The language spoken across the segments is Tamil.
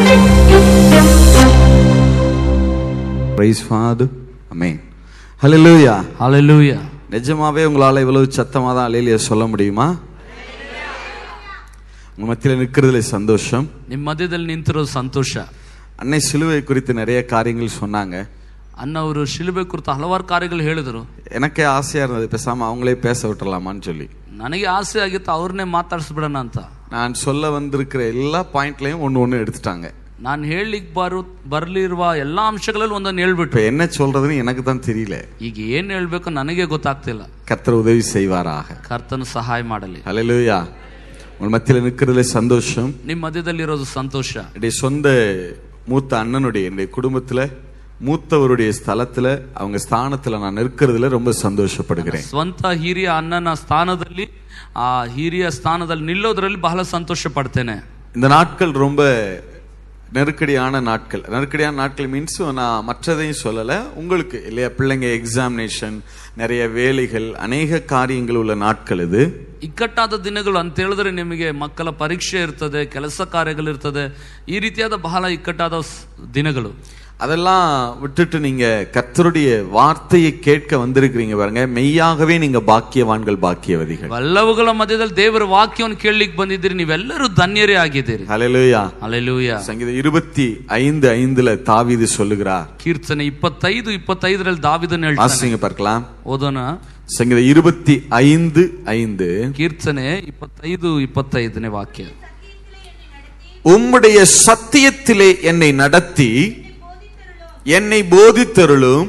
பிரைஸ் ஃபாதர் அமேன் ஹalleluya Hallelujah. நிஜமாவே உங்களால இவ்வளவு சத்தமா தான் அலையிலியா சொல்ல முடியுமா உங்க மத்தியில நிக்கிறதுல சந்தோஷம் ನಿಮ್ಮ ಮಧ್ಯದಲ್ಲಿ ನಿಂತಿರೋ ಸಂತೋಷ அன்னை சிலுவை குறித்து நிறைய காரியங்கள் சொன்னாங்க ಅನ್ನ ಅವರು ಶಿಲುಬೆ ಕುರಿತು ಹಲವಾರು ಕಾರ್ಯಗಳು ಹೇಳಿದರು எனக்கே ஆசையா இருந்தது பேசாம அவங்களே பேச விட்டுறலாமான்னு சொல்லி ನನಗೆ ಆಸೆ ಆಗಿತ್ತು ಅವ್ರನ್ನೇ ಮಾತಾಡಿಸ್ಬಿಡೋಣ ಅಂತ நான் சொல்ல வந்திருக்கிற எல்லா பாயிண்ட்லயும் ஒன்னு ஒன்னு எடுத்துட்டாங்க ನಾನು ಹೇಳಲಿಕ್ಕೆ ಬರು ಬರ್ಲಿರುವ ಎಲ್ಲಾ ಅಂಶಗಳಲ್ಲಿ ಒಂದೊಂದು ಹೇಳ್ಬಿಟ್ಟು இப்ப என்ன சொல்றதுன்னு எனக்கு தான் தெரியல ಈಗ ಏನ್ ಹೇಳ್ಬೇಕು ನನಗೆ ಗೊತ್ತಾಗ್ತಿಲ್ಲ கர்த்தர் உதவி செய்வாராக ಕರ್ತನು ಸಹಾಯ ಮಾಡಲಿ ஹalleluya உங்கள் மத்தியில நிக்கிறதுல சந்தோஷம் ನಿಮ್ಮ ಮಧ್ಯದಲ್ಲಿರೋದು ಸಂತೋಷ என்னுடைய சொந்த மூத்த அண்ணனுடைய என்னுடைய குடும்பத்துல மூத்தவருடைய ஸ்தலத்துல அவங்க ஸ்தானத்துல நான் நிற்கிறதுல ரொம்ப சந்தோஷப்படுகிறேன் ಸ್ವಂತ ಹಿರಿಯ ಅಣ್ಣನ ಸ್ಥಾನದಲ್ಲಿ ಆ ಹಿರಿಯ ಸ್ಥಾನದಲ್ಲಿ ನಿಲ್ಲೋದ್ರಲ್ಲಿ ಬಹಳ ಸಂತೋಷ ಪಡ್ತೇನೆ இந்த நாட்கள் ரொம்ப நெருக்கடியான நாட்கள் நெருக்கடியான நாட்கள் மீன்ஸ் நான் மற்றதையும் சொல்லல உங்களுக்கு இல்லையா பிள்ளைங்க எக்ஸாமினேஷன் நிறைய வேலைகள் அநேக காரியங்கள் உள்ள நாட்கள் இது ಇಕ್ಕಟ್ಟಾದ ದಿನಗಳು ಅಂತ ಹೇಳಿದ್ರೆ ನಿಮಗೆ ಮಕ್ಕಳ ಪರೀಕ್ಷೆ ಇರ್ತದೆ ಕೆಲಸ ಕಾರ್ಯಗಳಿರ್ತದೆ ಈ ರೀತಿಯಾದ ಬಹಳ ಇಕ್ಕಟ್ಟಾದ ಸ್- ದಿನಗಳು அதெல்லாம் விட்டுட்டு நீங்க கர்த்தருடைய வார்த்தையை கேட்க வந்திருக்கிறீங்க பாருங்க மெய்யாகவே நீங்க பாக்கியவான்கள் பாக்கியவதிகள் ಎಲ್ಲವುಗಳ ಮಧ್ಯದಲ್ಲಿ ದೇವರ ವಾಕ್ಯವನ್ನು ಕೇಳಲಿಕ್ಕೆ ಬಂದಿದ್ದೀರಿ ನೀವೆಲ್ಲರೂ ಧನ್ಯರೇ ಆಗಿದ್ದೀರಿ ஹalleluya ಅಲೆಲೂಯ சங்கீதம் இருபத்தி ஐந்து ஐந்துல தாவீது சொல்லுகிறார் ಕೀರ್ತನೆ ಇಪ್ಪತ್ತೈದು ಇಪ್ಪತ್ತೈದರಲ್ಲಿ ದಾವಿದನ್ ಹೇಳ್ತಾನೆ வாசிங்க பார்க்கலாம் ಓದೋಣ சங்கீதம் இருபத்தி ஐந்து ஐந்து ಕೀರ್ತನೆ ಇಪ್ಪತ್ತೈದು ಇಪ್ಪತ್ತೈದನೇ ವಾಕ್ಯ உம்முடைய சத்தியத்திலே என்னை நடத்தி என்னை போதித்தருளும்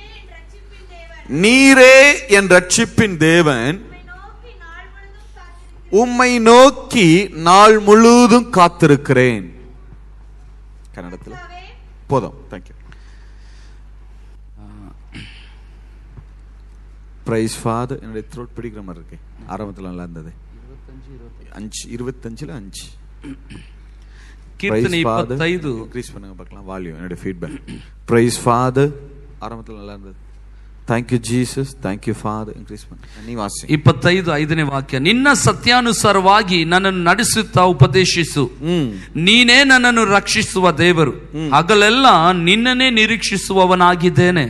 நீரே என் ரட்சிப்பின் தேவன் உம்மை நோக்கி நாள் முழுவதும் காத்திருக்கிறேன் கன்னடத்தில் போதும் தேங்க்யூ பிரைஸ் ஃபாதர் என்னுடைய த்ரோட் பிடிக்கிற மாதிரி இருக்கு ஆரம்பத்தில் நல்லா இருந்தது அஞ்சு இருபத்தஞ்சுல அஞ்சு ಕೀರ್ತನೆ ಇಪ್ಪತ್ತೈದು இன்க்ரீஸ் பண்ணுங்க பார்க்கலாம் வால்யூம் என்னோட ஃபீட்பேக் பிரைஸ் ஃபாதர் ஆரம்பத்தில் நல்லா இருந்தது thank you Jesus thank you father increase பண்ணுங்க நீ வாசி ಇಪ್ಪತ್ತೈದು ಐದನೇ ವಾಕ್ಯ ನಿನ್ನ ಸತ್ಯಾನುಸಾರವಾಗಿ ನನ್ನನ್ನು ನಡೆಸುತ್ತಾ ಉಪದೇಶಿಸು ம் ನೀನೇ ನನ್ನನ್ನು ರಕ್ಷಿಸುವ ದೇವರು ಹಗಲೆಲ್ಲ ನಿನ್ನನ್ನೇ ನಿರೀಕ್ಷಿಸುವವನಾಗಿದ್ದೇನೆ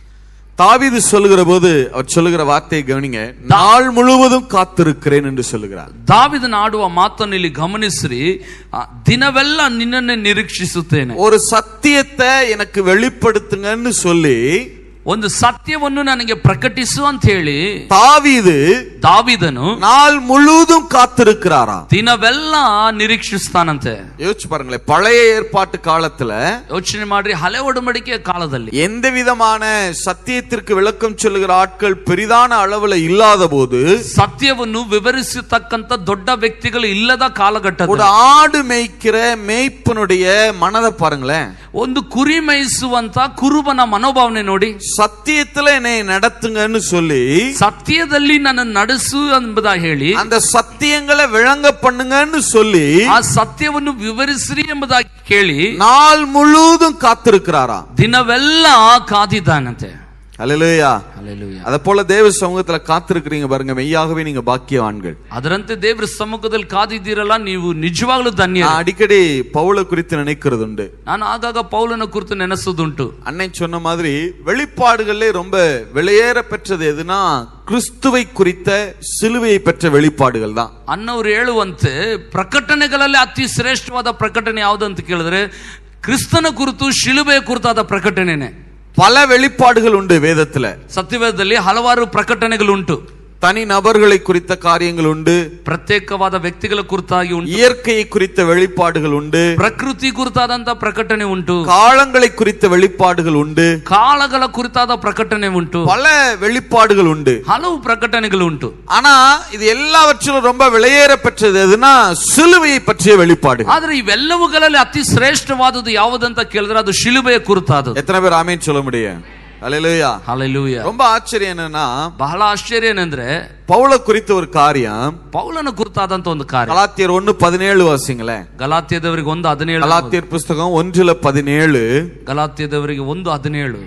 தாவீது சொல்லுகிற போது அவர் சொல்லுகிற வார்த்தையை கவனிங்க நாள் முழுவதும் காத்திருக்கிறேன் என்று சொல்லுகிறார் ದಾವಿದನ ಆಡುವ ಮಾತನ್ನು ಇಲ್ಲಿ ಗಮನಿಸ್ರಿ ಆ, ದಿನವೆಲ್ಲ ನಿನ್ನನ್ನೇ ನಿರೀಕ್ಷಿಸುತ್ತೇನೆ ஒரு சத்தியத்தை எனக்கு வெளிப்படுத்துங்கன்னு சொல்லி ಒಂದು ಸತ್ಯವನ್ನು ನನಗೆ ಪ್ರಕಟಿಸು ಅಂತ ಹೇಳಿ தாவீது ದಾವಿದನು நாள் முழுவதும் காத்திருக்கிறாரா ದಿನವೆಲ್ಲ ನಿರೀಕ್ಷಿಸ್ತಾನಂತೆ யோசிச்சு பாருங்களேன் பழைய ஏற்பாட்டு காலத்துல ಯೋಚನೆ ಮಾಡ್ರಿ ಹಳೆ ಒಡಂಬಡಿಕೆಯ ಕಾಲದಲ್ಲಿ எந்த விதமான சத்தியத்திற்கு விளக்கம் சொல்லுகிற ஆட்கள் பெரிதான அளவுல இல்லாத போது ಸತ್ಯವನ್ನು ವಿವರಿಸತಕ್ಕಂತ ದೊಡ್ಡ ವ್ಯಕ್ತಿಗಳು ಇಲ್ಲದ ஒரு ಕಾಲಘಟ್ಟದಲ್ಲಿ ஆடு மேய்க்கிற மேய்ப்பனுடைய மனதை பாருங்களேன் ಒಂದು ಕುರಿ ಮೇಯಿಸುವಂತ ಕುರುಬನ ಮನೋಭಾವನೆ ನೋಡಿ சத்தியத்துல என்னை நடத்துங்கன்னு சொல்லி ಸತ್ಯದಲ್ಲಿ ನನ್ನ ನಡೆಸು ಎಂಬುದಾಗಿ ಹೇಳಿ அந்த சத்தியங்களை விளங்க பண்ணுங்கன்னு சொல்லி ಆ ಸತ್ಯವನ್ನು ವಿವರಿಸ್ರಿ ಎಂಬುದಾಗಿ ಕೇಳಿ நாள் முழுவதும் காத்திருக்கிறாரா ದಿನವೆಲ್ಲ ಕಾದಿದ್ದಾನಂತೆ அல்லேலூயா Hallelujah. அத போல தேவ சமூகத்துல காத்திருக்கிறீங்க பாருங்க மெய்யாகவே நீங்க பாக்கியவான்கள் ಅದರಂತೆ ದೇವರ ಸಮ್ಮುಖದಲ್ಲಿ ಕಾದಿದ್ದೀರಲ್ಲ ನೀವು ನಿಜವಾಗ್ಲೂ ಧನ್ಯ நான் அடிக்கடி பவுல குறித்து நினைக்கிறது உண்டு ನಾನು ಆಗಾಗ ಪೌಲನ ಕುರಿತು ನೆನೆಸೋದುಂಟು அன்னை சொன்ன மாதிரி வெளிப்பாடுகள்ல ரொம்ப வெளியேற பெற்றது எதுனா கிறிஸ்துவை குறித்த சிலுவையை பெற்ற வெளிப்பாடுகள் தான் ಅನ್ನೋರು ಹೇಳುವಂತೆ ಪ್ರಕಟಣೆಗಳಲ್ಲಿ ಅತಿ ಶ್ರೇಷ್ಠವಾದ ಪ್ರಕಟಣೆ ಯಾವುದು ಅಂತ ಕೇಳಿದ್ರೆ ಕ್ರಿಸ್ತನ ಕುರಿತು ಶಿಲುಬೆಯ ಕುರಿತಾದ ಪ್ರಕಟಣೆನೆ பல வெளிப்பாடுகள் உண்டு வேதத்துல ಸತ್ಯವೇದದಲ್ಲಿ ಹಲವಾರು ಪ್ರಕಟಣೆಗಳುಂಟು தனி நபர்களை குறித்த காரியங்கள் உண்டு ಪ್ರತ್ಯೇಕವಾದ ವ್ಯಕ್ತಿಗಳ ಕುರಿತಾಗಿ ಉಂಟು இயற்கையை குறித்த வெளிப்பாடுகள் உண்டு ಪ್ರಕೃತಿ ಕುರಿತಾದಂತ ಪ್ರಕಟಣೆ ಉಂಟು காலங்களை குறித்த வெளிப்பாடுகள் உண்டு ಕಾಲಗಳ ಕುರಿತಾದ ಪ್ರಕಟಣೆ ಉಂಟು பல வெளிப்பாடுகள் உண்டு ಹಲವು ಪ್ರಕಟಣೆಗಳು ಉಂಟು ஆனா இது எல்லாவற்றிலும் ரொம்ப வெளியேற பெற்றது எதுனா சிலுவையை பற்றிய வெளிப்பாடு ಆದ್ರೆ ಇವೆಲ್ಲವುಗಳಲ್ಲಿ ಅತಿ ಶ್ರೇಷ್ಠವಾದದ್ದು ಯಾವುದಂತ ಕೇಳಿದ್ರೆ ಅದು ಶಿಲುಬೆಯ ಕುರಿತಾದದ್ದು எத்தனை பேர் ஆமேன்னு சொல்ல முடியும் அலையலுயா ಹalleluya ரொம்ப ஆச்சரியம் என்னன்னா ಬಹಳ ಆಶ್ಚರ್ಯ ಏನಂದ್ರೆ பவுல குறித்த ஒரு காரியம் ಪೌಲನ ಕುರಿತಾದಂತ ಒಂದು ಕಾರ್ಯ கலாத்தியர் ஒன்னு பதினேழு வாசிங்களேன் ಗಲಾತ್ಯದವರಿಗೆ ಒಂದು ಹದಿನೇಳು கலாத்தியர் புஸ்தகம் ஒன்றுல பதினேழு ಗಲಾತ್ಯದವರಿಗೆ ಒಂದು ಹದಿನೇಳು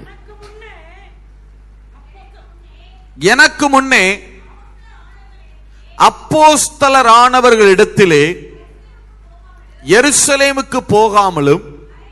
எனக்கு முன்னே அப்போஸ்தலரானவர்களிடத்திலே எருசலேமுக்கு போகாமலும்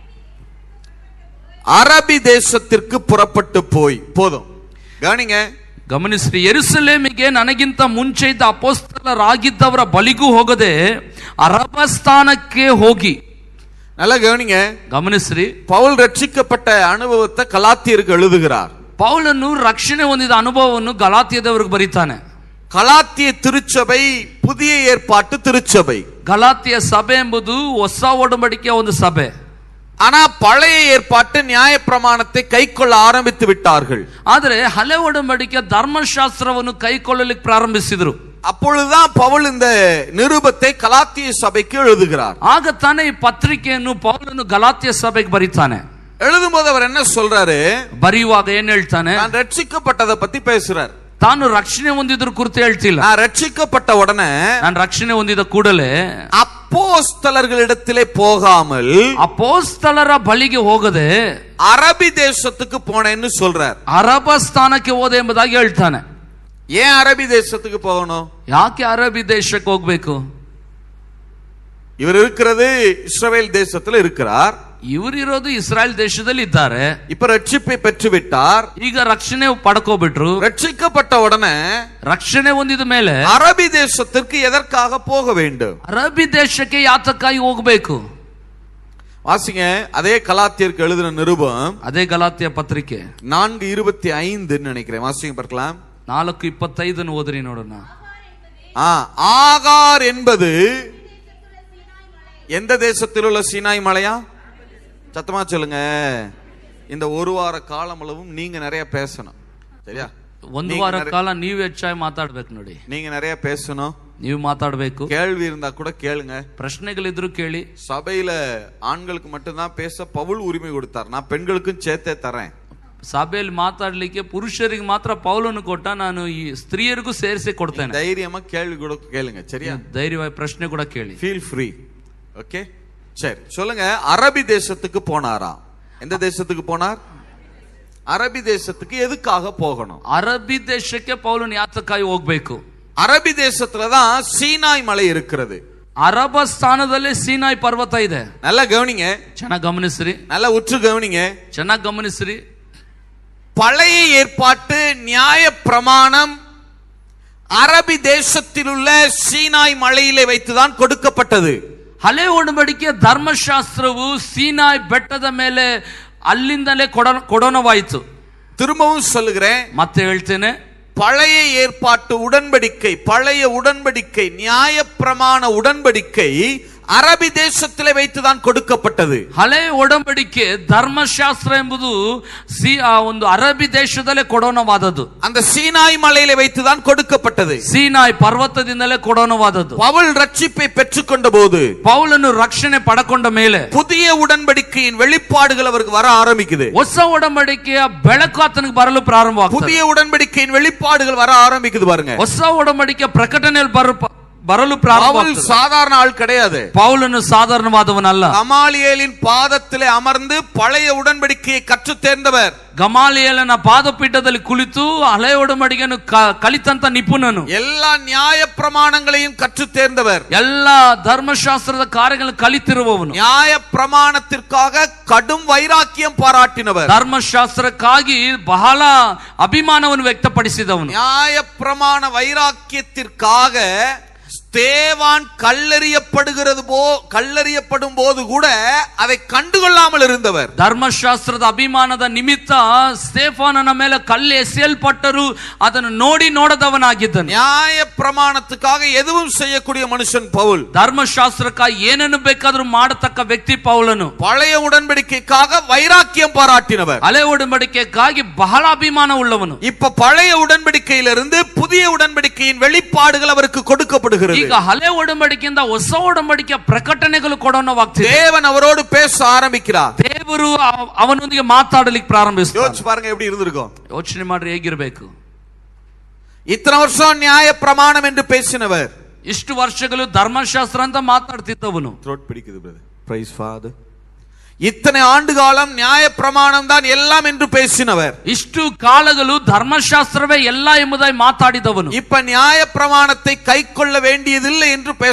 அரபி தேசத்திற்கு புறப்பட்டு போய் போதும் கவனிங்க ಗಮನಿಸ್ರಿ ಎರುಸಲೇಮಿಗೆ ನನಗಿಂತ ಮುಂಚೆ ಇದ್ದ ಅಪೋಸ್ತಲರಾಗಿದ್ದವರ ಬಲಿಗೂ ಹೋಗದೆ ಅರಬಸ್ಥಾನಕ್ಕೆ ಹೋಗಿ நல்லா கவனிங்க ಗಮನಿಸ್ರಿ பவுல் ரட்சிக்கப்பட்ட அனுபவத்தை கலாத்தியருக்கு எழுதுகிறார் ಪೌಲನು ರಕ್ಷಣೆ ಹೊಂದಿದ ಅನುಭವವನ್ನು ಗಲಾತಿಯದವರಿಗೆ ಬರೀತಾನೆ கலாத்திய திருச்சபை புதிய ஏற்பாட்டு திருச்சபை ಗಲಾತಿಯ ಸಭೆ ಎಂಬುದು ಹೊಸ ಒಡಂಬಡಿಕೆಯ ಒಂದು ಸಭೆ ஆனா பழைய ஏற்பாட்டு நியாய பிரமாணத்தை கைக்கொள்ள ஆரம்பித்து விட்டார்கள் ಆದರೆ ಹಳೆ ಒಡಂಬಡಿಕೆ ಧರ್ಮಶಾಸ್ತ್ರವನ್ನು ಕೈಕೊಳ್ಳಲಿಕ್ಕೆ ಪ್ರಾರಂಭಿಸಿದರು அப்பொழுதுதான் பவுல் இந்த நிருபத்தை கலாத்திய சபைக்கு எழுதுகிறார் ಆಗ ತಾನೇ ಈ ಪತ್ರಿಕೆಯನ್ನು ಪೌಲನು ಗಲಾತಿಯ ಸಭೆಗೆ ಬರೀತಾನೆ எழுதும்போது அவர் என்ன சொல்றாரு ಬರೆಯುವಾಗ ಏನ್ ಹೇಳ್ತಾನೆ நான் ரட்சிக்கப்பட்டதை பத்தி பேசுறார் ತಾನು ರಕ್ಷಣೆ ಹೊಂದಿದ್ರ ಕುರಿತು ಹೇಳ್ತಿಲ್ಲ நான் ரட்சிக்கப்பட்ட உடனே ನಾನು ರಕ್ಷಣೆ ಹೊಂದಿದ ಕೂಡಲೇ அப்போஸ்தலர்களிடத்திலே போகாமல் ಅಪೋಸ್ತಲರ ಬಳಿಗೆ ಹೋಗದೆ அரபி தேசத்துக்கு போனேன்னு சொல்றார் ಅರಬ ಸ್ಥಾನಕ್ಕೆ ಹೋದೆ ಎಂಬುದಾಗಿ ಹೇಳ್ತಾನೆ ஏன் அரபி தேசத்துக்கு போகணும் ಯಾಕೆ ಅರಬಿ ದೇಶಕ್ಕೆ ಹೋಗ್ಬೇಕು இவர் இருக்கிறது இஸ்ரவேல் தேசத்துல இருக்கிறார் ಇವರಿರೋದು ಇಸ್ರಾಯೇಲ್ ದೇಶದಲ್ಲಿ ಇದ್ದಾರೆ இப்ப ரட்சிப்பை பெற்று விட்டார் ಈಗ ರಕ್ಷಣೆ ಪಡ್ಕೋಬಿಟ್ರು ரட்சிக்கப்பட்ட உடனே ರಕ್ಷಣೆ ಹೊಂದಿದ ಮೇಲೆ அரபி தேசத்திற்கு எதற்காக போக வேண்டும் ಅರಬಿ ದೇಶಕ್ಕೆ ಯಾತಕ್ಕಾಗಿ ಹೋಗ್ಬೇಕು வாசிங்க அதே கலாத்தியருக்கு எழுதின நிருபம் ಅದೇ ಗಲಾತಿಯ ಪತ್ರಿಕೆ நான்கு இருபத்தி ஐந்துன்னு நினைக்கிறேன் வாசிங்க பார்க்கலாம் ನಾಲ್ಕು ಇಪ್ಪತ್ತೈದನ್ನು ಓದ್ರಿ ನೋಡೋಣ ஆ, ஆகார் என்பது எந்த தேசத்தில் உள்ள சீனாய் மலையா சத்தமா சொல்லுங்க இந்த ஒரு வார காலமளவும் நீங்க நிறைய பேசணும் சரியா ಒಂದು நீங்க ವಾರ நிறைய- ಕಾಲ ನೀವು ಹೆಚ್ಚಾಗಿ ಮಾತಾಡ್ಬೇಕು ನೋಡಿ நீங்க நிறைய பேசணும் ನೀವು ಮಾತಾಡ್ಬೇಕು கேள்வி இருந்தா கூட கேளுங்க ಪ್ರಶ್ನೆಗಳಿದ್ರು ಕೇಳಿ சபையில ஆண்களுக்கு மட்டும்தான் பேச பவுல் உரிமை கொடுத்தார் நான் பெண்களுக்கும் சேர்த்தே தரேன் ಸಭೆಯಲ್ಲಿ ಮಾತಾಡ್ಲಿಕ್ಕೆ ಪುರುಷರಿಗೆ ಮಾತ್ರ ಪೌಲನ್ನು ಕೊಟ್ಟ ನಾನು ಈ ಸ್ತ್ರೀಯರಿಗೂ ಸೇರಿಸಿ ಕೊಡ್ತೇನೆ தைரியமா கேள்வி கூட கேளுங்க சரியா ಧೈರ್ಯವಾಗಿ ಪ್ರಶ್ನೆ ಕೂಡ ಕೇಳಿ ஃபீல் ஃப்ரீ ஓகே சரி சொல்லுங்க அரபி தேசத்துக்கு போனாரா எந்த தேசத்துக்கு போனார் அரபி தேசத்துக்கு எதுக்காக போகணும் ಅರಬ್ಬಿ ದೇಶಕ್ಕೆ ಪೌಲನ್ ಯಾತಕ್ಕಾಗಿ ಹೋಗ್ಬೇಕು அரபி தேசத்துல தான் சீனாய் மலை இருக்கிறது ಅರಬ ಸ್ಥಾನದಲ್ಲಿ ಸೀನಾಯಿ ಪರ್ವತ ಇದೆ நல்லா கவனிங்க ಚೆನ್ನಾಗಿ ಗಮನಿಸ್ರಿ நல்லா உற்று கவனிங்க ಚೆನ್ನಾಗಿ ಗಮನಿಸ್ರಿ பழைய ஏற்பாட்டு நியாய பிரமாணம் அரபி தேசத்தில் உள்ள சீனாய் மலையிலே வைத்துதான் கொடுக்கப்பட்டது ಹಳೆ ಒಡಂಬಡಿಕೆ ಧರ್ಮಶಾಸ್ತ್ರವು ಸೀನಾಯ್ ಬೆಟ್ಟದ ಮೇಲೆ ಅಲ್ಲಿಂದಲೇ ಕೊಡ ಕೊಡೋಣವಾಯಿತು திரும்பவும் சொல்லுகிறேன் ಮತ್ತೆ ಹೇಳ್ತೇನೆ பழைய ஏற்பாட்டு உடன்படிக்கை பழைய உடன்படிக்கை நியாயப்பிரமாண உடன்படிக்கை அரபி தேசத்திலே வைத்துதான் கொடுக்கப்பட்டது ಹಳೆ ಒಡಂಬಡಿಕೆ ಧರ್ಮಶಾಸ್ತ್ರ ಎಂಬುದು ಸಿ ಆ ಒಂದು ಅರಬ್ಬಿ ದೇಶದಲ್ಲೇ ಕೊಡೋಣವಾದದ್ದು அந்த சீனாய் மலையிலே வைத்துதான் கொடுக்கப்பட்டது ಸೀನಾಯ್ ಪರ್ವತದಿಂದಲೇ ಕೊಡೋಣವಾದದ್ದು பவுல் ரட்சிப்பை பெற்றுக்கொண்ட போது ಪೌಲನು ರಕ್ಷಣೆ ಪಡಕೊಂಡ ಮೇಲೆ புதிய உடன்படிக்கையின் வெளிப்பாடுகள் அவருக்கு வர ஆரம்பிக்குது ಹೊಸ ಒಡಂಬಡಿಕೆಯ ಬೆಳಕು ಆತನಿಗೆ ಬರಲು ಪ್ರಾರಂಭ புதிய உடன்படிக்கையின் வெளிப்பாடுகள் வர ஆரம்பிக்குது பாருங்க ಹೊಸ ಒಡಂಬಡಿಕೆ ಪ್ರಕಟಣೆಯಲ್ಲಿ ಬರ ಬರಲು ಪ್ರಾರಂಭ பவுல் சாதாரண ஆள் கிடையாது ಪೌಲನು ಸಾಧಾರಣವಾದವನಲ್ಲ கமாலியேலின் பாதத்திலே அமர்ந்து பழைய உடன்படிக்கையை கற்றுத் தேர்ந்தவர் ಗಮಾಲಿಯಲನ ಪಾದಪೀಠದಲ್ಲಿ ಕುಳಿತು ಹಳೆ ಒಡಂಬಡಿಕೆಯನ್ನು ಕ- ಕಲಿತಂತ ನಿಪುಣನು எல்லா நியாய பிரமாணங்களையும் கற்றுத் தேர்ந்தவர் ಎಲ್ಲ ಧರ್ಮಶಾಸ್ತ್ರದ ಕಾರ್ಯಗಳನ್ನು ಕಲಿತಿರುವವನು நியாய பிரமாணத்திற்காக கடும் வைராக்கியம் பாராட்டினவர் ಧರ್ಮಶಾಸ್ತ್ರಕ್ಕಾಗಿ ಬಹಳ ಅಭಿಮಾನವನ್ನು ವ್ಯಕ್ತಪಡಿಸಿದವನು நியாய பிரமாண வைராக்கியத்திற்காக ஸ்தேவான் கல்லெறியப்படுகிறது போ கல்லெறியப்படும் போது கூட அதை கண்டுகொள்ளாமல் இருந்தவர் ಧರ್ಮಶಾಸ್ತ್ರದ ಅಭಿಮಾನದ ನಿಮಿತ್ತ ಸ್ಟೇಫಾನನ ಮೇಲೆ ಕಲ್ಲು ಎಸೆಯಲ್ಪಟ್ಟರು ಅದನ್ನು ನೋಡಿ ನೋಡದವನಾಗಿದ್ದನು நியாய பிரமாணத்துக்காக எதுவும் செய்யக்கூடிய மனுஷன் பவுல் ಧರ್ಮಶಾಸ್ತ್ರಕ್ಕಾಗಿ ಏನನ್ನು ಬೇಕಾದ್ರೂ ಮಾಡತಕ್ಕ ವ್ಯಕ್ತಿ ಪೌಲನು பழைய உடன்படிக்கைக்காக வைராக்கியம் பாராட்டினவர் ಹಳೆ ಒಡಂಬಡಿಕೆಗಾಗಿ ಬಹಳ ಅಭಿಮಾನ ಉಳ್ಳವನು இப்ப பழைய உடன்படிக்கையிலிருந்து புதிய உடன்படிக்கையின் வெளிப்பாடுகள் அவருக்கு கொடுக்கப்படுகிறது ಈಗ ಹಳೆ ಒಡಂಬಡಿಕೆಯಿಂದ ಹೊಸ ಒಡಂಬಡಿಕೆಯ ಪ್ರಕಟಣೆಗಳು ಕೊಡೋಣವಾಗ್ತಿದೆ தேவன் அவரோடு பேச ஆரம்பிக்கிறார் ದೇವರು ಅವ- ಅವನೊಂದಿಗೆ ಮಾತಾಡಲಿಕ್ಕೆ ಪ್ರಾರಂಭಿಸ್ತಾರೆ யோசிச்சு பாருங்க எப்படி இருந்திருக்கும் ಯೋಚನೆ ಮಾಡ್ರಿ ಹೇಗಿರ್ಬೇಕು இத்தனை வருஷம் நியாய பிரமாணம் என்று பேசினவர் ಇಷ್ಟು ವರ್ಷಗಳು ಧರ್ಮಶಾಸ್ತ್ರ ಅಂತ ಮಾತಾಡ್ತಿದ್ದವನು த்ரோட் பிடிக்குது பிரதர் பிரைஸ் ஃபாதர் இத்தனை ஆண்டு காலம் நியாய பிரமாணம் தான் எல்லாம் என்று பேசினவர் ಇಷ್ಟು ಕಾಲಗಳು ಧರ್ಮಶಾಸ್ತ್ರವೇ ಎಲ್ಲ ಎಂಬುದಾಗಿ ಮಾತಾಡಿದವನು இப்ப நியாய பிரமாணத்தை கை கொள்ள வேண்டியதில்லை என்று பேசணும்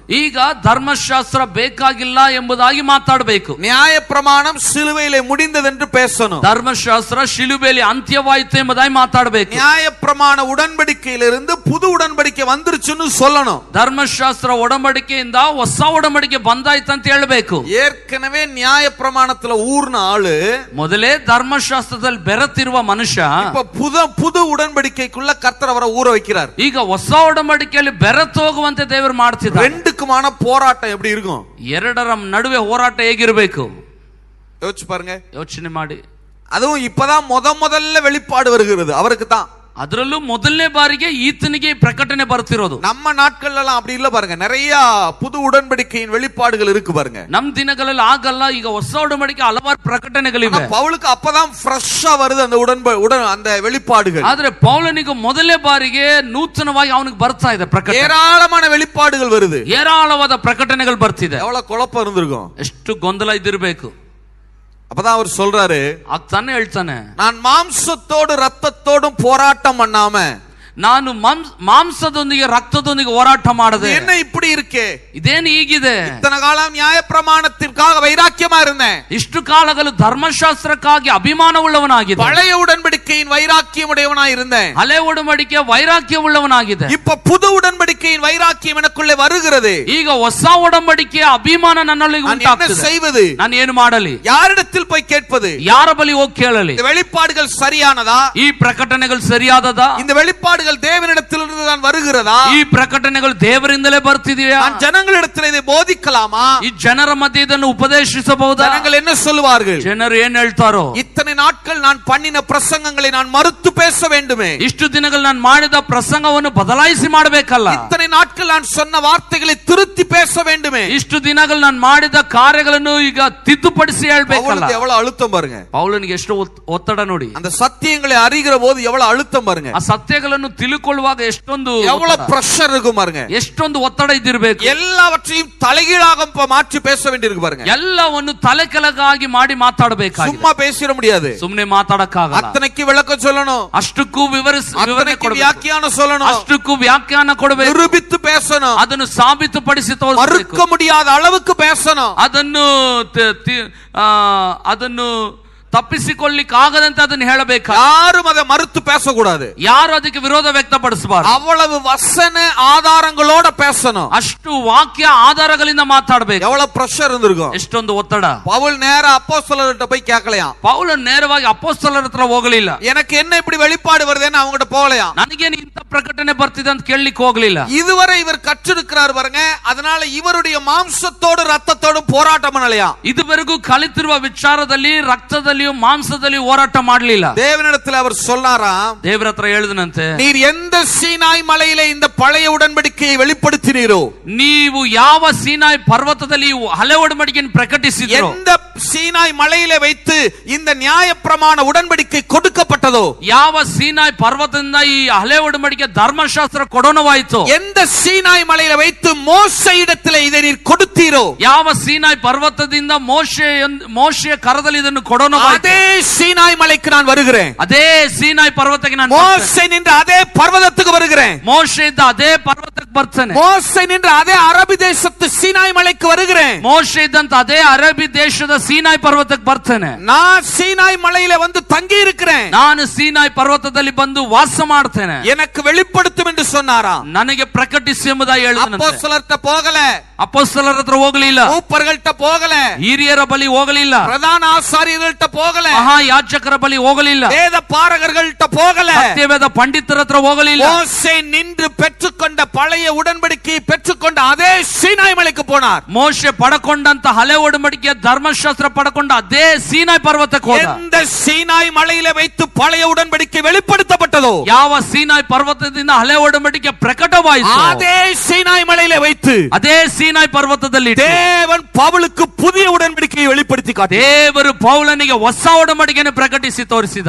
ಈಗ ಧರ್ಮಶಾಸ್ತ್ರ ಬೇಕಾಗಿಲ್ಲ ಎಂಬುದಾಗಿ ಮಾತಾಡಬೇಕು நியாய பிரமாணம் சிலுவையிலே முடிந்ததென்று பேசணும் ಧರ್ಮಶಾಸ್ತ್ರ ಶಿಲುಬೆಯಲ್ಲಿ ಅಂತ್ಯವಾಯಿತು ಎಂಬುದಾಗಿ ಮಾತಾಡಬೇಕು நியாய பிரமாண உடன்படிக்கையிலிருந்து புது உடன்படிக்கை வந்துருச்சுன்னு சொல்லணும் ಧರ್ಮಶಾಸ್ತ್ರ ಒಡಂಬಡಿಕೆಯಿಂದ ಹೊಸ ಒಡಂಬಡಿಕೆ ಬಂದಾಯ್ತು ಅಂತ ಹೇಳ್ಬೇಕು ஏற்கனவே நியாய பிரமாணத்துல ஊர்ன ஆளு ಮೊದಲೇ ಧರ್ಮಶಾಸ್ತ್ರದಲ್ಲಿ ಬೆರೆತಿರುವ ಮನುಷ್ಯ இப்ப புது புது உடன்படிக்கைக்குள்ள கர்த்தர் அவரை ஊற வைக்கிறார் ಈಗ ಹೊಸ ಒಡಂಬಡಿಕೆಯಲ್ಲಿ ಬೆರೆತು ಹೋಗುವಂತೆ ದೇವರು ಮಾಡ್ತಿದ್ದಾರೆ ரெண்டுக்குமான போராட்டம் எப்படி இருக்கும் ಎರಡರ ನಡುವೆ ಹೋರಾಟ ಹೇಗಿರಬೇಕು யோசிச்சு பாருங்க ಯೋಚನೆ ಮಾಡಿ அதுவும் இப்பதான் முத முதல்ல வெளிப்பாடு வருகிறது அவருக்கு தான் ಅದರಲ್ಲೂ ಮೊದಲನೇ ಬಾರಿಗೆ ಈತನಿಗೆ ಈ ಪ್ರಕಟಣೆ ಬರ್ತಿರೋದು நம்ம நாட்கள்ல எல்லாம் அப்படி இல்ல பாருங்க நிறைய புது உடன்படிக்கையின் வெளிப்பாடுகள் இருக்கு பாருங்க ನಮ್ ದಿನಗಳಲ್ಲಿ ಆಗಲ್ಲ ಈಗ ಹೊಸ ಒಡಂಬಡಿಕೆ ಹಲವಾರು ஆனா ಪ್ರಕಟಣೆಗಳಿವೆ பவுலுக்கு அப்பதான் ஃப்ரெஷ்ஷா வருது அந்த உடன்ப உடன் அந்த வெளிப்பாடுகள் ಆದ್ರೆ ಪೌಲನಿಗೆ ಮೊದಲನೇ ಬಾರಿಗೆ ನೂತನವಾಗಿ ಅವನಿಗೆ ಬರ್ತಾ ಇದೆ ಪ್ರಕಟಣೆ ஏராளமான வெளிப்பாடுகள் வருது ಏರಾಳವಾದ ಪ್ರಕಟಣೆಗಳು ಬರ್ತಿದೆ எவ்வளவு குழப்பம் இருந்திருக்கும் ಎಷ್ಟು ಗೊಂದಲ ಇದ್ದಿರ್ಬೇಕು அப்பதான் அவர் சொல்றாரு ಆಗ್ತಾನೆ ಹೇಳ್ತಾನೆ நான் மாம்சத்தோடு ரத்தத்தோடும் போராட்டம் பண்ணாம ನಾನು ಮಾಂಸ ಮಾಂಸದೊಂದಿಗೆ ರಕ್ತದೊಂದಿಗೆ ಹೋರಾಟ ಮಾಡದೆ இது என்ன இப்படி இருக்கே ಇದೇನು ಹೀಗಿದೆ இத்தனை காலம் நியாய பிரமாணத்திற்காக வைராக்கியமா இருந்தேன் ಇಷ್ಟು ಕಾಲಗಳು ಧರ್ಮಶಾಸ್ತ್ರಕ್ಕಾಗಿ ಅಭಿಮಾನವುಳ್ಳವನಾಗಿದೆ பழைய உடன்படிக்கையின் வைராக்கியம் உடையவனா இருந்தேன் ಹಳೆ ಒಡಂಬಡಿಕೆ ವೈರಾಗ್ಯವುಳ್ಳವನಾಗಿದೆ இப்ப புது உடன்படிக்கையின் வைராக்கியம் எனக்குள்ளே வருகிறது ಈಗ ಹೊಸ ಒಡಂಬಡಿಕೆಯ ಅಭಿಮಾನ ನನ್ನಲ್ಲಿ நான் என்ன ಉಂಟಾಗ್ತದೆ செய்வது ನಾನು ಏನು ಮಾಡಲಿ யாரிடத்தில் போய் கேட்பது ಯಾರ ಬಳಿ ಹೋಗಿ ಕೇಳಲಿ இந்த வெளிப்பாடுகள் சரியானதா ಈ ಪ್ರಕಟಣೆಗಳು ಸರಿಯಾದದ இந்த வெளிப்பாடுகள் தேவனிடத்திலிருந்து தான் வருகிறதா ಈ ಪ್ರಕಟಣೆಗಳು ದೇವರಿಂದಲೇ ಬರ್ತಿದೆಯಾ நான் ஜனங்களிடத்தில் இதை போதிக்கலாமா ಈ ಜನರ ಮಧ್ಯೆ ಇದನ್ನು ಉಪದೇಶಿಸಬಹುದಾ ஜனங்கள் என்ன சொல்லுவார்கள் ಜನರು ಏನ್ ಹೇಳ್ತಾರೋ இத்தனை நாட்கள் நான் பண்ணின பிரசங்கங்களை நான் மறுத்து பேச வேண்டுமே ಇಷ್ಟು ದಿನಗಳು ನಾನು ಮಾಡಿದ ಪ್ರಸಂಗವನ್ನು ಬದಲಾಯಿಸಿ ಮಾಡಬೇಕಲ್ಲ இத்தனை நாட்கள் நான் சொன்ன வார்த்தைகளை திருத்தி பேச வேண்டுமே ಇಷ್ಟು ದಿನಗಳು ನಾನು ಮಾಡಿದ ಕಾರ್ಯಗಳನ್ನು ಈಗ ತಿದ್ದುಪಡಿಸಿ ಹೇಳ್ಬೇಕಲ್ಲ பவுலுக்கு எவ்வளவு அழுத்தம் பாருங்க ಪೌಲನಿಗೆ ಎಷ್ಟು ಒತ್- ಒತ್ತಡ ನೋಡಿ அந்த சத்தியங்களை அறிகிற போது எவ்வளவு அழுத்தம் பாருங்க ಆ ಸತ್ಯಗಳನ್ನು ತಿಳ್ಕೊಳ್ಳುವಾಗ ಎಷ್ಟೊಂದು எவ்வளவு ಒತ್ತಡ. பிரஷர் இருக்கும் பாருங்க ಎಷ್ಟೊಂದು ಒತ್ತಡ ಇದ್ದಿರ್ಬೇಕು எல்லாவற்றையும் தலைகீழாக இப்ப மாற்றி பேச வேண்டியிருக்கு பாருங்க ಎಲ್ಲವನ್ನು ತಲೆ ಕೆಳಗಾಗಿ ಮಾಡಿ ಮಾತಾಡಬೇಕಾಗಿದೆ சும்மா பேசிட முடியாது ಸುಮ್ನೆ ಮಾತಾಡಕ್ಕಾಗಲ್ಲ அத்தனைக்கு விளக்கம் சொல்லணும் ಅಷ್ಟಕ್ಕೂ ವಿವರಿಸ ವಿವರಣೆ அத்தனைக்கு ಕೊಡಬೇಕು வியாக்கியானம் சொல்லணும் ಅಷ್ಟಕ್ಕೂ ವ್ಯಾಖ್ಯಾನ ಕೊಡಬೇಕು நிரூபித்து பேசணும் ಅದನ್ನು ಸಾಬೀತುಪಡಿಸಿ ತೋರಿಸಬೇಕು மறுக்க முடியாத அளவுக்கு பேசணும் ಅದನ್ನು ತಿ- ತಿ- ಆ, ಅದನ್ನು ತಪ್ಪಿಸಿಕೊಳ್ಳಿಕ್ಕಾಗದಂತೆ ಅದನ್ನು ಹೇಳಬೇಕು யாரும் அதை மறுத்து பேசக்கூடாது ಯಾರು ಅದಕ್ಕೆ ವಿರೋಧ ವ್ಯಕ್ತಪಡಿಸಬಾರದು அவ்வளவு வசன ஆதாரங்களோட பேசணும் ಅಷ್ಟು ವಾಕ್ಯ ಆಧಾರಗಳಿಂದ ಮಾತಾಡಬೇಕು எவ்வளவு பிரஷர் இருந்திருக்கும் ಎಷ್ಟೊಂದು ಒತ್ತಡ பவுல் நேரா அப்போ போய் கேட்கலையாம் ಪೌಲ ನೇರವಾಗಿ ಅಪೋಸ್ತಲರ ಹತ್ರ ಹೋಗಲಿಲ್ಲ எனக்கு என்ன இப்படி வெளிப்பாடு வருதுன்னு அவங்ககிட்ட போகலையாம் ನನಗೇನು ಇಂಥ ಪ್ರಕಟಣೆ ಬರ್ತಿದೆ ಅಂತ ಕೇಳಲಿಕ್ಕೆ ಹೋಗ್ಲಿಲ್ಲ இதுவரை இவர் கற்றிருக்கிறார் பாருங்க அதனால இவருடைய மாம்சத்தோடு ரத்தத்தோடும் போராட்டம் பண்ணலையாம் ಇದುವರೆಗೂ ಕಲಿತಿರುವ ವಿಚಾರದಲ್ಲಿ ರಕ್ತದಲ್ಲಿಯೂ ಮಾಂಸದಲ್ಲಿಯೂ ಹೋರಾಟ ಮಾಡಲಿಲ್ಲ தேவனிடத்தில் அவர் சொன்னாராம் ದೇವರ ಹತ್ರ ಹೇಳಿದನಂತೆ நீர் எந்த சீனாய் மலையில இந்த பழைய உடன்படிக்கையை வெளிப்படுத்தினீரோ ನೀವು ಯಾವ ಸೀನಾಯ್ ಪರ್ವತದಲ್ಲಿ ಈ ಹಳೆ ಒಡಂಬಡಿಕೆಯನ್ನು ಪ್ರಕಟಿಸಿದ್ರು எந்த சீனாய் மலையில வைத்து இந்த நியாயப்பிரமாண உடன்படிக்கை கொடுக்கப்பட்டதோ ಯಾವ ಸೀನಾಯ್ ಪರ್ವತದಿಂದ ಈ ಹಳೆ ಒಡಂಬಡಿಕೆ ಧರ್ಮಶಾಸ್ತ್ರ ಕೊಡೋಣವಾಯಿತು எந்த சீனாய் மலையில வைத்து மோச இடத்துல இதை நீர் கொடுத்தீரோ ಯಾವ ಸೀನಾಯ್ ಪರ್ವತದಿಂದ ಮೋಶೆ ಮೋಶೆಯ ಕರದಲ್ಲಿ ಇದನ್ನು ಕೊಡೋಣವಾಯಿತು அதே சீனாய் மலைக்கு நான் வருகிறேன் ಅದೇ ಸೀನಾಯ್ ಪರ್ವತಕ್ಕೆ ನಾನು ಬರ್ತೇನೆ. மோசை நின்ற அதே பர்வதத்துக்கு வருகிறேன் ಮೋಶೆ ಇದ್ದ ಅದೇ ಪರ್ವತಕ್ಕೆ ಬರ್ತೇನೆ மோசை நின்ற அதே அரபி தேசத்து சீனாய் மலைக்கு வருகிறேன் ಮೋಶೆ ಇದ್ದಂತ ಅದೇ ಅರಬಿ ದೇಶದ ಸೀನಾಯ್ ಪರ್ವತಕ್ಕೆ ಬರ್ತೇನೆ நான் சீனாய் மலையில வந்து தங்கி இருக்கிறேன் ನಾನು ಸೀನಾಯ್ ಪರ್ವತದಲ್ಲಿ ಬಂದು ವಾಸ ಮಾಡ್ತೇನೆ எனக்கு வெளிப்படுத்தும் என்று சொன்னாராம் ನನಗೆ ಪ್ರಕಟಿಸಿ ಎಂಬುದಾಗಿ அப்போ ಹೇಳಿದನಂತೆ சிலர்கிட்ட போகல ಅಪೋಸ್ತಲರ ಹತ್ರ ಹೋಗಲಿಲ್ಲ மூப்பர்கள்ட்ட போகல ಹಿರಿಯರ ಬಳಿ ಹೋಗಲಿಲ್ಲ பிரதான ஆசாரியர்கள்ட்ட போகல ಮಹಾಯಾಜಕರ ಬಳಿ ಹೋಗಲಿಲ್ಲ வேத பாரகர்கள்ட்ட போகல ಸತ್ಯವೇದ ಪಂಡಿತರ ಹತ್ರ ಹೋಗಲಿಲ್ಲ மோசே நின்று பெற்றுக்கொண்ட பழைய உடன்படிக்கையை பெற்றுக்கொண்ட அதே சீனாய் மலைக்கு போனார் ಮೋಶೆ ಪಡಕೊಂಡಂತ ಹಳೆ ಒಡಂಬಡಿಕೆ ಧರ್ಮಶಾಸ್ತ್ರ ಪಡಕೊಂಡ ಅದೇ ಸೀನಾಯ್ ಪರ್ವತಕ್ಕೆ ಹೋದ எந்த சீனாய் மலையில வைத்து பழைய உடன்படிக்கை வெளிப்படுத்தப்பட்டதோ ಯಾವ ಸೀನಾಯ್ ಪರ್ವತದಿಂದ ಹಳೆ ಒಡಂಬಡಿಕೆ ಪ್ರಕಟವಾಯಿತು அதே சீனாய் மலையில வைத்து ಅದೇ ಸೀನಾಯ್ ಪರ್ವತದಲ್ಲಿ ಇಟ್ಟು தேவன் பவுலுக்கு புதிய உடன்படிக்கையை வெளிப்படுத்தி காட்டி ದೇವರು ಪೌಲನಿಗೆ ಹೊಸ ಒಡಂಬಡಿಕೆಯನ್ನು ಪ್ರಕಟಿಸಿ ತೋರಿಸಿದ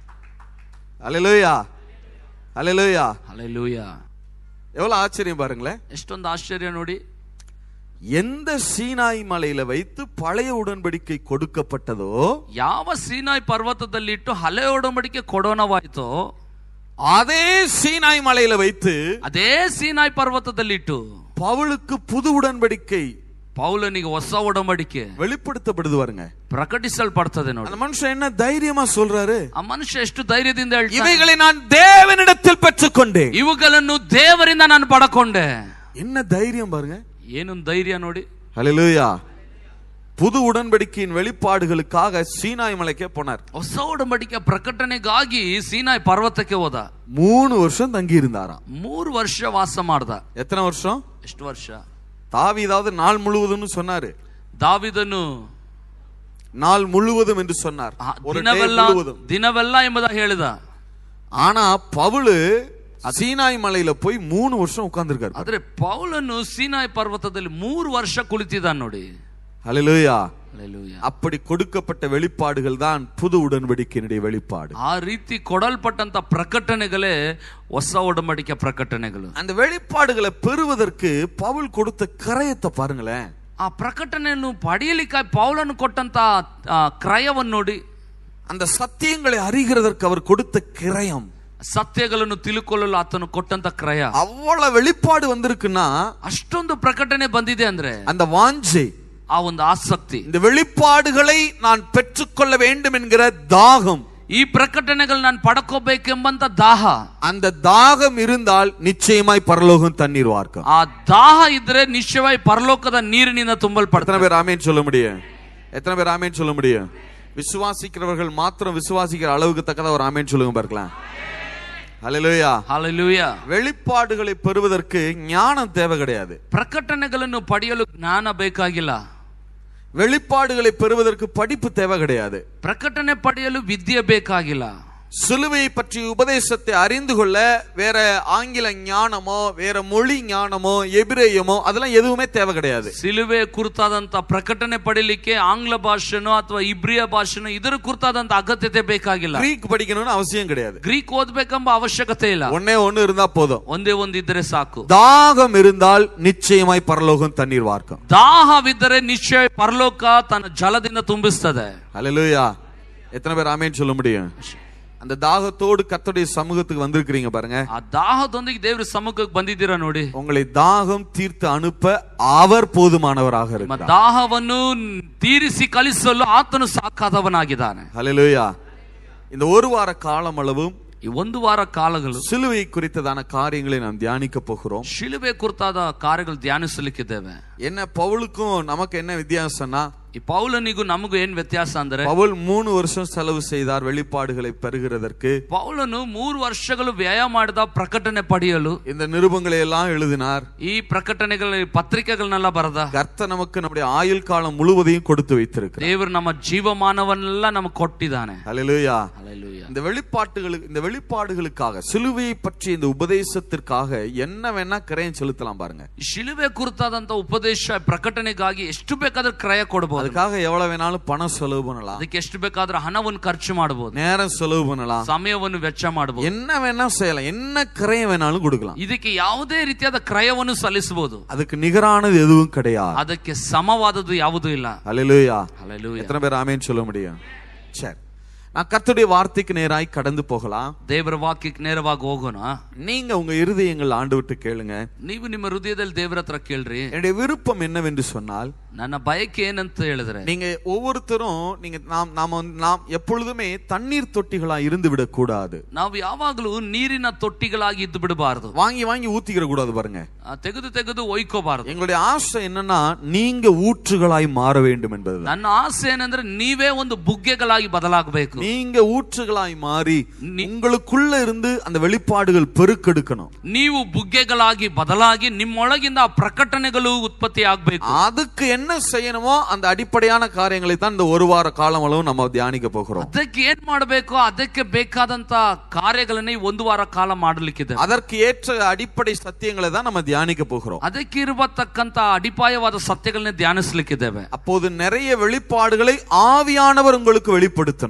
அலையிலூயா அலையிலூயா ಅಲ್ಲೆಲೂಯ எவ்வளவு ஆச்சரியம் பாருங்களேன் ಎಷ್ಟೊಂದು ಆಶ್ಚರ್ಯ ನೋಡಿ எந்த சீனாய் மலையில வைத்து பழைய உடன்படிக்கை கொடுக்கப்பட்டதோ ಯಾವ ಸೀನಾಯ್ ಪರ್ವತದಲ್ಲಿ ಇಟ್ಟು ಹಳೆ ಒಡಂಬಡಿಕೆ ಕೊಡೋಣವಾಯಿತೋ அதே சீனாய் மலையில வைத்து ಅದೇ ಸೀನಾಯ್ ಪರ್ವತದಲ್ಲಿ ಇಟ್ಟು பவுலுக்கு புது உடன்படிக்கை ಪೌಲನಿಗೆ ಹೊಸ ಒಡಂಬಡಿಕೆ வெளிப்படுத்தப்படுது பாருங்க ಪ್ರಕಟಿಸಲ್ಪಡ್ತದೆ ನೋಡಿ அந்த மனுஷன் என்ன தைரியமா சொல்றாரு ಆ ಮನುಷ್ಯ ಎಷ್ಟು ಧೈರ್ಯದಿಂದ ಹೇಳ್ತಾನೆ இவைகளை நான் தேவனிடத்தில் பெற்றுக்கொண்டேன் ಇವುಗಳನ್ನು ದೇವರಿಂದ ನಾನು ಪಡಕೊಂಡೆ என்ன தைரியம் பாருங்க ಏನು ಧೈರ್ಯ ನೋಡಿ ஹalleluya புது உடன்படிக்கையின் வெளிப்பாடுகளுக்காக சீனாய் மலைக்கே போனார் ಹೊಸ ಒಡಂಬಡಿಕೆ ಪ್ರಕಟಣೆಗಾಗಿ ಸೀನಾಯ್ ಪರ್ವತಕ್ಕೆ ಹೋದ மூணு வருஷம் தங்கி இருந்தாராம் ಮೂರು ವರ್ಷ ವಾಸ ಮಾಡ್ದ எத்தனை வருஷம் ಎಷ್ಟು ವರ್ಷ தாவீதாவது நாள் முழுவதும்னு சொன்னாரு ದಾವಿದನು நாள் முழுவதும் என்று சொன்னார் ಆ, ஒரு day ದಿನವೆಲ್ಲ முழுவதும் ದಿನವೆಲ್ಲ ಎಂಬುದ ಹೇಳಿದ ஆனா பவுலு சீனாய் மலையில போய் மூணு வருஷம் உட்கார்ந்திருக்காரு ಆದ್ರೆ ಪೌಲನು ಸೀನಾಯ್ ಪರ್ವತದಲ್ಲಿ ಮೂರು ವರ್ಷ ಕುಳಿತಿದ್ದಾನೆ ನೋಡಿ ஹalleluya Hallelujah. அப்படி கொடுக்கப்பட்ட வெளிப்பாடுகள் தான் புது உடன்படிக்கையினுடைய வெளிப்பாடு ಆ ರೀತಿ ಕೊಡಲ್ಪಟ್ಟಂತ ಪ್ರಕಟಣೆಗಳೇ ಹೊಸ ಒಡಂಬಡಿಕೆ ಪ್ರಕಟಣೆಗಳು அந்த வெளிப்பாடுகளை பெறுவதற்கு பவுல் கொடுத்த கரையத்தை பாருங்களேன் ಆ ಪ್ರಕಟಣೆಯನ್ನು ಪಡೆಯಲಿಕ್ಕಾಗಿ ಪೌಲನು ಕೊಟ್ಟಂತ ಆ, ಕ್ರಯವನ್ನು ನೋಡಿ அந்த சத்தியங்களை அறிகிறதற்கு அவர் கொடுத்த கிரயம் ಸತ್ಯಗಳನ್ನು ತಿಳ್ಕೊಳ್ಳಲು ಆತನು ಕೊಟ್ಟಂತ ಕ್ರಯ அவ்வளவு வெளிப்பாடு வந்திருக்குன்னா ಅಷ್ಟೊಂದು ಪ್ರಕಟಣೆ ಬಂದಿದೆ ಅಂದ್ರೆ அந்த வாஞ்சை ಆ ಒಂದು ಆಸಕ್ತಿ இந்த வெளிப்பாடுகளை நான் பெற்றுக்கொள்ள வேண்டும் என்கிற தாகம் ಈ ಪ್ರಕಟಣೆಗಳು ನಾನು ಪಡ್ಕೋಬೇಕೆಂಬಂತ ದಾಹ அந்த தாகம் இருந்தால் நிச்சயமாய் பரலோகம் தண்ணீர் வார்க்கும் ಆ ದಾಹ ಇದ್ರೆ ನಿಶ್ಚಯವಾಗಿ ಪರಲೋಕದ ನೀರಿನಿಂದ ತುಂಬಲ್ಪಡ್ತಾರೆ எத்தனை பேர் ஆமேன் சொல்ல முடியும் எத்தனை பேர் ஆமேன் சொல்ல முடியும் விசுவாசிக்கிறவர்கள் மாத்திரம் விசுவாசிக்கிற அளவுக்கு தக்கதா ஒரு ஆமேன் சொல்லுங்க பார்க்கலாம் ஹalleluya ಹಾಲೆಲೂಯ வெளிப்பாடுகளை பெறுவதற்கு ஞானம் தேவை கிடையாது ಪ್ರಕಟಣೆಗಳನ್ನು ಪಡೆಯಲು ಜ್ಞಾನ ಬೇಕಾಗಿಲ್ಲ வெளிப்பாடுகளை பெறுவதற்கு படிப்பு தேவை கிடையாது ಪ್ರಕಟಣೆ ಪಡೆಯಲು ವಿದ್ಯೆ ಬೇಕಾಗಿಲ್ಲ சிலுவையை பற்றி உபதேசத்தை அறிந்து கொள்ள வேற ஆங்கில ஞானமோ வேற மொழி ஞானமோ எபிரேயமோ அதெல்லாம் எதுவுமே தேவை கிடையாது ಸಿಲುವೆ ಕುರಿತಾದಂತ ಪ್ರಕಟಣೆ ಪಡಿಲಿಕ್ಕೆ ಆಂಗ್ಲ ಭಾಷೆನೋ ಅಥವಾ ಇಬ್ರಿಯ ಭಾಷೆನೋ ಇದರ ಕುರಿತಾದಂತ ಅಗತ್ಯತೆ ಬೇಕಾಗಿಲ್ಲ கிரீக் படிக்கணும்னு அவசியம் கிடையாது ಗ್ರೀಕ್ ಓದ್ಬೇಕೆಂಬ ಅವಶ್ಯಕತೆ ಇಲ್ಲ ஒன்னே ஒண்ணு இருந்தா போதும் ಒಂದೇ ಒಂದಿದ್ರೆ ಸಾಕು தாகம் இருந்தால் நிச்சயமாய் பரலோகம் தண்ணீர் வார்க்கும் ದಾಹವಿದ್ದರೆ ನಿಶ್ಚಯ ಪರಲೋಕ ತನ್ನ ಜಲದಿಂದ ತುಂಬಿಸ್ತದೆ ஹalleluya எத்தனை பேர் ஆமேன்னு சொல்ல முடியும் அந்த தாகத்தோடு கர்த்தருடைய சமூகத்துக்கு வந்திருக்கிறீங்க பாருங்க ಆ ದಾಹದೊಂದಿಗೆ ದೇವ್ರ ಸಮ್ಮುಖಕ್ಕೆ ಬಂದಿದ್ದೀರಾ ನೋಡಿ உங்களை தாகம் தீர்த்து அனுப்ப அவர் போதுமானவராக ನಿಮ್ಮ இருக்கிறார் ದಾಹವನ್ನು ತೀರಿಸಿ ಕಲಿಸಲು ಆತನು ಸಾಕಾದವನಾಗಿದ್ದಾನೆ ஹalleluya இந்த ஒரு வார காலம் அளவும் ಈ ಒಂದು ವಾರ ಕಾಲಗಳು சிலுவை குறித்ததான காரியங்களை நாம் தியானிக்க போகிறோம் ಶಿಲುಬೆ ಕುರಿತಾದ ಕಾರ್ಯಗಳು ಧ್ಯಾನಿಸಲಿಕ್ಕಿದ್ದೇವೆ என்ன பவுலுக்கும் நமக்கு என்ன வித்தியாசம்னா ಈ ಪೌಲನಿಗೂ ನಮಗೂ ಏನ್ ವ್ಯತ್ಯಾಸ ಅಂದ್ರೆ பவுல் மூணு வருஷம் செலவு செய்தார் வெளிப்பாடுகளை பெறுகிறதற்கு ಪೌಲನು ಮೂರು ವರ್ಷಗಳು ವ್ಯಯ ಮಾಡಿದ ಪ್ರಕಟಣೆ ಪಡೆಯಲು இந்த நிருபங்களை எல்லாம் எழுதினார் ಈ ಪ್ರಕಟಣೆಗಳ ಪತ್ರಿಕೆಗಳನ್ನೆಲ್ಲ ಬರದ கர்த்தர் நமக்கு நம்முடைய ஆயுள் காலம் முழுவதையும் கொடுத்து வைத்திருக்கிறார் ದೇವರು ನಮ್ಮ ಜೀವಮಾನವನ್ನೆಲ್ಲ ನಮಗೆ ಕೊಟ್ಟಿದ್ದಾನೆ ஹalleluya Hallelujah. இந்த வெளிப்பாட்டுகளுக்கு இந்த வெளிப்பாடுகளுக்காக சிலுவையை பற்றி இந்த உபதேசத்திற்காக என்ன வேணா கிரயம் செலுத்தலாம் பாருங்க ಈ ಶಿಲುಬೆ ಕುರಿತಾದಂತ ಉಪದೇಶ ಪ್ರಕಟಣೆಗಾಗಿ ಎಷ್ಟು ಬೇಕಾದ್ರೂ ಕ್ರಯ ಕೊಡಬಹುದು அதுக்காக எவ்வளவு வேணாலும் பணம் செலவு பண்ணலாம் ಅದಕ್ಕೆ ಎಷ್ಟು ಬೇಕಾದ್ರೂ ಹಣವನ್ನು ಖರ್ಚು ಮಾಡಬಹುದು நேரம் செலவு பண்ணலாம் ಸಮಯವನ್ನು ವೆಚ್ಚ ಮಾಡಬಹುದು என்ன வேணா செய்யலாம் என்ன கிரயம் வேணாலும் கொடுக்கலாம் ಇದಕ್ಕೆ ಯಾವುದೇ ರೀತಿಯಾದ ಕ್ರಯವನ್ನು ಸಲ್ಲಿಸಬಹುದು அதுக்கு நிகரானது எதுவும் கிடையாது ಅದಕ್ಕೆ ಸಮವಾದದ್ದು ಯಾವುದೂ ಇಲ್ಲ ஹalleluya Hallelujah. எத்தனை பேர் ஆமேன்னு சொல்ல முடியும் சரி நான் கர்த்தருடைய வார்த்தைக்கு நேராய் கடந்து போகலாம் ದೇವರ ವಾಕ್ಯಕ್ಕೆ ನೇರವಾಗಿ ಹೋಗೋಣ நீங்க உங்க இருதயங்கள் ஆண்டு விட்டு கேளுங்க ನೀವು ನಿಮ್ಮ ಹೃದಯದಲ್ಲಿ ದೇವರ ಹತ್ರ ಕೇಳ್ರಿ என்னுடைய விருப்பம் என்னவென்று சொன்னால் ನನ್ನ ಬಯಕೆ ಏನಂತ ಹೇಳಿದ್ರೆ நீங்க ஒவ்வொருத்தரும் நீங்க நாம் நாம வந்து- நாம் எப்பொழுதுமே தண்ணீர் தொட்டிகளா இருந்து விடக் கூடாது ನಾವು ಯಾವಾಗಲೂ ನೀರಿನ ತೊಟ್ಟಿಗಳಾಗಿ ಇದ್ದು ಬಿಡಬಾರದು வாங்கி வாங்கி ஊத்திக்கிற கூடாது பாருங்க ಆ, ತೆಗೆದು ತೆಗೆದು ಒಯ್ಕೋಬಾರದು எங்களுடைய ஆசை என்னன்னா நீங்க ஊற்றுகளாய் மாற வேண்டும் என்பதுதான் ನನ್ನ ಆಸೆ ಏನಂದ್ರೆ ನೀವೇ ಒಂದು ಬುಗ್ಗೆಗಳಾಗಿ ಬದಲಾಗಬೇಕು நீங்க ஊற்றுகளாய் மாறி உங்களுக்குள்ள இருந்து அந்த வெளிப்பாடுகள் பெருக்கெடுக்கணும் ನೀವು ಬುಗ್ಗೆಗಳಾಗಿ ಬದಲಾಗಿ ನಿಮ್ಮೊಳಗಿಂದ ಆ ಪ್ರಕಟಣೆಗಳು ಉತ್ಪತ್ತಿ ಆಗ್ಬೇಕು அதுக்கு என்ன செய்யணுமோ அந்த அடிப்படையான காரியங்களை தான் இந்த ஒரு வார காலம் அளவு நம்ம தியானிக்க போகிறோம் ಅದಕ್ಕೆ ಏನ್ ಮಾಡಬೇಕು ಅದಕ್ಕೆ ಬೇಕಾದಂತ ಕಾರ್ಯಗಳನ್ನೇ ಈ ಒಂದು ವಾರ ಕಾಲ ಮಾಡಲಿಕ್ಕಿದೆ அதற்கு ஏற்ற அடிப்படை சத்தியங்களை தான் நம்ம தியானிக்க போகிறோம் ಅದಕ್ಕೆ ಇರತಕ್ಕಂತ ಅಡಿಪಾಯವಾದ ಸತ್ಯಗಳನ್ನೇ ಧ್ಯಾನಿಸ್ಲಿಕ್ಕಿದ್ದೇವೆ அப்போது நிறைய வெளிப்பாடுகளை ஆவியானவர் உங்களுக்கு வெளிப்படுத்தணும் ಆಗ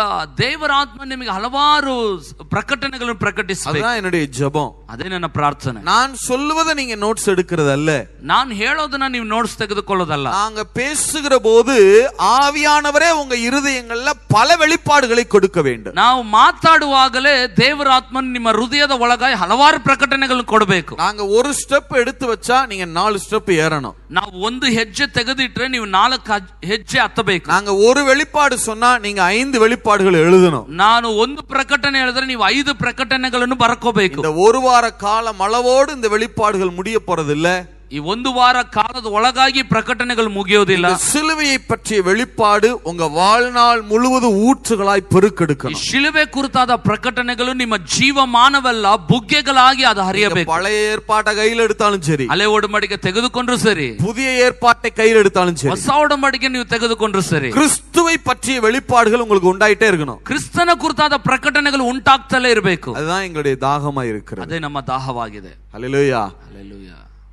ದೇವರ ಆತ್ಮ ನಿಮಗೆ ಹಲವಾರು ಪ್ರಕಟಣೆಗಳನ್ನು ಪ್ರಕಟಿಸಬೇಕು அதுதான் என்னுடைய ஜெபம் ಅದೇ ನನ್ನ ಪ್ರಾರ್ಥನೆ நான் சொல்லுவதை நீங்க நோட்ஸ் எடுக்கிறது அல்ல ನಾನು ಹೇಳೋದನ್ನ ನೀವು ನೋಟ್ಸ್ ತೆಗೆದುಕೊಳ್ಳೋದಲ್ಲ நாங்க பேசுகிற போது ஆவியானவரே உங்க இருதயங்கள்ல பல வெளிப்பாடுகளை கொடுக்க வேண்டும் ನಾವು ಮಾತಾಡುವಾಗಲೇ ದೇವರ ಆತ್ಮನ್ ನಿಮ್ಮ ಹೃದಯದ ಒಳಗಾಗಿ ಹಲವಾರು ಪ್ರಕಟಣೆಗಳನ್ನು ಕೊಡಬೇಕು நாங்க ஒரு ஸ்டெப் எடுத்து வச்சா நீங்க நாலு ஸ்டெப் ஏறணும் ನಾವು ಒಂದು ಹೆಜ್ಜೆ ತೆಗೆದಿಟ್ರೆ ನೀವು ನಾಲ್ಕು ಹಜ್- ಹೆಜ್ಜೆ ಹತ್ತಬೇಕು நாங்க ஒரு வெளிப்பாடு சொன்னா நீங்க ஐந்து வெளிப்பாடுகள் எழுதணும் ನಾನು ಒಂದು ಪ್ರಕಟಣೆ ಹೇಳಿದ್ರೆ ನೀವು ಐದು ಪ್ರಕಟಣೆಗಳನ್ನು ಬರ್ಕೋಬೇಕು இந்த ஒரு வார காலம் அளவோடு இந்த வெளிப்பாடுகள் முடிய போறது இல்ல ಈ ಒಂದು ವಾರ ಕಾಲದ ಒಳಗಾಗಿ ಪ್ರಕಟಣೆಗಳು ಮುಗಿಯೋದಿಲ್ಲ இந்த சிலுவையை பற்றிய வெளிப்பாடு உங்க வாழ்நாள் முழுவதும் ஊற்றுகளாய் ಈ பெருக்கெடுக்கணும் ಶಿಲುಬೆ ಕುರಿತಾದ ಪ್ರಕಟಣೆಗಳು ನಿಮ್ಮ ಜೀವಮಾನವೆಲ್ಲ ಬುಗ್ಗೆಗಳಾಗಿ ಅದು நீங்க ಹರಿಯಬೇಕು பழைய ஏற்பாட்டை கையில் எடுத்தாலும் சரி ಹಳೆ ಒಡಂಬಡಿಕೆ ತೆಗೆದುಕೊಂಡ್ರು ಸರಿ புதிய ஏற்பாட்டை கையில் எடுத்தாலும் சரி ಹೊಸ ಒಡಂಬಡಿಕೆ ನೀವು ತೆಗೆದುಕೊಂಡ್ರು ಸರಿ கிறிஸ்துவை பற்றிய வெளிப்பாடுகள் உங்களுக்கு உண்டாயிட்டே இருக்கணும் ಕ್ರಿಸ್ತನ ಕುರಿತಾದ ಪ್ರಕಟಣೆಗಳು ಉಂಟಾಗ್ತಲೇ ಇರಬೇಕು அதுதான் எங்களுடைய தாகமா இருக்கிறது ಅದೇ ನಮ್ಮ ದಾಹವಾಗಿದೆ அல்லேலூயா Hallelujah.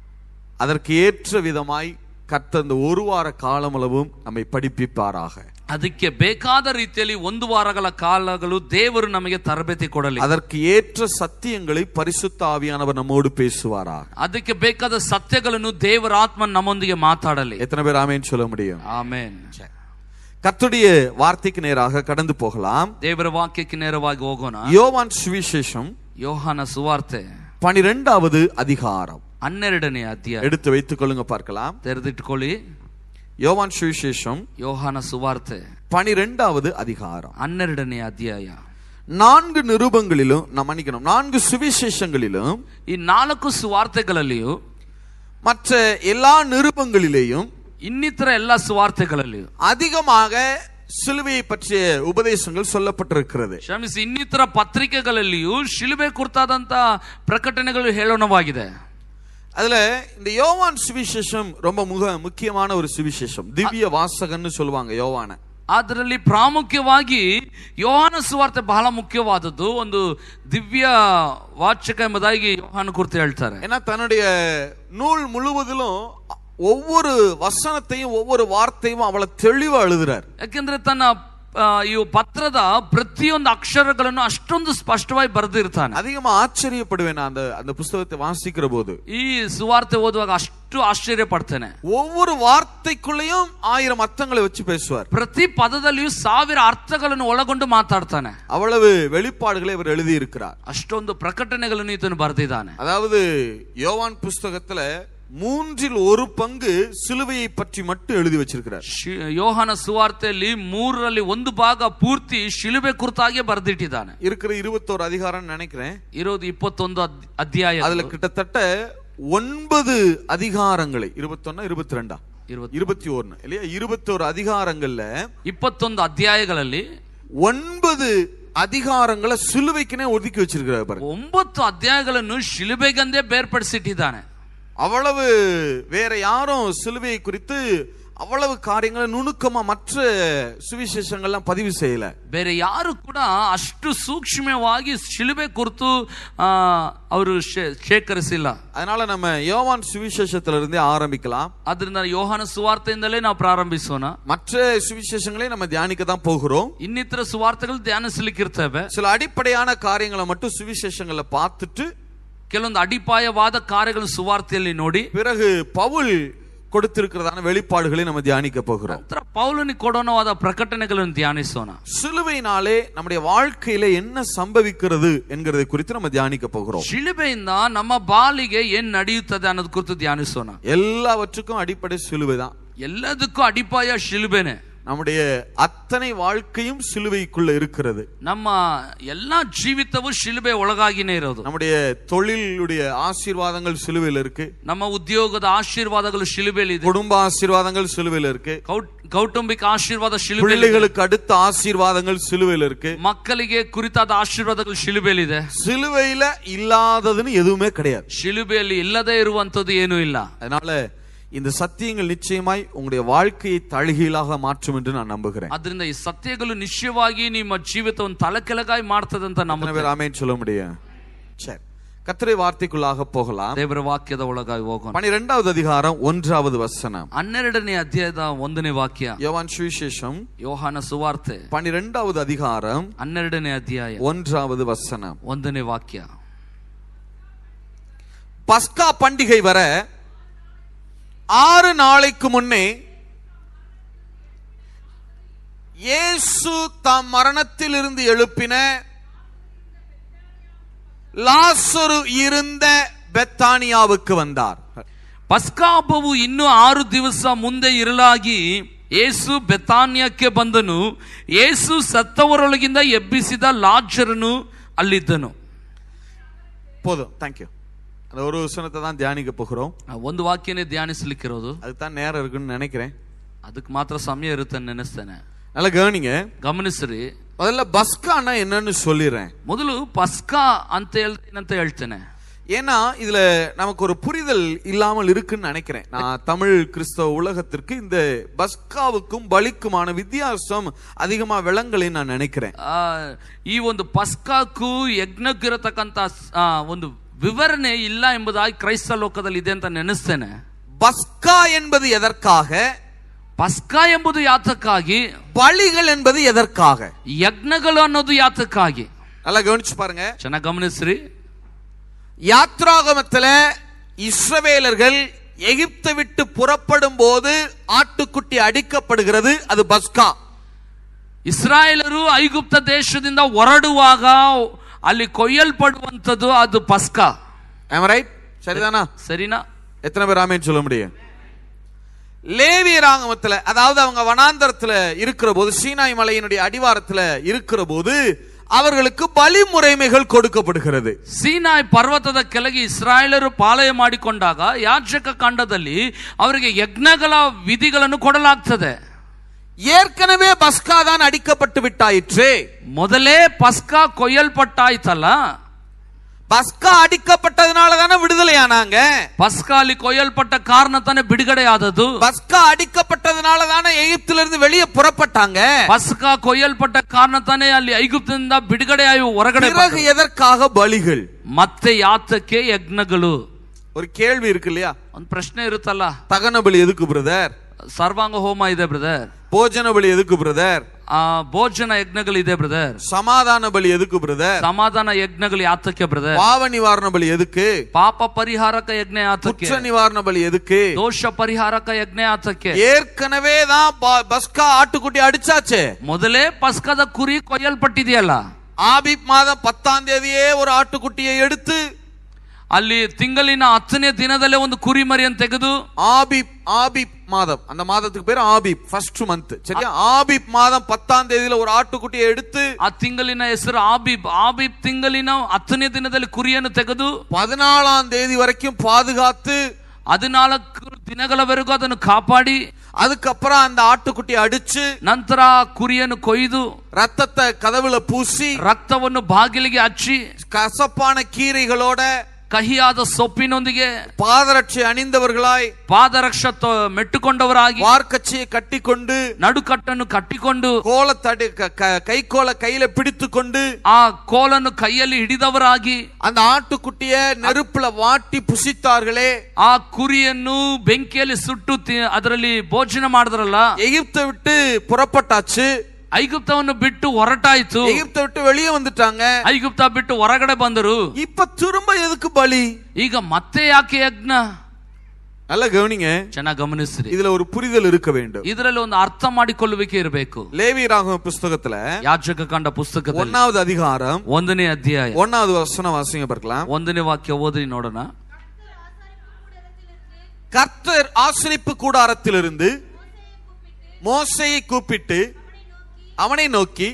அதற்கு ஏற்ற விதமாய் கர்த்தர் இந்த ஒரு வார காலமளவும் நம்மை படிப்பிப்பாராக ಅದಕ್ಕೆ ಬೇಕಾದ ರೀತಿಯಲ್ಲಿ ಒಂದು ವಾರಗಳ ಕಾಲಗಳು ದೇವರು ನಮಗೆ ತರಬೇತಿ ಕೊಡಲಿ அதற்கு ஏற்ற சத்தியங்களை பரிசுத்த ஆவியானவர் நம்மோடு பேசுவாராக ಅದಕ್ಕೆ ಬೇಕಾದ ಸತ್ಯಗಳನ್ನು ದೇವರ ಆತ್ಮ ನಮ್ಮೊಂದಿಗೆ ಮಾತಾಡಲಿ எத்தனை பேர் ஆமேன்னு சொல்ல முடியும் ಆಮೇನ್ கர்த்தருடைய வார்த்தைக்கு நேராக கடந்து போகலாம் ದೇವರ ವಾಕ್ಯಕ್ಕೆ ನೇರವಾಗಿ ಹೋಗೋಣ யோவான் சுவிசேஷம் ಯೋಹಾನ ಸುವಾರ್ತೆ பனிரெண்டாவது அதிகாரம் ಹನ್ನೆರಡನೇ ಅಧ್ಯಾಯ எடுத்து வைத்துக் கொள்ளுங்க பார்க்கலாம் ತೆರೆದಿಟ್ಕೊಳ್ಳಿ யோவான் சுவிசேஷம் ಯೋಹಾನ ಸುವಾರ್ತೆ பனிரெண்டாவது அதிகாரம் ಹನ್ನೆರಡನೇ ಅಧ್ಯಾಯ நான்கு நிருபங்களிலும் நான் மன்னிக்கணும் நான்கு சுவிசேஷங்களிலும் ಈ ನಾಲ್ಕು ಸುವಾರ್ತೆಗಳಲ್ಲಿಯೂ மற்ற எல்லா நிருபங்களிலேயும் ಇನ್ನಿತರ ಎಲ್ಲ ಸುವಾರ್ತೆಗಳಲ್ಲಿಯೂ அதிகமாக சிலுவையை பற்றிய உபதேசங்கள் சொல்லப்பட்டிருக்கிறது ಕ್ಷಮಿಸಿ ಇನ್ನಿತರ ಪತ್ರಿಕೆಗಳಲ್ಲಿಯೂ ಶಿಲುಬೆ ಕುರಿತಾದಂತ ಪ್ರಕಟಣೆಗಳು ಹೇಳೋಣವಾಗಿದೆ அதுல இந்த யோவான் சுவிசேஷம் ரொம்ப முக முக்கியமான ஒரு சுவிசேஷம் திவ்ய வாசகன்னு சொல்லுவாங்க யோவான ಅದರಲ್ಲಿ ಪ್ರಾಮುಖ್ಯವಾಗಿ ಯೋಹಾನ ಸುವಾರ್ತೆ ಬಹಳ ಮುಖ್ಯವಾದದ್ದು ಒಂದು ದಿವ್ಯ ವಾಚಕ ಎಂಬುದಾಗಿ ಯೋಹಾನ ಕುರಿತು ಹೇಳ್ತಾರೆ ஏன்னா தன்னுடைய நூல் முழுவதிலும் ஒவ்வொரு வசனத்தையும் ஒவ்வொரு வார்த்தையும் அவளை தெளிவா எழுதுறார் ಯಾಕೆಂದ್ರೆ ತನ್ನ ಆ, ಈ ಪತ್ರದ ಪ್ರತಿಯೊಂದು ಅಕ್ಷರಗಳನ್ನು ಅಷ್ಟೊಂದು ಸ್ಪಷ್ಟವಾಗಿ ಬರೆದಿರ್ತಾನೆ அதிகமா ஆச்சரியப்படுவேன் நான் அந்த அந்த புஸ்தகத்தை வாசிக்கிற போது ಈ ಸುವಾರ್ತೆ ಓದುವಾಗ ಅಷ್ಟು ಆಶ್ಚರ್ಯ ಪಡ್ತೇನೆ ஒவ்வொரு வார்த்தைக்குள்ளேயும் ஆயிரம் அர்த்தங்களை வச்சு பேசுவார் ಪ್ರತಿ ಪದದಲ್ಲಿಯೂ ಸಾವಿರ ಅರ್ಥಗಳನ್ನು ಒಳಗೊಂಡು ಮಾತಾಡ್ತಾನೆ அவ்வளவு வெளிப்பாடுகளை இவர் எழுதி இருக்கிறார் ಅಷ್ಟೊಂದು ಪ್ರಕಟಣೆಗಳನ್ನು ಈತನು ಬರೆದಿದ್ದಾನೆ அதாவது யோவான் புஸ்தகத்துல மூன்றில் ஒரு பங்கு சிலுவையை பற்றி மட்டும் எழுதி வச்சிருக்கிறார் ಶಿ- ಯೋಹಾನ ಸುವಾರ್ತೆಯಲ್ಲಿ ಮೂರರಲ್ಲಿ ಒಂದು ಭಾಗ ಪೂರ್ತಿ ಶಿಲುಬೆ ಕುರಿತಾಗಿ ಬರೆದಿಟ್ಟಿದ್ದಾನೆ இருக்கிற இருபத்தோரு அதிகாரம் நினைக்கிறேன் ಇರೋದು ಇಪ್ಪತ್ತೊಂದು ಅದ್- ಅಧ್ಯಾಯ அதுல கிட்டத்தட்ட ஒன்பது அதிகாரங்களை இருபத்தொன்னா இருபத்தி ரெண்டா இருபத்தி- இருபத்தி ஒன்னு இல்லையா இருபத்தோரு அதிகாரங்கள்ல ಇಪ್ಪತ್ತೊಂದು ಅಧ್ಯಾಯಗಳಲ್ಲಿ ஒன்பது அதிகாரங்களை சிலுவைக்குனே ஒதுக்கி வச்சிருக்கிறார் பாருங்க ಒಂಬತ್ತು ಅಧ್ಯಾಯಗಳನ್ನು ಶಿಲುಬೆಗಂದೇ ಬೇರ್ಪಡಿಸಿಟ್ಟಿದ್ದಾನೆ அவ்வளவு வேற யாரும் சிலுவையை குறித்து அவ்வளவு காரியங்களை நுணுக்கமா மற்ற சுவிசேஷங்கள்லாம் பதிவு செய்யல ಬೇರೆ ಯಾರು ಕೂಡ ಅಷ್ಟು ಸೂಕ್ಷ್ಮವಾಗಿ ಶಿಲುಬೆ ಕುರಿತು ಆ, ಅವರು ಶೇ- ಶೇಖರಿಸಿಲ್ಲ அதனால நம்ம யோவான் சுவிசேஷத்துல இருந்தே ஆரம்பிக்கலாம் ಆದ್ರಿಂದ ಯೋಹಾನ ಸುವಾರ್ತೆಯಿಂದಲೇ ನಾವು ಪ್ರಾರಂಭಿಸೋಣ மற்ற சுவிசேஷங்களை நம்ம தியானிக்க தான் போகிறோம் ಇನ್ನಿತರ ಸುವಾರ್ತೆಗಳು ಧ್ಯಾನಿಸಲಿಕ್ಕಿರ್ತೇವೆ சில அடிப்படையான காரியங்களை மட்டும் சுவிசேஷங்களை பார்த்துட்டு ಕೆಲವೊಂದು ಅಡಿಪಾಯವಾದ ಕಾರ್ಯಗಳು ಸುವಾರ್ತೆಯಲ್ಲಿ ನೋಡಿ பிறகு பவுல் கொடுத்திருக்கிறதான வெளிப்பாடுகளை நம்ம தியானிக்க போகிறோம் ನಂತರ ಪೌಲನಿಗೆ ಕೊಡೋಣವಾದ ಪ್ರಕಟಣೆಗಳನ್ನು ಧ್ಯಾನಿಸೋಣ சிலுவையினாலே நம்முடைய வாழ்க்கையில என்ன சம்பவிக்கிறது என்கிறதை குறித்து நம்ம தியானிக்க போகிறோம் ಶಿಲುಬೆಯಿಂದ ನಮ್ಮ ಬಾಲಿಗೆ ಏನ್ ನಡೆಯುತ್ತದೆ ಅನ್ನೋದ್ ಕುರಿತು ಧ್ಯಾನಿಸೋಣ எல்லாவற்றுக்கும் அடிப்படை சிலுவை தான் ಎಲ್ಲದಕ್ಕೂ ಅಡಿಪಾಯ ಶಿಲುಬೆನೆ நம்முடைய அத்தனை வாழ்க்கையும் சிலுவைக்குள்ள இருக்கிறது ನಮ್ಮ ಎಲ್ಲಾ ಜೀವಿತವು ಶಿಲುಬೆ ಒಳಗಾಗಿನೇ ಇರೋದು நம்முடைய தொழிலுடைய ஆசீர்வாதங்கள் சிலுவையில் இருக்கு ನಮ್ಮ ಉದ್ಯೋಗದ ಆಶೀರ್ವಾದಗಳು ಶಿಲುಬೆಯಲ್ಲಿ ಇದೆ குடும்ப ஆசீர்வாதங்கள் சிலுவையில் இருக்கு ಕೌಟ್- ಕೌಟುಂಬಿಕ ಆಶೀರ್ವಾದ ಶಿಲುಬೆಯಲ್ಲಿ ಇದೆ. பிள்ளைகளுக்கு அடுத்த ஆசீர்வாதங்கள் சிலுவையில் இருக்கு ಮಕ್ಕಳಿಗೆ ಕುರಿತಾದ ಆಶೀರ್ವಾದಗಳು ಶಿಲುಬೆಯಲ್ಲಿದೆ சிலுவையில இல்லாததுன்னு எதுவுமே கிடையாது ಶಿಲುಬೆಯಲ್ಲಿ ಇಲ್ಲದೆ ಇರುವಂತದ್ದು ಏನೂ ಇಲ್ಲ அதனால இந்த சத்தியங்கள் நிச்சயமாய் உங்களுடைய வாழ்க்கையை தழுகீழாக மாற்றும் என்று நான் நம்புகிறேன் ಅದರಿಂದ ಈ ಸತ್ಯಗಳು ನಿಶ್ಚಯವಾಗಿ ನಿಮ್ಮ ಜೀವಿತವನ್ನು ತಲೆಕೆಳಗಾಯಿ ಮಾಡ್ತದೆ ಅಂತ எத்தனை ನಮ್ಮ பேர் ஆமேன்னு சொல்ல முடியும் சரி கத்திரை வார்த்தைக்குள்ளாக போகலாம் ದೇವರ ವಾಕ್ಯದ ಒಳಗಾಗಿ ಹೋಗೋಣ பனிரெண்டாவது அதிகாரம் ஒன்றாவது வசனம் ಹನ್ನೆರಡನೇ ಅಧ್ಯಾಯದ ಒಂದನೇ ವಾಕ್ಯ யோவான் சுவிசேஷம் ಯೋಹಾನ ಸುವಾರ್ತೆ பனிரெண்டாவது அதிகாரம் ಹನ್ನೆರಡನೇ ಅಧ್ಯಾಯ ஒன்றாவது வசனம் ಒಂದನೇ ವಾಕ್ಯ பஸ்கா பண்டிகை வர ஆறு நாளைக்கு முன்னே இயேசு தாம் மரணத்தில் இருந்து எழுப்பின லாசரு இருந்த பெத்தானியாவுக்கு வந்தார் ಪಸ್ಕಾ ಹಬ್ಬವು ಇನ್ನೂ ಆರು ದಿವಸ ಮುಂದೆ ಇರಲಾಗಿ ಏಸು ಬೆತಾನ್ಯಕ್ಕೆ ಬಂದನು ಏಸು ಸತ್ತವರೊಳಗಿಂದ ಎಬ್ಬಿಸಿದ ಲಾಜರನು ಅಲ್ಲಿದ್ದನು போதும் தேங்க்யூ அந்த ஒரு வசனத்தை தான் தியானிக்க போகிறோம் ಆ ಒಂದು ವಾಕ್ಯನೇ ಧ್ಯಾನಿಸ್ಲಿಕ್ಕಿರೋದು அதுக்கு தான் நேரம் இருக்குன்னு நினைக்கிறேன் ಅದಕ್ಕೆ ಮಾತ್ರ ಸಮಯ ಇರುತ್ತೆ ಅಂತ ನೆನೆಸ್ತೇನೆ நல்லா கவனிங்க ಗಮನಿಸ್ರಿ முதல்ல பஸ்கானா என்னன்னு சொல்லிடுறேன் ಮೊದಲು ಪಸ್ಕಾ ಅಂತ ಹೇಳ್ ಏನಂತ ಹೇಳ್ತೇನೆ ஏன்னா இதுல நமக்கு ஒரு புரிதல் இல்லாமல் இருக்குன்னு நினைக்கிறேன் நான் தமிழ் கிறிஸ்தவ உலகத்திற்கு இந்த பஸ்காவுக்கும் பலிக்குமான வித்தியாசம் அதிகமா விளங்கலை நான் நினைக்கிறேன் ಆ, ಈ ಒಂದು ಪಸ್ಕಾಕ್ಕೂ ಯಜ್ಞಕ್ಕೂ ಇರತಕ್ಕಂತ ಆ, ಒಂದು ವಿವರಣೆ ಇಲ್ಲ ಎಂಬುದಾಗಿ ಕ್ರೈಸ್ತ ಲೋಕದಲ್ಲಿ ಇದೆ ಅಂತ ನೆನೆಸ್ತೇನೆ பஸ்கா என்பது எதற்காக ಪಸ್ಕಾ ಎಂಬುದು ಯಾತಕ್ಕಾಗಿ பலிகள் என்பது எதற்காக ಯಜ್ಞಗಳು ಅನ್ನೋದು ಯಾತಕ್ಕಾಗಿ நல்லா கவனிச்சு பாருங்க ಚೆನ್ನಾಗಿ ಗಮನಿಸ್ರಿ யாத்ராகமத்துல இஸ்ரவேலர்கள் எகிப்தை விட்டு புறப்படும் போது ஆட்டுக்குட்டி அடிக்கப்படுகிறது அது பஸ்கா ಇಸ್ರಾಯೇಲರು ಐಗುಪ್ತ ದೇಶದಿಂದ ಹೊರಡುವಾಗ ಅಲ್ಲಿ ಕೊಯ್ಯಲ್ಪಡುವಂಥದ್ದು ಅದು ಪಸ್ಕಾ ரைட் சரிதானா ಸರಿನಾ எத்தனை பேர் ஆமேன்னு சொல்ல முடியும் லேவிய ராகமத்துல அதாவது அவங்க வனாந்தரத்துல இருக்கிற போது சீனாய் மலையினுடைய அடிவாரத்துல இருக்கிற போது அவர்களுக்கு பலி முறைமைகள் கொடுக்கப்படுகிறது ಸೀನಾಯ್ ಪರ್ವತದ ಕೆಳಗೆ ಇಸ್ರಾಯೇಲರು ಪಾಲಯ ಮಾಡಿಕೊಂಡಾಗ ಯಾಜಕ ಕಾಂಡದಲ್ಲಿ ಅವರಿಗೆ ಯಜ್ಞಗಳ ವಿಧಿಗಳನ್ನು ಕೊಡಲಾಗ್ತದೆ ஏற்கனவே பஸ்கா தான் அடிக்கப்பட்டு விட்டாயிற்றே ಮೊದಲೇ ಪಸ್ಕಾ ಕೊಯ್ಯಲ್ಪಟ್ಟಾಯ್ತಲ್ಲ பஸ்கா அடிக்கப்பட்டதுனால தானே விடுதலை ஆனாங்க ಪಸ್ಕಾ ಅಲ್ಲಿ ಕೊಯ್ಯಲ್ಪಟ್ಟ ಕಾರಣ ತಾನೇ ಬಿಡುಗಡೆ ಆದದ್ದು பஸ்கா அடிக்கப்பட்டதுனால தானே எகிப்தில இருந்து வெளியே புறப்பட்டாங்க ಪಸ್ಕಾ ಕೊಯ್ಯಲ್ಪಟ್ಟ ಕಾರಣ ತಾನೇ ಅಲ್ಲಿ ಐಗುಪ್ತದಿಂದ ಬಿಡುಗಡೆ ಆಗಿ ಹೊರಗಡೆ பிறகு எதற்காக பலிகள் ಬಂದ್ರು. ಮತ್ತೆ ಯಾತಕ್ಕೆ ಯಜ್ಞಗಳು ஒரு கேள்வி இருக்கு இல்லையா ಒಂದು ಪ್ರಶ್ನೆ ಇರುತ್ತಲ್ಲ தகன பலி எதுக்கு பிரதர் ಸರ್ವಾಂಗ ಹೋಮ ಇದೆ ಬ್ರದರ್ போஜன பலி எதுக்கு பிரதர் ಆ ಭೋಜನ ಯಜ್ಞಗಳಿದೆ ಬ್ರದರ್ சமாதான பலி எதுக்கு பிரதர் ಸಮಾಧಾನ ಯಜ್ಞಗಳು ಯಾತಕ್ಕೆ ಬ್ರದರ್ பாவ நிவாரண பலி எதுக்கு ಪಾಪ ಪರಿಹಾರಕ ಯಜ್ಞ ಯಾತಕ್ಕೆ குற்ற நிவாரண பலி எதுக்கு ದೋಷ ಪರಿಹಾರಕ ಯಜ್ಞ ಯಾತಕ್ಕೆ ஏற்கனவே தான் ப- பஸ்கா ஆட்டுக்குட்டி அடிச்சாச்சு ಮೊದಲೇ ಪಸ್ಕದ ಕುರಿ ಕೊಯ್ಯಲ್ಪಟ್ಟಿದೆಯಲ್ಲ ஆபிப் மாதம் பத்தாம் தேதியே ஒரு ஆட்டுக்குட்டியை எடுத்து ಅಲ್ಲಿ ತಿಂಗಳಿನ ಹತ್ತನೇ ದಿನದಲ್ಲೇ ಒಂದು ಕುರಿ ಮರಿಯನ್ನು ತೆಗೆದು ஆபிப் ஆபிப் மாதம் அந்த மாதத்துக்கு பேர் ஆபிப் ஃபர்ஸ்ட் மந்த் சரியா ஆபிப் மாதம் பத்தாம் தேதியில ஒரு ஆட்டுக்குட்டியை எடுத்து ಆ ತಿಂಗಳಿನ ಹೆಸರು ಆಬಿಬ್ ಆಬಿಬ್ ತಿಂಗಳಿನ ಹತ್ತನೇ ದಿನದಲ್ಲಿ ಕುರಿಯನ್ನು ತೆಗೆದು பதினாலாம் தேதி வரைக்கும் பாதுகாத்து ಹದಿನಾಲ್ಕು ದಿನಗಳವರೆಗೂ ಅದನ್ನು ಕಾಪಾಡಿ அதுக்கப்புறம் அந்த ஆட்டுக்குட்டியை அடிச்சு ನಂತರ ಆ ಕುರಿಯನ್ನು ಕೊಯ್ದು ரத்தத்தை கதவுல பூசி ರಕ್ತವನ್ನು ಬಾಗಿಲಿಗೆ ಹಚ್ಚಿ கசப்பான கீரைகளோட ಕಹಿಯಾದ ಸೊಪ್ಪಿನೊಂದಿಗೆ பாதரட்சை அணிந்தவர்களாய் ಪಾದರಕ್ಷ ತೊ- ಮೆಟ್ಟುಕೊಂಡವರಾಗಿ வார்க்கச்சையை கட்டிக்கொண்டு ನಡುಕಟ್ಟನ್ನು ಕಟ್ಟಿಕೊಂಡು கோலத்தடி க- க- கைக்கோலை கையில பிடித்து கொண்டு ಆ ಕೋಲನ್ನು ಕೈಯಲ್ಲಿ ಹಿಡಿದವರಾಗಿ அந்த ಆಟುಕುಟ್ಟಿಯ நெருப்புல வாட்டி புசித்தார்களே ಆ ಕುರಿಯನ್ನು ಬೆಂಕಿಯಲ್ಲಿ ಸುಟ್ಟು ತಿ- ಅದರಲ್ಲಿ ಭೋಜನ ಮಾಡಿದ್ರಲ್ಲ எகிப்தை விட்டு புறப்பட்டாச்சு ಐಗುಪ್ತವನ್ನು ಬಿಟ್ಟು ಹೊರಟಾಯ್ತು எகிப்தை விட்டு வெளியே வந்துட்டாங்க ಐಗುಪ್ತ ಬಿಟ್ಟು ಹೊರಗಡೆ ಬಂದರು இப்ப திரும்ப எதுக்கு பலி ಈಗ ಮತ್ತೆ ಯಾಕೆ ಯಜ್ಞ நல்லா கவனிங்க ಚೆನ್ನಾಗಿ ಗಮನಿಸ್ರಿ இதுல ஒரு புரிதல் இருக்க வேண்டும் ಇದರಲ್ಲಿ ಒಂದು ಅರ್ಥ ಮಾಡಿಕೊಳ್ಳುವಿಕೆ ಇರಬೇಕು லேவி ராகவ புஸ்தகத்துல ಯಾಜಕ ಕಂಡ ಪುಸ್ತಕದಲ್ಲಿ ஒன்னாவது அதிகாரம் ಒಂದನೇ ಅಧ್ಯಾಯ ஒன்னாவது வசனம் வாசிங்க பார்க்கலாம் ಒಂದನೇ ವಾಕ್ಯ ಓದಿ ನೋಡೋಣ கர்த்தர் ஆசிரிப்பு கூடாரத்திலிருந்து மோசையை கூப்பிட்டு அவனை நோக்கி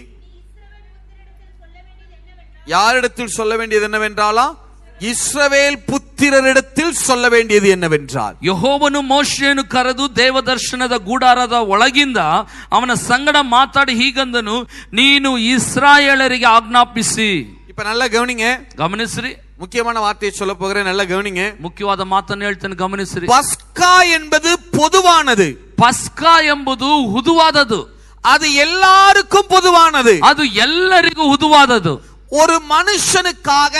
யாரிடத்தில் சொல்ல வேண்டியது என்னவென்றாலா இஸ்ரவேல் புத்திரரிடத்தில் சொல்ல வேண்டியது என்னவென்றால் ಯಹೋವನು ಮೋಶೆಯನ್ನು ಕರೆದು ದೇವದರ್ಶನದ ಗುಡಾರದ ಒಳಗಿಂದ ಅವನ ಸಂಗಡ ಮಾತಾಡಿ ಹೀಗಂದನು ನೀನು ಇಸ್ರಾಯೇಲರಿಗೆ ಆಜ್ಞಾಪಿಸಿ இப்ப நல்லா கவனிங்க ಗಮನಿಸ್ರಿ முக்கியமான வார்த்தையை சொல்ல போகிறேன் நல்லா கவனிங்க ಮುಖ್ಯವಾದ ಮಾತನ್ನು ಹೇಳ್ತೇನೆ ಗಮನಿಸ್ರಿ பஸ்கா என்பது பொதுவானது ಪಸ್ಕಾ ಎಂಬುದು ಹುದುವಾದದು அது எல்லாருக்கும் பொதுவானது ಅದು ಎಲ್ಲರಿಗೂ ಹುದುವಾದದು ஒரு மனுஷனுக்காக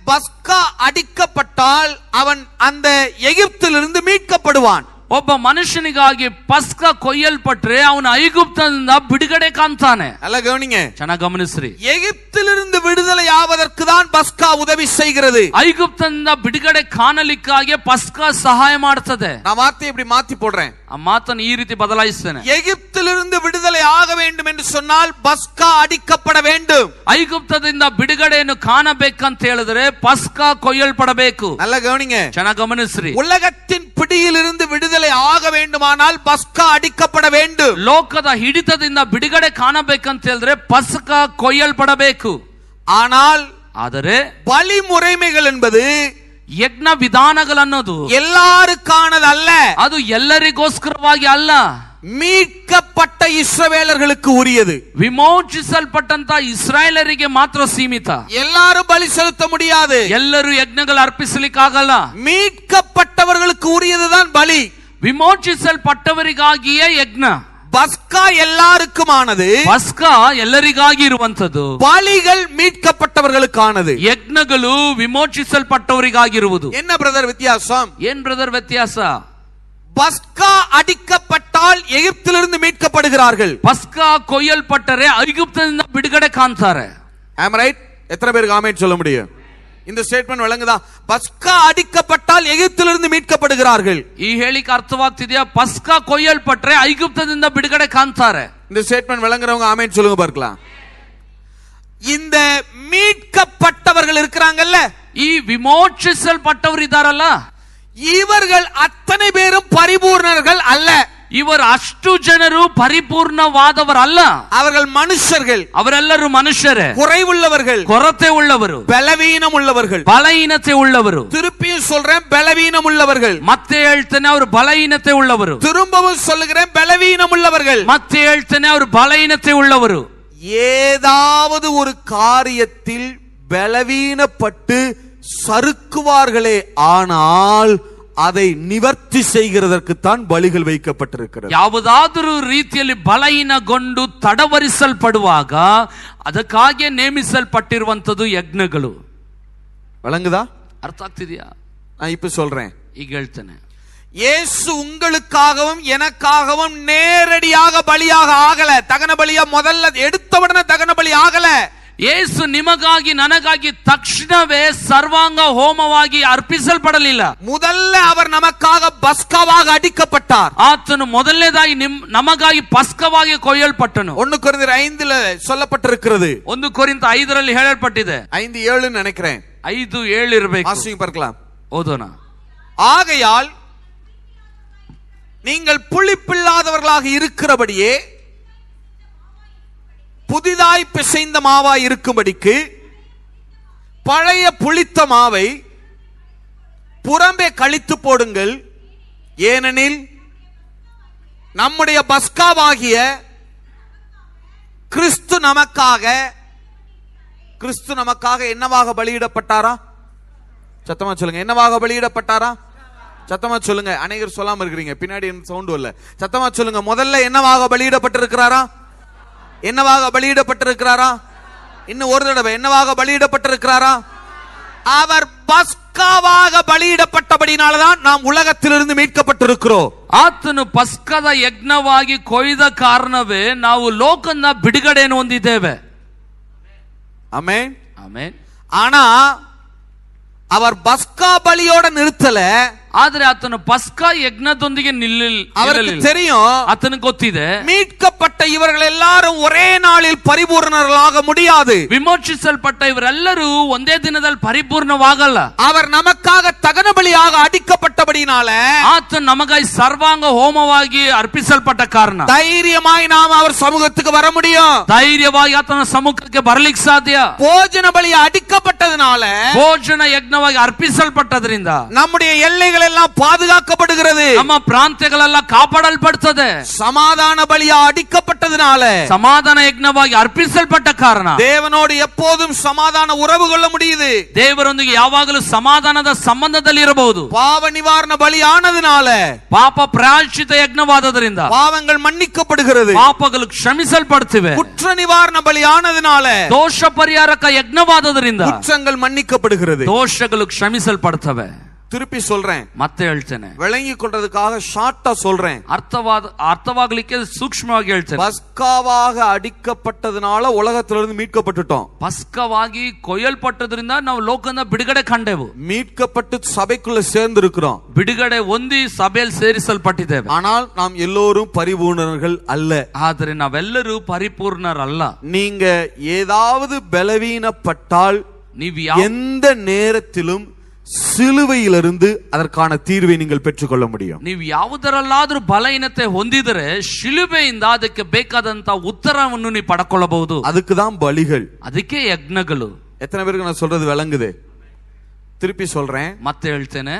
பஸ்கா அடிக்கப்பட்டால் அவன் அந்த எகிப்திலிருந்து மீட்கப்படுவான் ಒಬ್ಬ ಮನುಷ್ಯನಿಗಾಗಿ ಪಸ್ಕ ಕೊಯ್ಯಲ್ಪಟ್ರೆ ಅವನು ಐಗುಪ್ತದಿಂದ ಬಿಡುಗಡೆ ಕಾಣ್ತಾನೆ நல்லா கவனிங்க ಚೆನ್ನಾಗಿ ಗಮನಿಸ್ರಿ எகிப்திலிருந்து விடுதலை ஆவதற்கு தான் பஸ்கா உதவி செய்கிறது ಐಗುಪ್ತದಿಂದ ಬಿಡುಗಡೆ ಕಾಣಲಿಕ್ಕಾಗಿ ಪಸ್ಕ ಸಹಾಯ ಮಾಡ್ತದೆ நான் வார்த்தையை இப்படி மாத்தி போடுறேன் ಆ ಮಾತನ್ನು ಈ ರೀತಿ ಬದಲಾಯಿಸ್ತೇನೆ எகிப்திலிருந்து விடுதலை ஆக வேண்டும் என்று சொன்னால் பஸ்கா அடிக்கப்பட வேண்டும் ಐಗುಪ್ತದಿಂದ ಬಿಡುಗಡೆಯನ್ನು ಕಾಣಬೇಕಂತ ಹೇಳಿದ್ರೆ ಪಸ್ಕ ಕೊಯ್ಯಲ್ಪಡಬೇಕು நல்லா கவனிங்க ಚೆನ್ನಾಗಿ ಗಮನಿಸ್ರಿ உலகத்தின் பிடியிலிருந்து விடுதலை ஆக வேண்டுமானால் பஸ்கா அடிக்கப்பட வேண்டும் ಲೋಕದ ಹಿಡಿತದಿಂದ ಬಿಡುಗಡೆ ಕಾಣಬೇಕಂತ ಹೇಳಿದ್ರೆ ಪಸ್ಕ ಕೊಯ್ಯಲ್ಪಡಬೇಕು ஆனால் ಆದರೆ பலி முறைமைகள் என்பது ಯಜ್ಞ ವಿಧಾನಗಳನ್ನೋದು எல்லாருக்கானது அல்ல ಅದು ಎಲ್ಲರಿಗೋಸ್ಕರವಾಗಿ ಅಲ್ಲ மீட்கப்பட்ட இஸ்ரவேலர்களுக்கு உரியது ವಿಮೋಚಿಸಲ್ಪಟ್ಟಂತ ಇಸ್ರಾಯೇಲರಿಗೆ ಮಾತ್ರ ಸೀಮಿತ எல்லாரும் பலி செலுத்த முடியாது ಎಲ್ಲರೂ ಯಜ್ಞಗಳು ಅರ್ಪಿಸಲಿಕ್ಕಾಗಲ್ಲ மீட்கப்பட்டவர்களுக்கு உரியதுதான் பலி ವಿಮೋಚಿಸಲ್ಪಟ್ಟವರಿಗಾಗಿಯೇ ಯಜ್ಞ பஸ்கா எல்லாருக்குமானது ಪಸ್ಕ ಎಲ್ಲರಿಗಾಗಿ ಇರುವಂತದ್ದು பலிகள் மீட்கப்பட்டவர்களுக்கானது ಯಜ್ಞಗಳು ವಿಮೋಚಿಸಲ್ಪಟ್ಟವರಿಗಾಗಿರುವುದು என்ன பிரதர் வித்தியாசம் ಏನ್ ಬ್ರದರ್ ವ್ಯತ್ಯಾಸ பஸ்கா அடிக்கப்பட்டால் எகிப்திலிருந்து மீட்கப்படுகிறார்கள் ಪಸ್ಕ ಕೊಯ್ಯಲ್ಪಟ್ಟರೆ ಐಗುಪ್ತದಿಂದ ಬಿಡುಗಡೆ ಕಾಣ್ತಾರೆ ஆம் ரைட் எத்தனை பேருக்கு ஆமேன் சொல்ல முடியும் இந்த ஸ்டேட்மெண்ட் விளங்குதா பஸ்கா அடிக்கப்பட்டால் எகிப்திலிருந்து மீட்கப்படுகிறார்கள் ಈ ಹೇಳಿಕೆ ಅರ್ಥವಾಗ್ತಿದ್ಯಾ ಪಸ್ಕ ಕೊಯ್ಯಲ್ಪಟ್ರೆ ಐಗುಪ್ತದಿಂದ ಬಿಡುಗಡೆ ಕಾಣ್ತಾರೆ இந்த ஸ்டேட்மெண்ட் விளங்குறவங்க ஆமேன் சொல்லுங்க பார்க்கலாம் இந்த மீட்கப்பட்டவர்கள் இருக்கிறாங்கல்ல ಈ ವಿಮೋಚಿಸಲ್ಪಟ್ಟವರು ಇದಾರಲ್ಲ இவர்கள் அத்தனை பேரும் பரிபூர்ணர்கள் அல்ல ಇವರು ಅಷ್ಟು ಜನರು ಪರಿಪೂರ್ಣವಾದವರಲ್ಲ அவர்கள் மனுஷர்கள் ಅವರೆಲ್ಲರೂ ಮನುಷ್ಯರೇ குறைவுள்ளவர்கள் ಕೊರತೆ ಉಳ್ಳವರು பலவீனம் உள்ளவர்கள் ಬಲಹೀನತೆ ಉಳ್ಳವರು திருப்பியும் சொல்றேன் பலவீனம் உள்ளவர்கள் ಮತ್ತೆ ಹೇಳ್ತೇನೆ ಅವರು ಬಲಹೀನತೆ ಉಳ್ಳವರು திரும்பவும் சொல்லுகிறேன் பலவீனம் உள்ளவர்கள் ಮತ್ತೆ ಹೇಳ್ತೇನೆ ಅವರು ಬಲಹೀನತೆ ಉಳ್ಳವರು ஏதாவது ஒரு காரியத்தில் பலவீனப்பட்டு சறுக்குவார்களே ஆனால் அதை நிவர்த்தி செய்கிறதற்குத்தான் பலிகள் வைக்கப்பட்டிருக்கிறது ಯಾವುದಾದರೂ ರೀತಿಯಲ್ಲಿ ಬಲಹೀನಗೊಂಡು ತಡವರಿಸಲ್ಪಡುವಾಗ ಅದಕ್ಕಾಗಿಯೇ ನೇಮಿಸಲ್ಪಟ್ಟಿರುವಂತದ್ದು ಯಜ್ಞಗಳು விளங்குதா ಅರ್ಥ ಆಗ್ತಿದ್ಯಾ நான் இப்ப சொல்றேன் ಈಗ ಹೇಳ್ತೇನೆ இயேசு உங்களுக்காகவும் எனக்காகவும் நேரடியாக பலியாக ஆகல தகன பலியா முதல்ல எடுத்த உடனே தகன பலி ஆகல ಯೇಸು ನಿಮಗಾಗಿ ನನಗಾಗಿ ತಕ್ಷಣವೇ ಸರ್ವಾಂಗ ಹೋಮವಾಗಿ ಅರ್ಪಿಸಲ್ಪಡಲಿಲ್ಲ முதல்ல அவர் நமக்காக பஸ்காவாக அடிக்கப்பட்டார் ಆತನು ಮೊದಲನೇದಾಗಿ ನಿಮ್ ನಮಗಾಗಿ ಪಸ್ಕವಾಗಿ ಕೊಯ್ಯಲ್ಪಟ್ಟನು ஒன்னு குறைந்தர் ஐந்துல சொல்லப்பட்டிருக்கிறது ಒಂದು ಕೊರಿಂತ ಐದರಲ್ಲಿ ಹೇಳಲ್ಪಟ್ಟಿದೆ ஐந்து ஏழுன்னு நினைக்கிறேன் ಐದು ಏಳಿರ್ಬೇಕು வாசிங்க பார்க்கலாம் ಓದೋಣ ஆகையால் நீங்கள் புளிப்பில்லாதவர்களாக இருக்கிறபடியே புதிதாய் பிசைந்த மாவாய் இருக்கும்படிக்கு பழைய புளித்த மாவை புறம்பே கழித்து போடுங்கள் ஏனெனில் நம்முடைய பஸ்காவாகிய கிறிஸ்து நமக்காக கிறிஸ்து நமக்காக என்னவாக பலியிடப்பட்டாரா சத்தமா சொல்லுங்க என்னவாக பலியிடப்பட்டாரா சத்தமா சொல்லுங்க அநேகர் சொல்லாம இருக்கிறீங்க பின்னாடி சவுண்ட் வரல சத்தமா சொல்லுங்க முதல்ல என்னவாக பலியிடப்பட்டிருக்கிறாரா என்னவாக பலியிடப்பட்டிருக்கிறாரா இன்னும் ஒரு தடவை என்னவாக பலியிடப்பட்டிருக்கிறாரா அவர் பஸ்காவாக பலியிடப்பட்டபடினாலதான் நாம் உலகத்திலிருந்து மீட்கப்பட்டிருக்கிறோம் ಆತನು ಪಸ್ಕದ ಯಜ್ಞವಾಗಿ ಕೊಯ್ದ ಕಾರಣವೇ ನಾವು ಲೋಕನ ಬಿಡುಗಡೆಯನ್ನು ಹೊಂದಿದ್ದೇವೆ ஆமென் ಆಮೇನ್ ஆனா அவர் பஸ்கா பலியோட நிறுத்தல ಆದ್ರೆ ಆತನು ಪಸ್ಕ ಯಜ್ಞದೊಂದಿಗೆ ನಿಲ್ಲಿಲ್ அவருக்கு ನಿಲ್ಲಲಿಲ್ಲ. தெரியும் ಆತನಿಗೆ ಗೊತ್ತಿದೆ மீட்கப்பட்ட இவர்கள் எல்லாரும் ஒரே நாளில் பரிபூர்ணர்களாக முடியாது ವಿಮೋಚಿಸಲ್ಪಟ್ಟ ಇವರೆಲ್ಲರೂ ಒಂದೇ ದಿನದಲ್ಲಿ ಪರಿಪೂರ್ಣವಾಗಲ್ಲ அவர் நமக்காக தகன பலியாக அடிக்கப்பட்டபடினால ಆತ ನಮಗಾಗಿ ಸರ್ವಾಂಗ ಹೋಮವಾಗಿ ಅರ್ಪಿಸಲ್ಪಟ್ಟ ಕಾರಣ தைரியமாய் நாம் அவர் சமூகத்துக்கு வர முடியும் ಧೈರ್ಯವಾಗಿ ಆತನ ಸಮ್ಮುಖಕ್ಕೆ ಬರಲಿಕ್ಕೆ ಸಾಧ್ಯ போஜன பலி அடிக்கப்பட்டதுனால ಭೋಜನ ಯಜ್ಞವಾಗಿ ಅರ್ಪಿಸಲ್ಪಟ್ಟದ್ರಿಂದ நம்முடைய எல்லைகள் எல்லாம் பாதுகாக்கப்படுகிறது ನಮ್ಮ ಪ್ರಾಂತ್ಯಗಳೆಲ್ಲ ಕಾಪಾಡಲ್ಪಡ್ತದೆ சமாதான பலியா அடிக்கப்பட்டதுனால ಸಮಾಧಾನ ಯಜ್ಞವಾಗಿ ಅರ್ಪಿಸಲ್ಪಟ್ಟ ಕಾರಣ தேவனோடு எப்போதும் சமாதான உறவு கொள்ள முடியுது ದೇವರೊಂದಿಗೆ ಯಾವಾಗಲೂ ಸಮಾಧಾನದ ಸಂಬಂಧದಲ್ಲಿ ಇರಬಹುದು பாவ நிவாரண பலி ஆனதுனால ಪಾಪ ಪ್ರಾಯಶ್ಚಿತ ಯಜ್ಞವಾದದರಿಂದ பாவங்கள் மன்னிக்கப்படுகிறது ಪಾಪಗಳು ಕ್ಷಮಿಸಲ್ಪಡ್ತಿವೆ குற்ற நிவாரண பலி ஆனதுனால ದೋಷ ಪರಿಹಾರಕ ಯಜ್ಞವಾದದರಿಂದ குற்றங்கள் மன்னிக்கப்படுகிறது ದೋಷಗಳು ಕ್ಷಮಿಸಲ್ಪಡ್ತವೆ திருப்பி சொல்றேன் ಮತ್ತೆ ಹೇಳ್ತೇನೆ விளங்கி கொள்றதுக்காக ஷார்ட்டா சொல்றேன் ಅರ್ಥವಾದ ಅರ್ಥವಾಗ್ಲಿಕ್ಕೆ ಸೂಕ್ಷ್ಮವಾಗಿ ಹೇಳ್ತೇನೆ பஸ்காவாக அடிக்கப்பட்டதுனால உலகத்திலிருந்து மீட்கப்பட்டுட்டோம் ಪಸ್ಕವಾಗಿ ಕೊಯ್ಯಲ್ಪಟ್ಟದ್ರಿಂದ ನಾವು ಲೋಕನ ಬಿಡುಗಡೆ ಕಂಡೆವು மீட்கப்பட்டு சபைக்குள்ள சேர்ந்து இருக்கிறோம் ಬಿಡುಗಡೆ ಹೊಂದಿ ಸಭೆಯಲ್ಲಿ ಸೇರಿಸಲ್ಪಟ್ಟಿದ್ದೇವೆ ஆனால் நாம் எல்லோரும் பரிபூர்ணர்கள் அல்ல ಆದರೆ ನಾವೆಲ್ಲರೂ ಪರಿಪೂರ್ಣರಲ್ಲ நீங்க ஏதாவது பலவீனப்பட்டால் ನೀವು ಯಾವ எந்த நேரத்திலும் சிலுவையிலிருந்து அதற்கான தீர்வை நீங்கள் பெற்றுக்கொள்ள முடியும் ನೀವು ಯಾವುದರಲ್ಲಾದ್ರೂ ಬಲಹೀನತೆ ಹೊಂದಿದರೆ ಶಿಲುಬೆಯಿಂದ ಅದಕ್ಕೆ ಬೇಕಾದಂತ ಉತ್ತರವನ್ನು ನೀವು ಪಡ್ಕೊಳ್ಳಬಹುದು அதுக்கு தான் பலிகள் ಅದಕ್ಕೆ ಯಜ್ಞಗಳು எத்தனை பேருக்கு நான் சொல்றது விளங்குது திருப்பி சொல்றேன் ಮತ್ತೆ ಹೇಳ್ತೇನೆ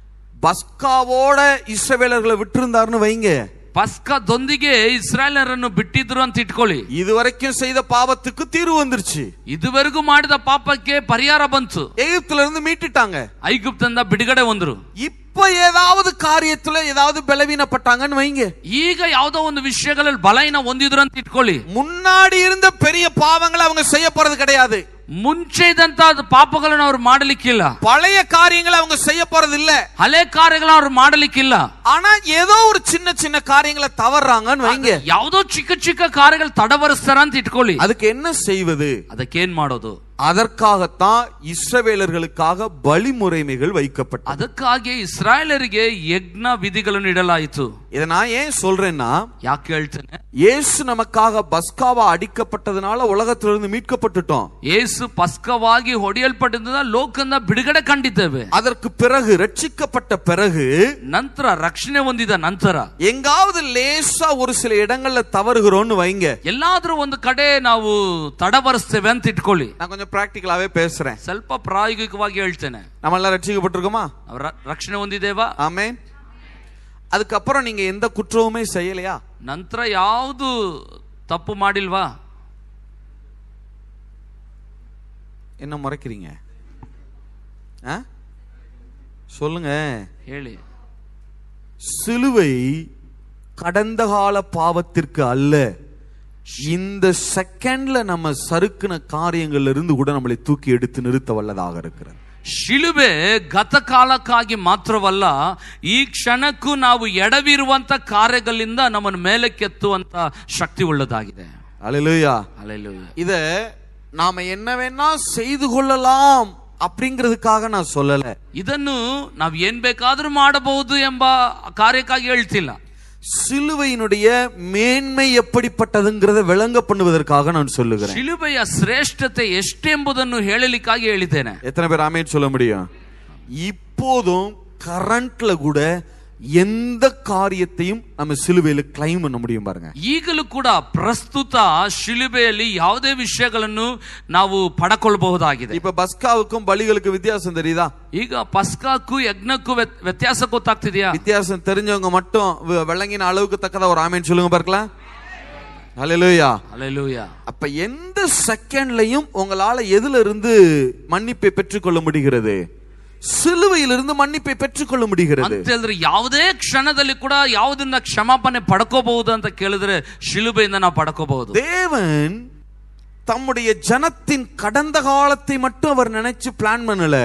பஸ்காவோட இஸ்ரவேலர்களை விட்டிருந்தாருன்னு வைங்க ಪಸ್ಕದೊಂದಿಗೆ ಇಸ್ರಾಯೇಲರನ್ನು ಬಿಟ್ಟಿದ್ರು ಅಂತ ಇಟ್ಕೊಳ್ಳಿ இதுவரைக்கும் செய்த பாவத்துக்கு தீர்வு வந்துருச்சு ಇದುವರೆಗೂ ಮಾಡಿದ ಪಾಪಕ್ಕೆ ಪರಿಹಾರ ಬಂತು எகிப்துல இருந்து மீட்டுட்டாங்க ಐಗುಪ್ತದಿಂದ ಬಿಡುಗಡೆ ಹೊಂದ್ರು இப்ப ஏதாவது காரியத்துல ஏதாவது பலவீனப்பட்டாங்கன்னு வைங்க ಈಗ ಯಾವ್ದೋ ಒಂದು ವಿಷಯಗಳಲ್ಲಿ ಬಲಹೀನ ಹೊಂದಿದ್ರು ಅಂತ ಇಟ್ಕೊಳ್ಳಿ முன்னாடி இருந்த பெரிய பாவங்களை அவங்க செய்ய போறது கிடையாது ಮುಂಚೆ ಇದ್ದಂತ ಪಾಪಗಳನ್ನು ಅವ್ರು ಮಾಡಲಿಕ್ಕಿಲ್ಲ பழைய காரியங்களை அவங்க செய்ய போறது இல்ல ಹಳೆ ಕಾರ್ಯಗಳನ್ನ ಅವ್ರು ಮಾಡಲಿಕ್ಕಿಲ್ಲ ஆனா ஏதோ ஒரு சின்ன சின்ன காரியங்களை தவறாங்கன்னு வைங்க ಯಾವ್ದೋ ಚಿಕ್ಕ ಚಿಕ್ಕ ಕಾರ್ಯಗಳು ತಡವರಿಸ್ತಾರ ಅಂತ ಇಟ್ಕೊಳ್ಳಿ அதுக்கு என்ன செய்வது ಅದಕ್ಕೇನ್ ಮಾಡೋದು அதற்காகத்தான் இஸ்ரவேலர்களுக்காக பலிமுறைமைகள் வைக்கப்பட்டது ಅದಕ್ಕಾಗಿ ಇಸ್ರಾಯೇಲರಿಗೆ ಯಜ್ಞ ವಿಧಿಗಳನ್ನು ಇಡಲಾಯಿತು இதை நான் ஏன் சொல்றேன்னா ಯಾಕೆ ಹೇಳ್ತೇನೆ இயேசு நமக்காக பஸ்காவா அடிக்கப்பட்டதுனால உலகத்திலிருந்து மீட்கப்பட்டுட்டோம் ಏಸು ಪಸ್ಕವಾಗಿ ಹೊಡೆಯಲ್ಪಟ್ಟಿದ್ದ ಲೋಕನ ಬಿಡುಗಡೆ ಕಂಡಿದ್ದೇವೆ அதற்கு பிறகு ரட்சிக்கப்பட்ட பிறகு ನಂತರ ರಕ್ಷಣೆ ಹೊಂದಿದ ನಂತರ எங்காவது லேசா ஒரு சில இடங்கள்ல தவறுகிறோம்னு வைங்க ಎಲ್ಲಾದ್ರೂ ಒಂದು ಕಡೆ ನಾವು ತಡವರಿಸ್ತೇವೆ ಅಂತ ಇಟ್ಕೊಳ್ಳಿ நான் கொஞ்சம் பிராக்டிக்கலாவே பேசுறேன் ಸ್ವಲ್ಪ ಪ್ರಾಯೋಗಿಕವಾಗಿ ಹೇಳ್ತೇನೆ நம்ம எல்லாம் ரட்சிக்கப்பட்டிருக்கோமா ಅವ್ರ ರಕ್ಷಣೆ ಹೊಂದಿದ್ದೇವಾ ஆமே அதுக்கப்புறம் நீங்க எந்த குற்றமுமே செய்யலையா ನಂತರ ಯಾವುದು ತಪ್ಪು ಮಾಡಿಲ್ವಾ என்ன முறைக்கிறீங்க ஆ? சொல்லுங்க ಹೇಳಿ சிலுவை கடந்த கால பாவத்திற்கு அல்ல இந்த செகண்ட்ல நம்ம சறுக்குன காரியங்கள்ல இருந்து கூட நம்மளை தூக்கி எடுத்து நிறுத்த வல்லதாக இருக்கிறது ಶಿಲುಬೆ ಗತಕಾಲಕ್ಕಾಗಿ ಮಾತ್ರವಲ್ಲ ಈ ಕ್ಷಣಕ್ಕೂ ನಾವು ಎಡವಿರುವಂತ ಕಾರ್ಯಗಳಿಂದ ನಮ್ಮನ್ನು ಮೇಲಕ್ಕೆತ್ತುವಂತ ಶಕ್ತಿ ಉಳ್ಳದಾಗಿದೆ அலையிலுயா ಅಲ್ಲೆಲ್ಲೂಯ್ಯ. இத நாம என்ன வேணா செய்து கொள்ளலாம் அப்படிங்கிறதுக்காக நான் சொல்லல ಇದನ್ನು ನಾವು ಏನ್ ಬೇಕಾದ್ರೂ ಮಾಡಬಹುದು ಎಂಬ ಕಾರ್ಯಕ್ಕಾಗಿ ಹೇಳ್ತಿಲ್ಲ சிலுவையினுடைய மேன்மை எப்படிப்பட்டதுங்கிறத விளங்க பண்ணுவதற்காக நான் சொல்லுகிறேன் ಶಿಲುಬೆಯ ಶ್ರೇಷ್ಠತೆ ಎಷ್ಟೆಂಬುದನ್ನು ಹೇಳಲಿಕ್ಕಾಗಿ ಹೇಳಿದ್ದೇನೆ எத்தனை பேர் ஆமேன்னு சொல்ல முடியும் இப்போதும் கரண்ட்ல கூட எந்த காரியத்தையும் நம்ம சிலுவையில கிளைம் பண்ண முடியும் பாருங்க ಈಗಲೂ ಕೂಡ ಪ್ರಸ್ತುತ ಶಿಲುಬೆಯಲ್ಲಿ ಯಾವುದೇ ವಿಷಯಗಳನ್ನು ನಾವು ಪಡಕೊಳ್ಬಹುದಾಗಿದೆ இப்ப பஸ்காவுக்கும் பலிகளுக்கு வித்தியாசம் தெரியுதா ಈಗ ಪಸ್ಕಕ್ಕೂ ಯಜ್ಞಕ್ಕೂ ವ್ಯತ್- ವ್ಯತ್ಯಾಸ ಗೊತ್ತಾಗ್ತಿದ್ಯಾ வித்தியாசம் தெரிஞ்சவங்க மட்டும் வி- விளங்கின அளவுக்கு தக்கதா ஒரு ஆமேன்னு சொல்லுங்க பார்க்கலாம் ஹalleluya ಅಲ್ಲೆಲ್ಲೂಯ್ಯ அப்ப எந்த செகண்ட்லயும் உங்களால எதுல இருந்து மன்னிப்பை பெற்றுக்கொள்ள முடிகிறது சிலுவையிலிருந்து மன்னிப்பை பெற்றுக்கொள்ள முடிகிறது ಅಂತ ಹೇಳಿದ್ರೆ ಯಾವುದೇ ಕ್ಷಣದಲ್ಲಿ ಕೂಡ ಯಾವುದನ್ನ ಕ್ಷಮಾಪಣೆ ಪಡ್ಕೋಬಹುದು ಅಂತ ಕೇಳಿದ್ರೆ ಶಿಲುಬೆಯಿಂದ ನಾವು ಪಡ್ಕೋಬಹುದು தேவன் தம்முடைய ஜனத்தின் கடந்த காலத்தை மட்டும் அவர் நினைச்சு பிளான் பண்ணல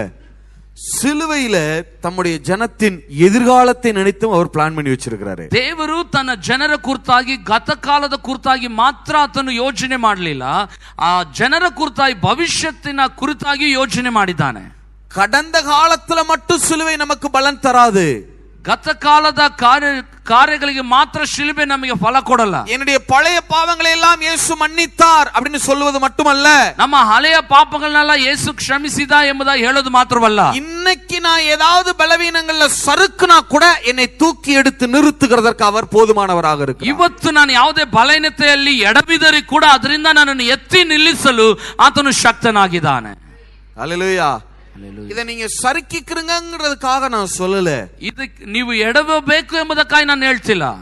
சிலுவையில தம்முடைய ஜனத்தின் எதிர்காலத்தை நினைத்தும் அவர் பிளான் பண்ணி வச்சிருக்கிறாரு ದೇವರು ತನ್ನ ಜನರ ಕುರಿತಾಗಿ ಗತಕಾಲದ ಕುರಿತಾಗಿ ಮಾತ್ರ ಆತನು ಯೋಚನೆ ಮಾಡಲಿಲ್ಲ ಆ ಜನರ ಕುರಿತಾಗಿ ಭವಿಷ್ಯತ್ತಿನ ಕುರಿತಾಗಿ ಯೋಚನೆ ಮಾಡಿದ್ದಾನೆ கடந்த காலத்துல மட்டும் சிலுவை நமக்கு பலன் தராது ಗತಕಾಲದ ಕಾರ್ಯ ಕಾರ್ಯಗಳಿಗೆ ಮಾತ್ರ ಶಿಲುಬೆ ನಮಗೆ ಫಲ ಕೊಡಲ್ಲ என்னுடைய பழைய பாவங்களை எல்லாம் இயேசு மன்னித்தார் அப்படின்னு சொல்லுவது மட்டுமல்ல ನಮ್ಮ ಹಳೆಯ ಪಾಪಗಳನ್ನೆಲ್ಲ ಯೇಸು ಕ್ಷಮಿಸಿದ ಎಂಬುದಾಗಿ ಹೇಳೋದು ಮಾತ್ರವಲ್ಲ இன்னைக்கு நான் ஏதாவது பலவீனங்கள்ல சறுக்குனா கூட என்னை தூக்கி எடுத்து நிறுத்துகிறதற்கு அவர் போதுமானவராக இருக்கு ಇವತ್ತು ನಾನು ಯಾವುದೇ ಬಲಹೀನತೆಯಲ್ಲಿ ಎಡಬಿದರೆ ಕೂಡ ಅದರಿಂದ ನನ್ನನ್ನು ಎತ್ತಿ ನಿಲ್ಲಿಸಲು ಆತನು ಶಕ್ತನಾಗಿದ್ದಾನೆ அல்லேலூயா இதை நீங்க சறுக்கிக்கிறங்கிறதுக்காக நான் சொல்லல ಇದಕ್ಕೆ ನೀವು ಎಡವಬೇಕು ಎಂಬುದಕ್ಕಾಗಿ ನಾನು ಹೇಳ್ತಿಲ್ಲ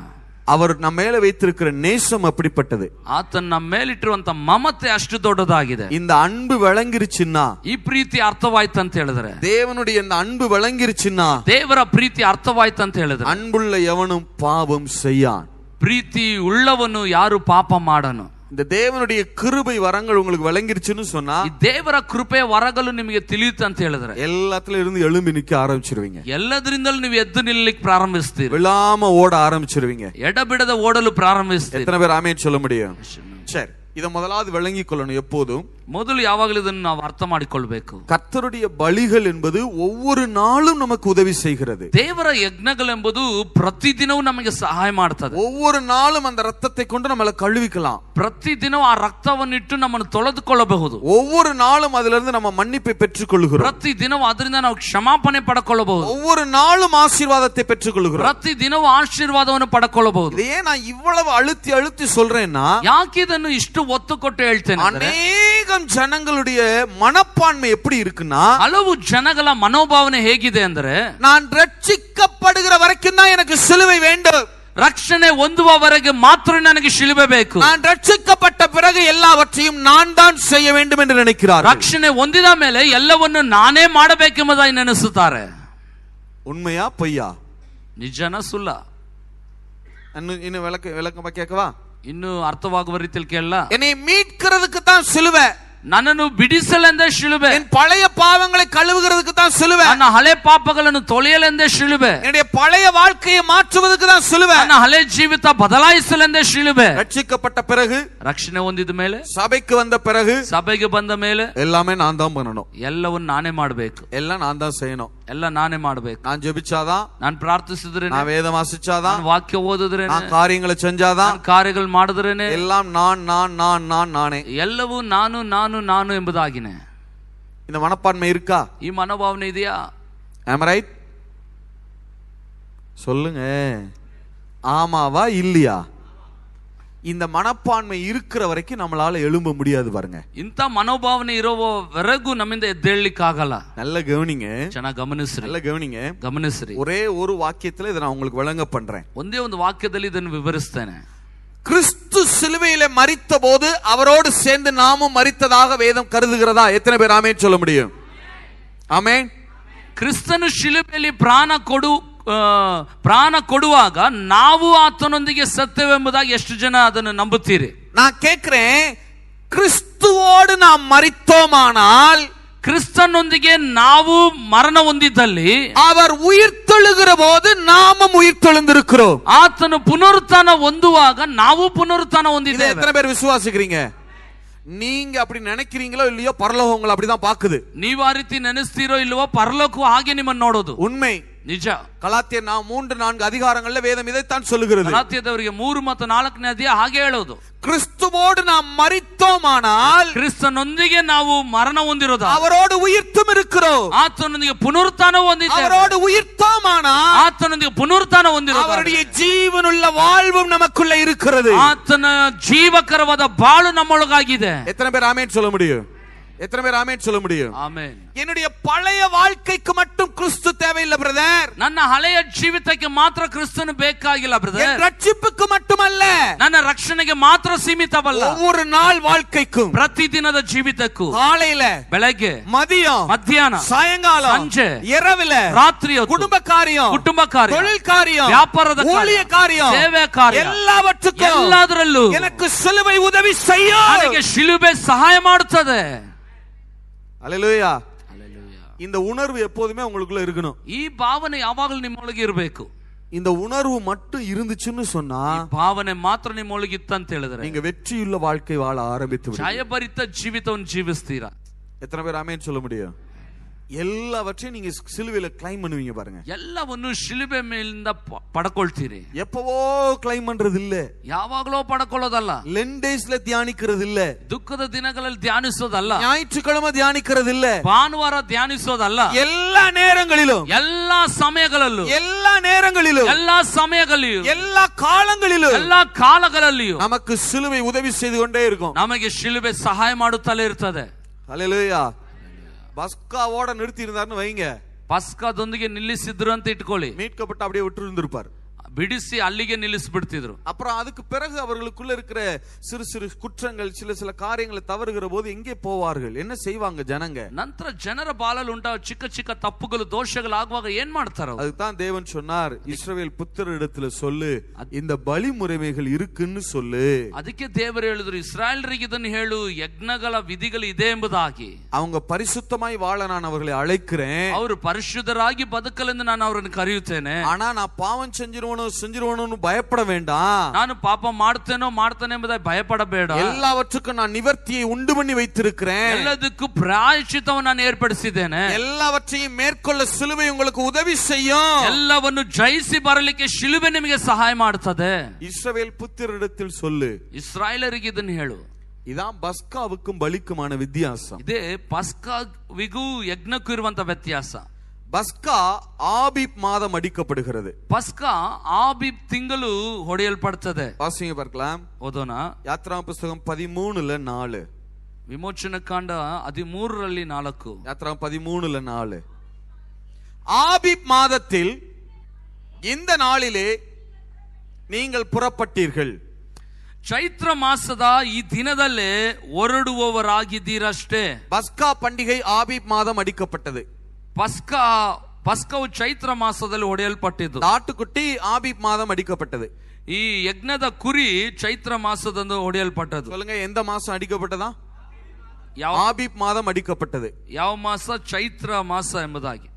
அவர் நம்ம மேல வைத்திருக்கிற நேசம் அப்படிப்பட்டது ಆತನ ನಮ್ಮ ಮೇಲಿಟ್ಟಿರುವಂತ ಮಮತೆ ಅಷ್ಟು ದೊಡ್ಡದಾಗಿದೆ இந்த அன்பு விளங்கிருச்சுன்னா ಈ ಪ್ರೀತಿ ಅರ್ಥವಾಯ್ತು ಅಂತ ಹೇಳಿದ್ರೆ தேவனுடைய இந்த அன்பு விளங்கிருச்சுன்னா ದೇವರ ಪ್ರೀತಿ ಅರ್ಥವಾಯ್ತು ಅಂತ ಹೇಳಿದ್ರೆ அன்புள்ள எவனும் பாவம் செய்யான் ಪ್ರೀತಿ ಉಳ್ಳವನು ಯಾರು ಪಾಪ ಮಾಡನು இந்த தேவனுடைய கிருபை வரங்கள் உங்களுக்கு விளங்கிருச்சுன்னு சொன்னா ಈ ದೇವರ ಕೃಪೆ ಹೊರಗಲು ನಿಮಗೆ ತಿಳಿಯುತ್ತೆ ಅಂತ ಹೇಳಿದ್ರೆ எல்லாத்துல இருந்து எழும்பி நிக்க ஆரம்பிச்சிருவீங்க ಎಲ್ಲದರಿಂದಲೂ ನೀವು ಎದ್ದು ನಿಲ್ಲಕ್ಕೆ ಪ್ರಾರಂಭಿಸ್ತೀರಿ விழாம ஓட ஆரம்பிச்சிருவீங்க ಎಡಬಿಡದ ಓಡಲು ಪ್ರಾರಂಭಿಸ್ತೀರಿ எத்தனை பேர் ஆமேன்னு சொல்ல முடியும் சரி இதை முதலாவது விளங்கிக் கொள்ளணும் எப்போதும் ಮೊದಲು ಯಾವಾಗಲೂ ಇದನ್ನು ನಾವು ಅರ್ಥ ಮಾಡಿಕೊಳ್ಬೇಕು கர்த்தருடைய பலிகள் என்பது ஒவ்வொரு நாளும் நமக்கு உதவி செய்கிறது ದೇವರ ಯಜ್ಞಗಳೆಂಬುದು ಪ್ರತಿದಿನವೂ ನಮಗೆ ಸಹಾಯ ಮಾಡ್ತದೆ ஒவ்வொரு நாளும் அந்த ரத்தத்தை கொண்டு நம்மளை கழுவிக்கலாம் ಪ್ರತಿದಿನವೂ ಆ ರಕ್ತವನ್ನಿಟ್ಟು ನಮ್ಮನ್ನು ತೊಳೆದುಕೊಳ್ಳಬಹುದು ஒவ்வொரு நாளும் அதுல இருந்து நம்ம மன்னிப்பை பெற்றுக் கொள்கிறோம் ಪ್ರತಿದಿನವೂ ಅದರಿಂದ ನಾವು ಕ್ಷಮಾಪಣೆ ಪಡ್ಕೊಳ್ಳಬಹುದು ஒவ்வொரு நாளும் ஆசீர்வாதத்தை பெற்றுக் கொள்கிறோம் ಪ್ರತಿದಿನವೂ ಆಶೀರ್ವಾದವನ್ನು ಪಡ್ಕೊಳ್ಳಬಹುದು இதையே நான் இவ்வளவு அழுத்தி அழுத்தி சொல்றேன்னா ಯಾಕೆ ಇದನ್ನು ಇಷ್ಟು ಒತ್ತು ಕೊಟ್ಟು ಹೇಳ್ತೇನೆ ಅಂದ್ರೆ, அநேகம் ஜனங்களுடைய மனப்பான்மை எப்படி இருக்குன்னா ಹಲವು ಜನಗಳ ಮನೋಭಾವನೆ ಹೇಗಿದೆ ಅಂದ್ರೆ நான் ரட்சிக்கப்படுகிற வரைக்கும் தான் எனக்கு சிலுவை வேண்டும் ರಕ್ಷಣೆ ಹೊಂದುವವರೆಗೆ ಮಾತ್ರ ನನಗೆ ಶಿಲುಬೆ ಬೇಕು நான் ரட்சிக்கப்பட்ட பிறகு எல்லாவற்றையும் நான் தான் செய்ய வேண்டும் என்று நினைக்கிறார் ರಕ್ಷಣೆ ಹೊಂದಿದ ಮೇಲೆ ಎಲ್ಲವನ್ನು ನಾನೇ ಮಾಡಬೇಕೆಂಬುದಾಗಿ ನೆನೆಸುತ್ತಾರೆ உண்மையா பொய்யா ನಿಜನ ಸುಳ್ಳ இன்னும் இன்னும் விளக்க விளக்கமா கேட்கவா ಇನ್ನು ಅರ್ಥವಾಗುವ ರೀತಿಯಲ್ಲಿ ಕೇಳಲ್ಲ என்னை மீட்கிறதுக்கு தான் சிலுவை ನನ್ನನ್ನು ಬಿಡಿಸಲೆಂದೇ ಶಿಲುಬೆ என் பழைய பாவங்களை கழுவுகிறதுக்கு தான் சிலுவை ನನ್ನ ಹಳೆ ಪಾಪಗಳನ್ನು ತೊಳೆಯಲೆಂದೇ ಶಿಲುಬೆ என்னுடைய பழைய வாழ்க்கையை மாற்றுவதற்கு தான் சிலுவை ನನ್ನ ಹಳೆ ಜೀವಿತ ಬದಲಾಯಿಸಲೆಂದೇ ಶಿಲುಬೆ ரட்சிக்கப்பட்ட பிறகு ರಕ್ಷಣೆ ಹೊಂದಿದ ಮೇಲೆ சபைக்கு வந்த பிறகு ಸಭೆಗೆ ಬಂದ ಮೇಲೆ எல்லாமே நான் தான் பண்ணணும் ಎಲ್ಲವನ್ನು ನಾನೇ ಮಾಡಬೇಕು எல்லாம் நான் தான் செய்யணும் ಎಲ್ಲ ನಾನೇ ಮಾಡಬೇಕು நான் ஜெபிச்சாதான் ನಾನು ಪ್ರಾರ್ಥಿಸಿದ್ರೇನೆ நான் வேதம் வாசிச்சாதான் ನಾನು ವಾಕ್ಯ ಓದಿದ್ರೇನೆ நான் காரியங்களை செஞ்சாதான் ನಾನು ಕಾರ್ಯಗಳು ಮಾಡಿದ್ರೇನೆ எல்லாம் நான் நான் நான் நான் நானே ಎಲ್ಲವೂ ನಾನು ನಾನು ನಾನು ಎಂಬುದಾಗಿನೇ இந்த மனப்பான்மை இருக்கா ಈ ಮನೋಭಾವನೆ ಇದೆಯಾ ஆம் ரைட் சொல்லுங்க ஆமாவா இல்லையா இந்த மனப்பான்மை இருக்கிற வரைக்கும் நம்மளால எழும்ப முடியாது பாருங்க ಇಂಥ ಮನೋಭಾವನೆ ಇರೋವರೆಗೂ ನಮ್ಮಿಂದ ಎದ್ದೇಳಲಿಕ್ಕಾಗಲ್ಲ நல்ல கவனிங்க ಚೆನ್ನಾಗಿ ಗಮನಿಸ್ರಿ நல்ல கவனிங்க ಗಮನಿಸ್ರಿ ஒரே ஒரு வாக்கியத்துல இதை நான் உங்களுக்கு விளங்க பண்றேன் ಒಂದೇ ಒಂದು ವಾಕ್ಯದಲ್ಲಿ ಇದನ್ನು ವಿವರಿಸ್ತೇನೆ கிறிஸ்து சிலுவையில மரித்த போது அவரோடு சேர்ந்து நாமும் மரித்ததாக வேதம் கருதுகிறதா எத்தனை பேர் ஆமேன் சொல்ல முடியும் ஆமேன் ಕ್ರಿಸ್ತನು ಶಿಲುಬೆಯಲ್ಲಿ ಪ್ರಾಣ ಕೊಡು ಆ, ಪ್ರಾಣ ಕೊಡುವಾಗ ನಾವು ಆತನೊಂದಿಗೆ ಸತ್ಯವೆಂಬುದಾಗಿ ಎಷ್ಟು ಜನ ಅದನ್ನು ನಂಬುತ್ತೀರಿ நான் கேட்கிறேன் கிறிஸ்துவோடு நாம் மரித்தோமானால் ಕ್ರಿಸ್ತನೊಂದಿಗೆ ನಾವು ಮರಣ ಹೊಂದಿದ್ದಲ್ಲಿ அவர் உயிர்த்தெழுகிற போது நாமும் உயிர்த்தெழுந்திருக்கிறோம் ಆತನು ಪುನರುತ್ಥಾನ ಹೊಂದುವಾಗ ನಾವು ಪುನರುತ್ಥಾನ இதை ಹೊಂದಿದ್ದೇವೆ எத்தனை பேர் விசுவாசிக்கிறீங்க நீங்க அப்படி நினைக்கிறீங்களோ இல்லையோ பரலோகம் உங்களை அப்படிதான் பாக்குது ನೀವು ಆ ರೀತಿ ನೆನೆಸ್ತೀರೋ ಇಲ್ವೋ ಪರಲೋಕವು ಹಾಗೆ ನಿಮ್ಮನ್ನು ನೋಡೋದು உண்மை ನಿಜ கலாத்தியர் நான் மூன்று நான்கு அதிகாரங்கள்ல வேதம் இதைத்தான் சொல்லுகிறது ಗಲಾತ್ಯದವರಿಗೆ ಮೂರು ಮತ್ತು ನಾಲ್ಕನೇ ಅಧ್ಯಾಯ ಹಾಗೆ ಹೇಳೋದು கிறிஸ்துவோடு நாம் மரித்தோமானால் ಕ್ರಿಸ್ತನೊಂದಿಗೆ ನಾವು ಮರಣ ಹೊಂದಿರೋದ அவரோடு உயிர்த்தும் இருக்கிறோம் ಆತನೊಂದಿಗೆ ಪುನರುತ್ಥಾನ ಹೊಂದಿದ್ದೇವೆ அவரோடு உயிர்த்தோமானால் ಆತನೊಂದಿಗೆ ಪುನರುತ್ಥಾನ ಹೊಂದಿರೋದು அவருடைய ஜீவனுள்ள வாழ்வும் நமக்குள்ள இருக்கிறது ಆತನ ಜೀವಕರವಾದ ಬಾಳು ನಮ್ಮೊಳಗಾಗಿದೆ எத்தனை பேர் ஆமேன் சொல்ல முடியும் எத்தனை பேர் ஆமேன் சொல்ல முடியும் ಆಮೇನ್ என்னுடைய பழைய வாழ்க்கைக்கு மட்டும் கிறிஸ்து தேவையில்லை பிரதர் ನನ್ನ ಹಳೆಯ ಜೀವಿತಕ್ಕೆ ಮಾತ್ರ ಕ್ರಿಸ್ತನು ಬೇಕಾಗಿಲ್ಲ என் ಬ್ರದರ್ ரட்சிப்புக்கு மட்டுமல்ல ನನ್ನ ರಕ್ಷಣೆಗೆ ಮಾತ್ರ ಸೀಮಿತವಲ್ಲ ஒவ்வொரு நாள் வாழ்க்கைக்கும் ಪ್ರತಿದಿನದ ಜೀವಿತಕ್ಕೂ காலையில ಬೆಳಗ್ಗೆ மதியம் ಮಧ್ಯಾಹ್ನ சாயங்காலம் ಸಂಜೆ, இரவுல ರಾತ್ರಿ ಹೊತ್ತು, குடும்ப காரியம் ಕುಟುಂಬ ಕಾರ್ಯ தொழில் காரியம் ವ್ಯಾಪಾರದ ಕಾರ್ಯ, ஊழிய காரியம் ಸೇವೆ ಕಾರ್ಯ, எல்லாவற்றுக்கும் ಎಲ್ಲದರಲ್ಲೂ எனக்கு சிலுவை உதவி செய்யும் ನನಗೆ ಶಿಲುಬೆ ಸಹಾಯ ಮಾಡುತ್ತದೆ அல்லேலூயா இந்த உணர்வு எப்போதுமே உங்களுக்குள்ள இருக்கணும் ಈ ಭಾವನೆ ಯಾವಾಗಲೂ ನಿಮ್ಮೊಳಗೆ ಇರಬೇಕು இந்த உணர்வு மட்டும் இருந்துச்சுன்னு சொன்னா ಭಾವನೆ ಮಾತ್ರ ನಿಮ್ಮೊಳಗೆ ಇತ್ತಂತ ಹೇಳಿದ್ರೆ நீங்க வெற்றியுள்ள வாழ்க்கை வாழ ஆரம்பித்து விடுவீங்க. ಜಯಭರಿತ ಜೀವಿತವನ್ನು ಜೀವಿಸ್ತೀರಾ எத்தனை பேர் ஆமேன்னு சொல்ல முடியும் எல்லாவற்றையும் நீங்க சிலுவையில கிளைம் பண்ணுவீங்க பாருங்க ಎಲ್ಲವನ್ನು ಶಿಲುಬೆ ಮೇಲಿಂದ ಪ- ಪಡ್ಕೊಳ್ತೀರಿ எப்பவோ கிளைம் பண்றது இல்ல ಯಾವಾಗಲೋ ಪಡ್ಕೊಳ್ಳೋದಲ್ಲ லெண்டேஸ்ல தியானிக்கிறது இல்ல ದುಃಖದ ದಿನಗಳಲ್ಲಿ ಧ್ಯಾನಿಸೋದಲ್ಲ ஞாயிற்றுக்கிழமை தியானிக்கிறது இல்ல ಭಾನುವಾರ ಧ್ಯಾನಿಸೋದಲ್ಲ எல்லா நேரங்களிலும் ಎಲ್ಲಾ ಸಮಯಗಳಲ್ಲೂ எல்லா நேரங்களிலும் ಎಲ್ಲಾ ಸಮಯಗಳಲ್ಲಿಯೂ எல்லா காலங்களிலும் ಎಲ್ಲಾ ಕಾಲಗಳಲ್ಲಿಯೂ நமக்கு சிலுவை உதவி செய்து கொண்டே இருக்கும் ನಮಗೆ ಶಿಲುಬೆ ಸಹಾಯ ಮಾಡುತ್ತಲೇ ಇರ್ತದೆ அல்லேலூயா பஸ்காவோட நிறுத்தி இருந்தாருன்னு வைங்க ಪಸ್ಕದೊಂದಿಗೆ ನಿಲ್ಲಿಸಿದ್ರು ಅಂತ ಇಟ್ಕೊಳ್ಳಿ மீட்கப்பட்டு அப்படியே விட்டு இருந்திருப்பார் ಬಿಡಿಸಿ ಅಲ್ಲಿಗೆ ನಿಲ್ಲಿಸ್ಬಿಡ್ತಿದ್ರು அப்புறம் அதுக்கு பிறகு அவர்களுக்குள்ள இருக்கிற சிறு சிறு குற்றங்கள் சில சில காரியங்களை தவறுகிற போது எங்கே போவார்கள் என்ன செய்வாங்க ஜனங்க ನಂತರ ಜನರ ಬಾಲಲ್ಲಿ ಉಂಟಾಗ ಚಿಕ್ಕ ಚಿಕ್ಕ ತಪ್ಪುಗಳು ದೋಷಗಳು ಆಗುವಾಗ ಏನ್ ಮಾಡ್ತಾರ ಅವ್ರು? அதுதான் தேவன் சொன்னார் இஸ்ரவேல் புத்திரிடத்துல சொல்லு இந்த பலி முறைமைகள் இருக்குன்னு சொல்லு ಅದಕ್ಕೆ ದೇವರು ಹೇಳಿದ್ರು ಇಸ್ರಾಯೇಲರಿಗೆ ಇದನ್ನು ಹೇಳು ಯಜ್ಞಗಳ ವಿಧಿಗಳು ಇದೆ ಎಂಬುದಾಗಿ அவங்க பரிசுத்தமாய் வாழ நான் அவர்களை அழைக்கிறேன் ಅವರು ಪರಿಶುದ್ಧರಾಗಿ ಬದುಕಲೆಂದು ನಾನು ಅವರನ್ನು ಕರೆಯುತ್ತೇನೆ ஆனா நான் பாவம் செஞ்சிருவனோ செஞ்சிருவனோன்னு பயப்பட வேண்டாம் ನಾನು ಪಾಪ ಮಾಡ್ತೇನೋ ಮಾಡ್ತೇನೆ ಎಂಬುದಾಗಿ ಭಯಪಡಬೇಡ எல்லாவற்றுக்கும் நான் நிவர்த்தியை உண்டு பண்ணி வைத்திருக்கிறேன் ಎಲ್ಲದಕ್ಕೂ ಪ್ರಾಯಶ್ಚಿತವನ್ನು ನಾನು ಏರ್ಪಡಿಸಿದ್ದೇನೆ எல்லாவற்றையும் மேற்கொள்ள சிலுவை உங்களுக்கு உதவி செய்யும் ಎಲ್ಲವನ್ನು ಜಯಿಸಿ ಬರಲಿಕ್ಕೆ ಶಿಲುಬೆ ನಿಮಗೆ ಸಹಾಯ ಮಾಡ್ತದೆ இஸ்ரவேல் புத்திரிடத்தில் சொல்லு ಇಸ್ರಾಯೇಲರಿಗೆ ಇದನ್ನು ಹೇಳು இதான் பஸ்காவுக்கும் பலிக்குமான வித்தியாசம் ಇದೇ ಪಸ್ಕಾವಿಗೂ ಯಜ್ಞಕ್ಕೂ ಇರುವಂತ ವ್ಯತ್ಯಾಸ பஸ்கா ஆபிப் மாதம் அடிக்கப்படுகிறது ಪಸ್ಕಾ ಆಬಿಬ್ ತಿಂಗಳು ಹೊಡೆಯಲ್ಪಡ್ತದೆ வாசிங்க பார்க்கலாம் ಓದೋಣ யாத்ரா புஸ்தகம் பதிமூணுல நாலு ವಿಮೋಚನ ಕಾಂಡ ಹದಿಮೂರರಲ್ಲಿ ನಾಲ್ಕು யாத்ரா பதிமூணுல நாலு ஆபிப் மாதத்தில் இந்த நாளிலே நீங்கள் புறப்பட்டீர்கள் ಚೈತ್ರ ಮಾಸದ ಈ ದಿನದಲ್ಲೇ ಹೊರಡುವವರಾಗಿದ್ದೀರಷ್ಟೇ பஸ்கா பண்டிகை ஆபிப் மாதம் அடிக்கப்பட்டது ಪಸ್ಕಾ ಪಸ್ಕವು ಚೈತ್ರ ಮಾಸದಲ್ಲಿ ಹೊಡೆಯಲ್ಪಟ್ಟಿದ್ದು இந்த ஆட்டுக்குட்டி ஆபிப் மாதம் அடிக்கப்பட்டது ಈ ಯಜ್ಞದ ಕುರಿ ಚೈತ್ರ ಮಾಸದಂದು ಹೊಡೆಯಲ್ಪಟ್ಟದ್ದು சொல்லுங்க எந்த மாசம் அடிக்கப்பட்டதா ಯಾವ ஆபிப் மாதம் அடிக்கப்பட்டது ಯಾವ ಮಾಸ ಚೈತ್ರ ಮಾಸ ಎಂಬುದಾಗಿ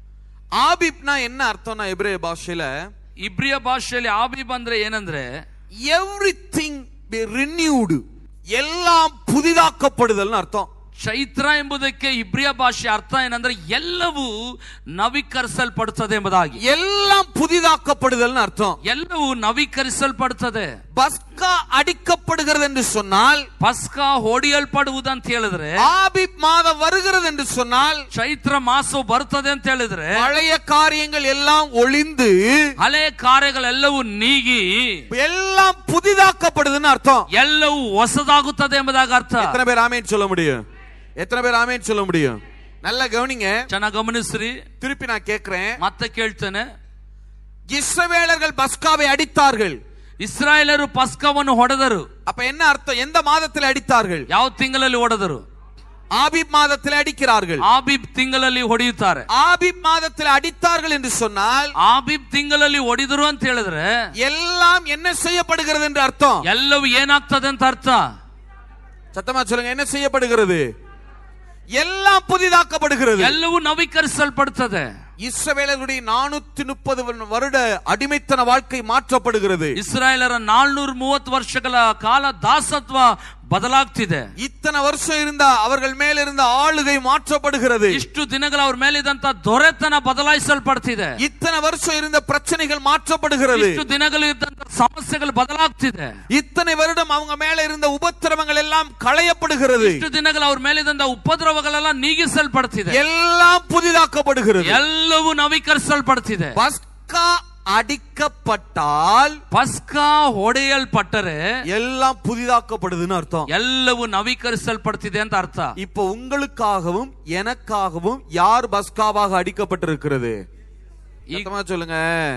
ஆபிப்னா என்ன அர்த்தம்னா எபிரேய பாஷையில ಇಬ್ರಿಯ ಭಾಷೆಯಲ್ಲಿ ಆಬಿಬ್ ಅಂದ್ರೆ ಏನಂದ್ರೆ எவ்ரிதிங் பி ரினியூடு எல்லாம் புதிதாக்கப்படுதல்னு அர்த்தம் ಚೈತ್ರ ಎಂಬುದಕ್ಕೆ ಇಬ್ರಿಯ ಭಾಷೆ ಅರ್ಥ ಏನಂದ್ರೆ ಎಲ್ಲವೂ ನವೀಕರಿಸಲ್ಪಡುತ್ತದೆ ಎಂಬುದಾಗಿ எல்லாம் புதிதாக்கப்படுதல்னு அர்த்தம் ಎಲ್ಲವೂ ನವೀಕರಿಸಲ್ಪಡುತ್ತದೆ பஸ்கா அடிக்கப்படுகிறது என்று சொன்னால் ಪಸ್ಕಾ ಹೊಡೆಯಲ್ಪಡುವುದಂತ ಹೇಳಿದ್ರೆ ஆபிப் மாதம் வருகிறது என்று சொன்னால் ಚೈತ್ರ ಮಾಸವು ಬರ್ತದೆ ಅಂತ ಹೇಳಿದ್ರೆ பழைய காரியங்கள் எல்லாம் ஒளிந்து ಹಳೆ ಕಾರ್ಯಗಳೆಲ್ಲವೂ ನೀಗಿ எல்லாம் புதிதாக்கப்படுதுன்னு அர்த்தம் ಎಲ್ಲವೂ ಹೊಸದಾಗುತ್ತದೆ ಎಂಬುದಾಗಿ ಅರ್ಥ எத்தனை பேர் ஆமேன் சொல்ல முடியும் எத்தனை பேர் ஆமேன் சொல்ல முடியும் நல்லா கவனிங்க ಚೆನ್ನಾಗಿ ಗಮನಿಸ್ರಿ திருப்பி நான் கேட்கிறேன் ಮತ್ತೆ ಕೇಳ್ತೇನೆ இஸ்ரவேலர்கள் பஸ்காவை அடித்தார்கள் ಇಸ್ರಾಯೇಲರು ಪಸ್ಕವನ್ನು ಹೊಡೆದರು அப்ப என்ன அர்த்தம் எந்த மாதத்தில் அடித்தார்கள் ಯಾವ ತಿಂಗಳಲ್ಲಿ ಹೊಡೆದರು ஆபிப் மாதத்தில் அடிக்கிறார்கள் ಆಬಿಬ್ ತಿಂಗಳಲ್ಲಿ ಹೊಡೆಯುತ್ತಾರೆ ஆபிப் மாதத்தில் அடித்தார்கள் என்று சொன்னால் ಆಬಿಬ್ ತಿಂಗಳಲ್ಲಿ ಹೊಡಿದರು ಅಂತ ಹೇಳಿದ್ರೆ எல்லாம் என்ன செய்யப்படுகிறது என்று அர்த்தம் ಎಲ್ಲವೂ ಏನಾಗ್ತದೆ ಅಂತ ಅರ್ಥ சத்தமா சொல்லுங்க என்ன செய்யப்படுகிறது எல்லாம் புதிதாக்கப்படுகிறது ಎಲ್ಲವೂ ನವೀಕರಿಸಲ್ಪಡ್ತದೆ இஸ்ரவேலர்களுடைய நானூத்தி முப்பது வருட அடிமைத்தன வாழ்க்கை மாற்றப்படுகிறது ಇಸ್ರಾಯೇಲರ ನಾಲ್ನೂರ ಮೂವತ್ತು ವರ್ಷಗಳ ಕಾಲ ದಾಸತ್ವ ಬದಲಾಗ್ತಿದೆ இத்தனை வருஷம் இருந்த அவர்கள் மேல் இருந்த ஆளுகை மாற்றப்படுகிறது ಇಷ್ಟು ದಿನಗಳ ಅವ್ರ ಮೇಲಿದಂತ ದೊರೆತನ ಬದಲಾಯಿಸಲ್ಪಡ್ತಿದೆ இத்தனை வருஷம் இருந்த பிரச்சனைகள் மாற்றப்படுகிறது ಇಷ್ಟು ದಿನಗಳು ಇದ್ದಂತ ಸಮಸ್ಯೆಗಳು ಬದಲಾಗ್ತಿದೆ இத்தனை வருடம் அவங்க மேல இருந்த உபத்திரவங்கள் எல்லாம் களையப்படுகிறது ಇಷ್ಟು ದಿನಗಳು ಅವ್ರ ಮೇಲಿದಂತ ಉಪದ್ರವಗಳೆಲ್ಲ ನೀಗಿಸಲ್ಪಡ್ತಿದೆ எல்லாம் புதிதாக்கப்படுகிறது ಎಲ್ಲವೂ ನವೀಕರಿಸಲ್ಪಡ್ತಿದೆ பஸ்கா அடிக்கப்பட்டால் ಪಸ್ಕಾ ಹೊಡೆಯಲ್ಪಟ್ಟರೆ எல்லாம் புதிதாக்கப்படுதுன்னு அர்த்தம் ಎಲ್ಲವೂ ನವೀಕರಿಸಲ್ಪಡ್ತಿದೆ ಅಂತ ಅರ್ಥ இப்ப உங்களுக்காகவும் எனக்காகவும் யார் பஸ்காவாக அடிக்கப்பட்டிருக்கிறது சத்தமா சொல்லுங்க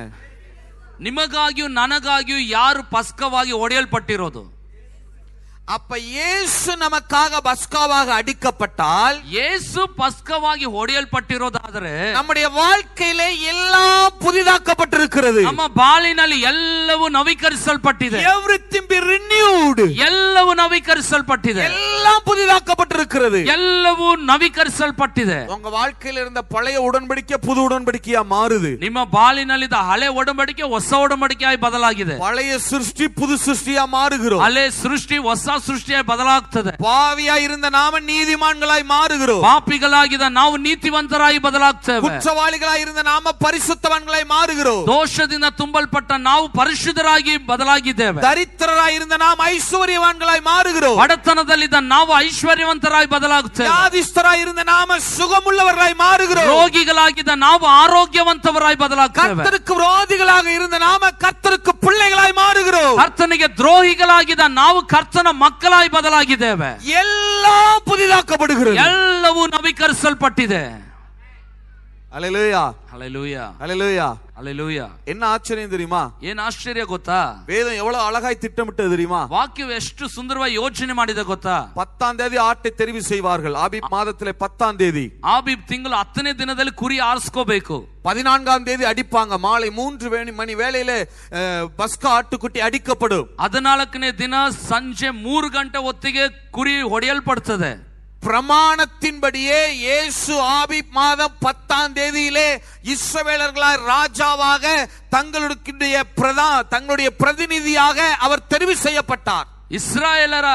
ನಿಮಗಾಗಿಯೂ ನನಗಾಗಿಯೂ ಯಾರು ಪಸ್ಕವಾಗಿ ಹೊಡೆಯಲ್ಪಟ್ಟಿರೋದು அப்ப இயேசு நமக்காக பஸ்காவாக அடிக்கப்பட்டால் ಯೇಸು ಪಸ್ಕವಾಗಿ ಹೊಡೆಯಲ್ಪಟ್ಟಿರೋದಾದ್ರೆ நம்முடைய வாழ்க்கையிலே எல்லாம் புதிதாக்கப்பட்டிருக்கிறது ನಮ್ಮ ಬಾಳಿನಲ್ಲಿ ಎಲ್ಲವೂ ನವೀಕರಿಸಲ್ಪಟ್ಟಿದೆ everything be renewed ಎಲ್ಲವೂ ನವೀಕರಿಸಲ್ಪಟ್ಟಿದೆ எல்லாம் புதிதாக்கப்பட்டிருக்கிறது ಎಲ್ಲವೂ ನವೀಕರಿಸಲ್ಪಟ್ಟಿದೆ உங்க வாழ்க்கையில இருந்த பழைய உடன்படிக்கை புது உடன்படிக்கையா மாறுது ನಿಮ್ಮ ಬಾಳಿನಲ್ಲಿದ್ದ ಹಳೆ ಒಡಂಬಡಿಕೆ ಹೊಸ ಒಡಂಬಡಿಕೆಯಾಗಿ ಬದಲಾಗಿದೆ பழைய சிருஷ்டி புது சிருஷ்டியா மாறுகிறோம் ಹಳೆ ಸೃಷ್ಟಿ ಹೊಸ ಸೃಷ್ಟಿಯಾಗಿ ಬದಲಾಗ್ತದೆ பாவியா இருந்த நாம நீதிமான்களாய் மாறுகிறோம் ಪಾಪಿಗಳಾಗಿದ್ದ ನಾವು ನೀತಿವಂತರಾಗಿ ಬದಲಾಗ್ತೇವೆ குற்றவாளிகளாய் இருந்த நாம பரிசுத்தவான்களாய் மாறுகிறோம் ದೋಷದಿಂದ ತುಂಬಲ್ಪಟ್ಟ ನಾವು ಪರಿಶುದ್ಧರಾಗಿ ಬದಲಾಗಿದ್ದೇವೆ தரித்திரராய் இருந்த நாம் ஐஸ்வர்யவான்களாய் மாறுகிறோம் ಬಡತನದಲ್ಲಿದ್ದ ನಾವು ಐಶ್ವರ್ಯವಂತರಾಗಿ ಬದಲಾಗುತ್ತೇವೆ வியாதிஸ்தராய் இருந்த நாம சுகமுள்ளவர்களாய் மாறுகிறோம் ರೋಗಿಗಳಾಗಿದ್ದ ನಾವು ಆರೋಗ್ಯವಂತವರಾಗಿ ಬದಲಾಗ್ತೇವೆ கர்த்தருக்கு விரோதிகளாக இருந்த நாம கர்த்தருக்கு பிள்ளைகளாய் மாறுகிறோம் ಕರ್ತನಿಗೆ ದ್ರೋಹಿಗಳಾಗಿದ್ದ ನಾವು ಕರ್ತನ ಮಕ್ಕಳಾಗಿ ಬದಲಾಗಿದ್ದೇವೆ எல்லாம் புதிதாக்கப்படுகிறது ಎಲ್ಲವೂ ನವೀಕರಿಸಲ್ಪಟ್ಟಿದೆ அலையிலுயா ಹalleluya அலையிலுயா ಹalleluya என்ன ஆச்சரியம் தெரியுமா ಏನ್ ಆಶ್ಚರ್ಯ ಗೊತ್ತಾ வேதம் எவ்வளவு அழகாய் திட்டமிட்டது தெரியுமா ವಾಕ್ಯವು ಎಷ್ಟು ಸುಂದರವಾಗಿ ಯೋಚನೆ ಮಾಡಿದೆ ಗೊತ್ತಾ பத்தாம் தேதி ஆட்டை தெரிவு செய்வார்கள் ஆபிப் மாதத்திலே பத்தாம் தேதி ಆಬಿಬ್ ತಿಂಗಳು ಹತ್ತನೇ ದಿನದಲ್ಲಿ ಕುರಿ ಆರಿಸ್ಕೋಬೇಕು பதினான்காம் தேதி அடிப்பாங்க மாலை மூன்று வேணி- மணி வேளையில அஹ், பஸ்கா ஆட்டுக்குட்டி அடிக்கப்படும் ಹದಿನಾಲ್ಕನೇ ದಿನ ಸಂಜೆ ಮೂರು ಗಂಟೆ ಹೊತ್ತಿಗೆ ಕುರಿ ಹೊಡೆಯಲ್ಪಡ್ತದೆ பிரமாணத்தின்படியே இயேசு ஆபிப் மாதம் பத்தாம் தேதியிலே இஸ்ரவேலர்களாய் ராஜாவாக தங்களுடைய பிரதா தங்களுடைய பிரதிநிதியாக அவர் தெரிவு செய்யப்பட்டார் ಇಸ್ರಾಯೇಲರ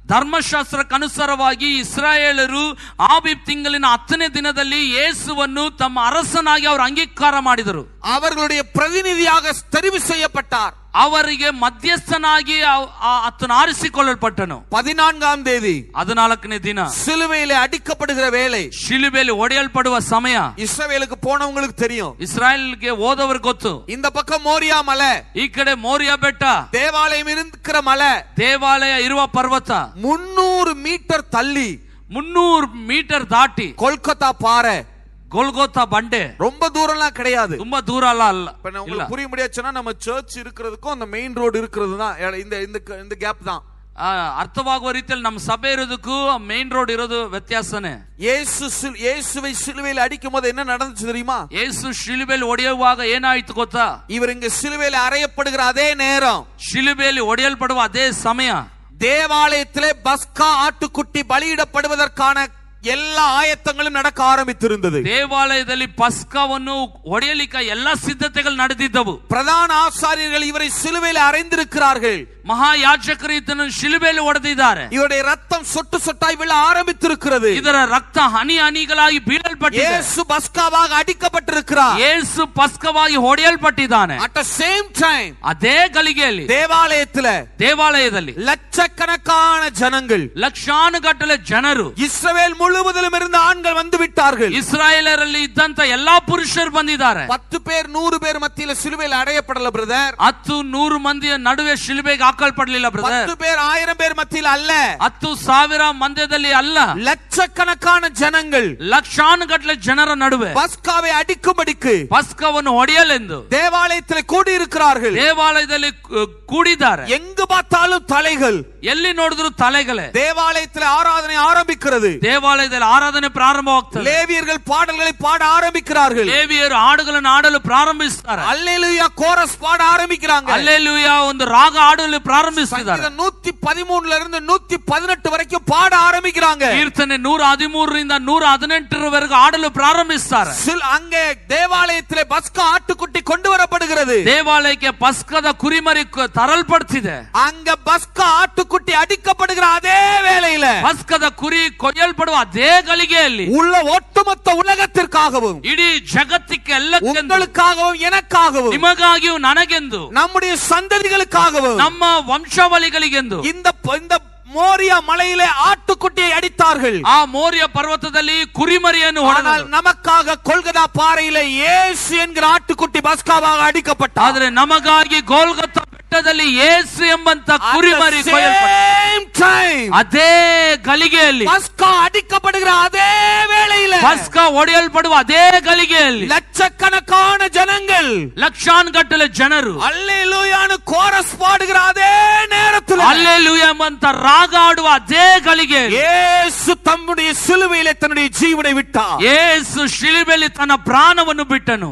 ಧರ್ಮಶಾಸ್ತ್ರಕ್ಕನುಸಾರವಾಗಿ ಇಸ್ರಾಯೇಲರು ಆಬಿಬ್ ತಿಂಗಳಿನ ಹತ್ತನೇ ದಿನದಲ್ಲಿ ಯೇಸುವನ್ನು ತಮ್ಮ ಅರಸನಾಗಿ ಅವರು ಅಂಗೀಕಾರ ಮಾಡಿದರು அவர்களுடைய பிரதிநிதியாக தெரிவு செய்யப்பட்டார் ಅವರಿಗೆ ಮಧ್ಯಸ್ಥನಾಗಿ ಅವ್- ಆ- ಆತನು ಆರಿಸಿಕೊಳ್ಳಲ್ಪಟ್ಟನು பதினான்காம் தேதி ಹದಿನಾಲ್ಕನೇ ದಿನ சிலுவையிலே அடிக்கப்படுகிற வேலை ಶಿಲುಬೆಯಲ್ಲಿ ಹೊಡೆಯಲ್ಪಡುವ ಸಮಯ இஸ்ரவேலுக்கு போனவங்களுக்கு தெரியும் ಇಸ್ರಾಯೇಲ್ಗೆ ಹೋದವರು ಗೊತ್ತು இந்த பக்கம் மோரியா மலை ಈ ಕಡೆ ಮೋರಿಯಾ ಬೆಟ್ಟ தேவாலயம் இருக்கிற மலை ದೇವಾಲಯ ಇರುವ ಪರ್ವತ முன்னூறு மீட்டர் தள்ளி ಮುನ್ನೂರು ಮೀಟರ್ ದಾಟಿ கொல்கத்தா பாறை ಗೊಲ್ಗೋತಾ ಬಂಡೆ ரொம்ப தூரம்லாம் கிடையாது ತುಂಬಾ ದೂರ ಅಲ್ಲ ಅಲ್ಲ இப்ப நான் ಇಲ್ಲ உங்களுக்கு புரிய முடியாச்சுன்னா நம்ம சர்ச் இருக்கிறதுக்கும் அந்த மெயின் ரோடு இருக்கிறது தான் இந்த இந்த இந்த கேப் தான் ಆ, ಅರ್ಥವಾಗುವ ರೀತಿಯಲ್ಲಿ ನಮ್ಮ ಸಭೆ ಇರೋದಕ್ಕೂ ಮೇನ್ ರೋಡ್ ಇರೋದು ವ್ಯತ್ಯಾಸನೇ இயேசு சில்- இயேசுவை சிலுவையில் அடிக்கும் போது என்ன நடந்துச்சு தெரியுமா ಯೇಸು ಶಿಲುಬೆಯಲ್ಲಿ ಹೊಡೆಯುವಾಗ ಏನಾಯ್ತು ಗೊತ್ತಾ இவர் இங்க சிலுவையில் அறையப்படுகிற அதே நேரம் ಶಿಲುಬೆಯಲ್ಲಿ ಹೊಡೆಯಲ್ಪಡುವ ಅದೇ ಸಮಯ தேவாலயத்திலே பஸ்கா ஆட்டுக்குட்டி பலியிடப்படுவதற்கான எல்லா ஆயத்தங்களும் நடக்க ஆரம்பித்திருந்தது ದೇವಾಲಯದಲ್ಲಿ ಪಸ್ಕವನ್ನು ಹೊಡೆಯಲಿಕ್ಕೆ ಎಲ್ಲಾ ಸಿದ್ಧತೆಗಳು ನಡೆದಿದ್ದವು பிரதான ஆசாரியர்கள் இவரை சிலுவையில் அறைந்திருக்கிறார்கள் ಮಹಾಯಾಜಕರು ಇದನ್ನು ಶಿಲುಬೆಯಲ್ಲಿ ಹೊಡೆದಿದ್ದಾರೆ இவருடைய ரத்தம் சொட்டு சொட்டாய் விழ ஆரம்பித்திருக்கிறது ಇದರ ರಕ್ತ ಹನಿ ಹನಿಗಳಾಗಿ ಬೀಳಲ್ಪಟ್ಟಿದೆ இயேசு பஸ்காவாக அடிக்கப்பட்டிருக்கிறார் ಯೇಸು ಪಸ್ಕವಾಗಿ ಹೊಡೆಯಲ್ಪಟ್ಟಿದ್ದಾನೆ அட் த சேம் டைம் ಅದೇ ಗಳಿಗೆಯಲ್ಲಿ தேவாலயத்துல ದೇವಾಲಯದಲ್ಲಿ லட்சக்கணக்கான ஜனங்கள் ಲಕ್ಷಾನುಗಟ್ಟಲೆ ಜನರು இஸ்ரவேல் முழுவதிலும் இருந்து ஆண்கள் வந்து விட்டார்கள் ಇಸ್ರಾಯೇಲರಲ್ಲಿ ಇದ್ದಂತ ಎಲ್ಲಾ ಪುರುಷರು ಬಂದಿದ್ದಾರೆ பத்து பேர் நூறு பேர் மத்தியில சிலுவையில் அடையப்படல பிரதர் ಹತ್ತು ನೂರು ಮಂದಿಯ ನಡುವೆ ಶಿಲುಬೆಗೆ ಹಾಕಲ್ಪಡಲಿಲ್ಲ ಬ್ರದರ್ பத்து பேர் ஆயிரம் பேர் மத்தியில் அல்ல ಹತ್ತು ಸಾವಿರ ಮಂದ್ಯದಲ್ಲಿ ಅಲ್ಲ லட்சக்கணக்கான ஜனங்கள் ಲಕ್ಷಾನುಗಟ್ಟಲೆ ಜನರ ನಡುವೆ பஸ்காவை அடிக்கும்படிக்கு ಪಸ್ಕವನ್ನು ಹೊಡೆಯಲೆಂದು தேவாலயத்தில் கூடியிருக்கிறார்கள் ದೇವಾಲಯದಲ್ಲಿ ಕು- ಕೂಡಿದ್ದಾರೆ எங்கு பார்த்தாலும் தலைகள் ಎಲ್ಲಿ ನೋಡಿದ್ರು ತಲೆಗಳೇ தேவாலயத்தில் ஆராதனை ஆரம்பிக்கிறது ದೇವಾಲಯದಲ್ಲಿ ಆರಾಧನೆ ಪ್ರಾರಂಭವಾಗ್ತದೆ லேவியர்கள் பாடல்களை பாட ஆரம்பிக்கிறார்கள் ಲೇವಿಯರು ಹಾಡುಗಳನ್ನು ಆಡಲು ಪ್ರಾರಂಭಿಸ್ತಾರೆ அல்லேலூயா கோரஸ் பாட ஆரம்பிக்கிறாங்க ಅಲ್ಲೆಲ್ಲೂಯ ಒಂದು ರಾಗ ಆಡಲು ಪ್ರಾರಂಭಿಸಿದ್ದಾರೆ சங்கீதம் நூத்தி பதிமூணுல இருந்து நூத்தி பதினெட்டு வரைக்கும் பாட ஆரம்பிக்கிறாங்க ಕೀರ್ತನೆ ನೂರ ಹದಿಮೂರರಿಂದ ನೂರ ಹದಿನೆಂಟರವರೆಗೂ ಆಡಲು ಪ್ರಾರಂಭಿಸ್ತಾರೆ சில்- அங்கே தேவாலயத்திலே பஸ்கா ஆட்டுக்குட்டி கொண்டு வரப்படுகிறது ದೇವಾಲಯಕ್ಕೆ ಪಸ್ಕದ ಕುರಿಮರಿ ಕ- ತರಲ್ಪಡ್ತಿದೆ அங்க பஸ்கா ஆட்டுக்குட்டி அடிக்கப்படுகிற அதே வேளையில ಪಸ್ಕದ ಕುರಿ ಕೊಯ್ಯಲ್ಪಡುವ ಅದೇ ಗಳಿಗೆಯಲ್ಲಿ உள்ள ஒட்டுமொத்த உலகத்திற்காகவும் ಇಡೀ ಜಗತ್ತಿಗೆ ಎಲ್ಲಕ್ಕೆಂದು உங்களுக்காகவும் எனக்காகவும் ನಿಮಗಾಗಿಯೂ ನನಗೆಂದು நம்முடைய சந்ததிகளுக்காகவும் ನಮ್ಮ ವಂಶಾವಳಿಗಳಿಗೆಂದು இந்த இந்த மோரியா மலையிலே ஆட்டுக்குட்டியை அடித்தார்கள் ಆ ಮೋರ್ಯ ಪರ್ವತದಲ್ಲಿ ಕುರಿಮರಿಯನ್ನು ஆனால் ಹೊಡೆದರು நமக்காக கொல்கதா பாறையில இயேசு என்கிற ஆட்டுக்குட்டி பஸ்காவாக அடிக்கப்பட்டார் ಆದ್ರೆ ನಮಗಾಗಿ ಗೋಲ್ಗತ್ತ ಬೆಟ್ಟದಲ್ಲಿ ಏಸು ಎಂಬಂತ ಕುರಿಮರಿ ಕೊಯ್ಯಲ್ಪಟ್ಟ Same time. ಅದೇ ಗಳಿಗೆಯಲ್ಲಿ பஸ்கா அடிக்கப்படுகிற அதே வேளையில ಪಸ್ಕ ಹೊಡೆಯಲ್ಪಡುವ ಅದೇ ಗಳಿಗೆಯಲ್ಲಿ லட்சக்கணக்கான ஜனங்கள் ಲಕ್ಷಾನ್ಗಟ್ಟಲೆ ಜನರು அல்லேலூயான்னு கோரஸ் பாடுகிற அதே நேரத்தில் ಅಲ್ಲೆಲ್ಲೂ ಎಂಬಂತ ರಾಗ ಆಡುವ ಅದೇ ಗಳಿಗೆ இயேசு தம்முடைய சிலுவையிலே தன்னுடைய ஜீவனை விட்டார் ಏಸು ಶಿಲುಬೆಯಲ್ಲಿ ತನ್ನ ಪ್ರಾಣವನ್ನು ಬಿಟ್ಟನು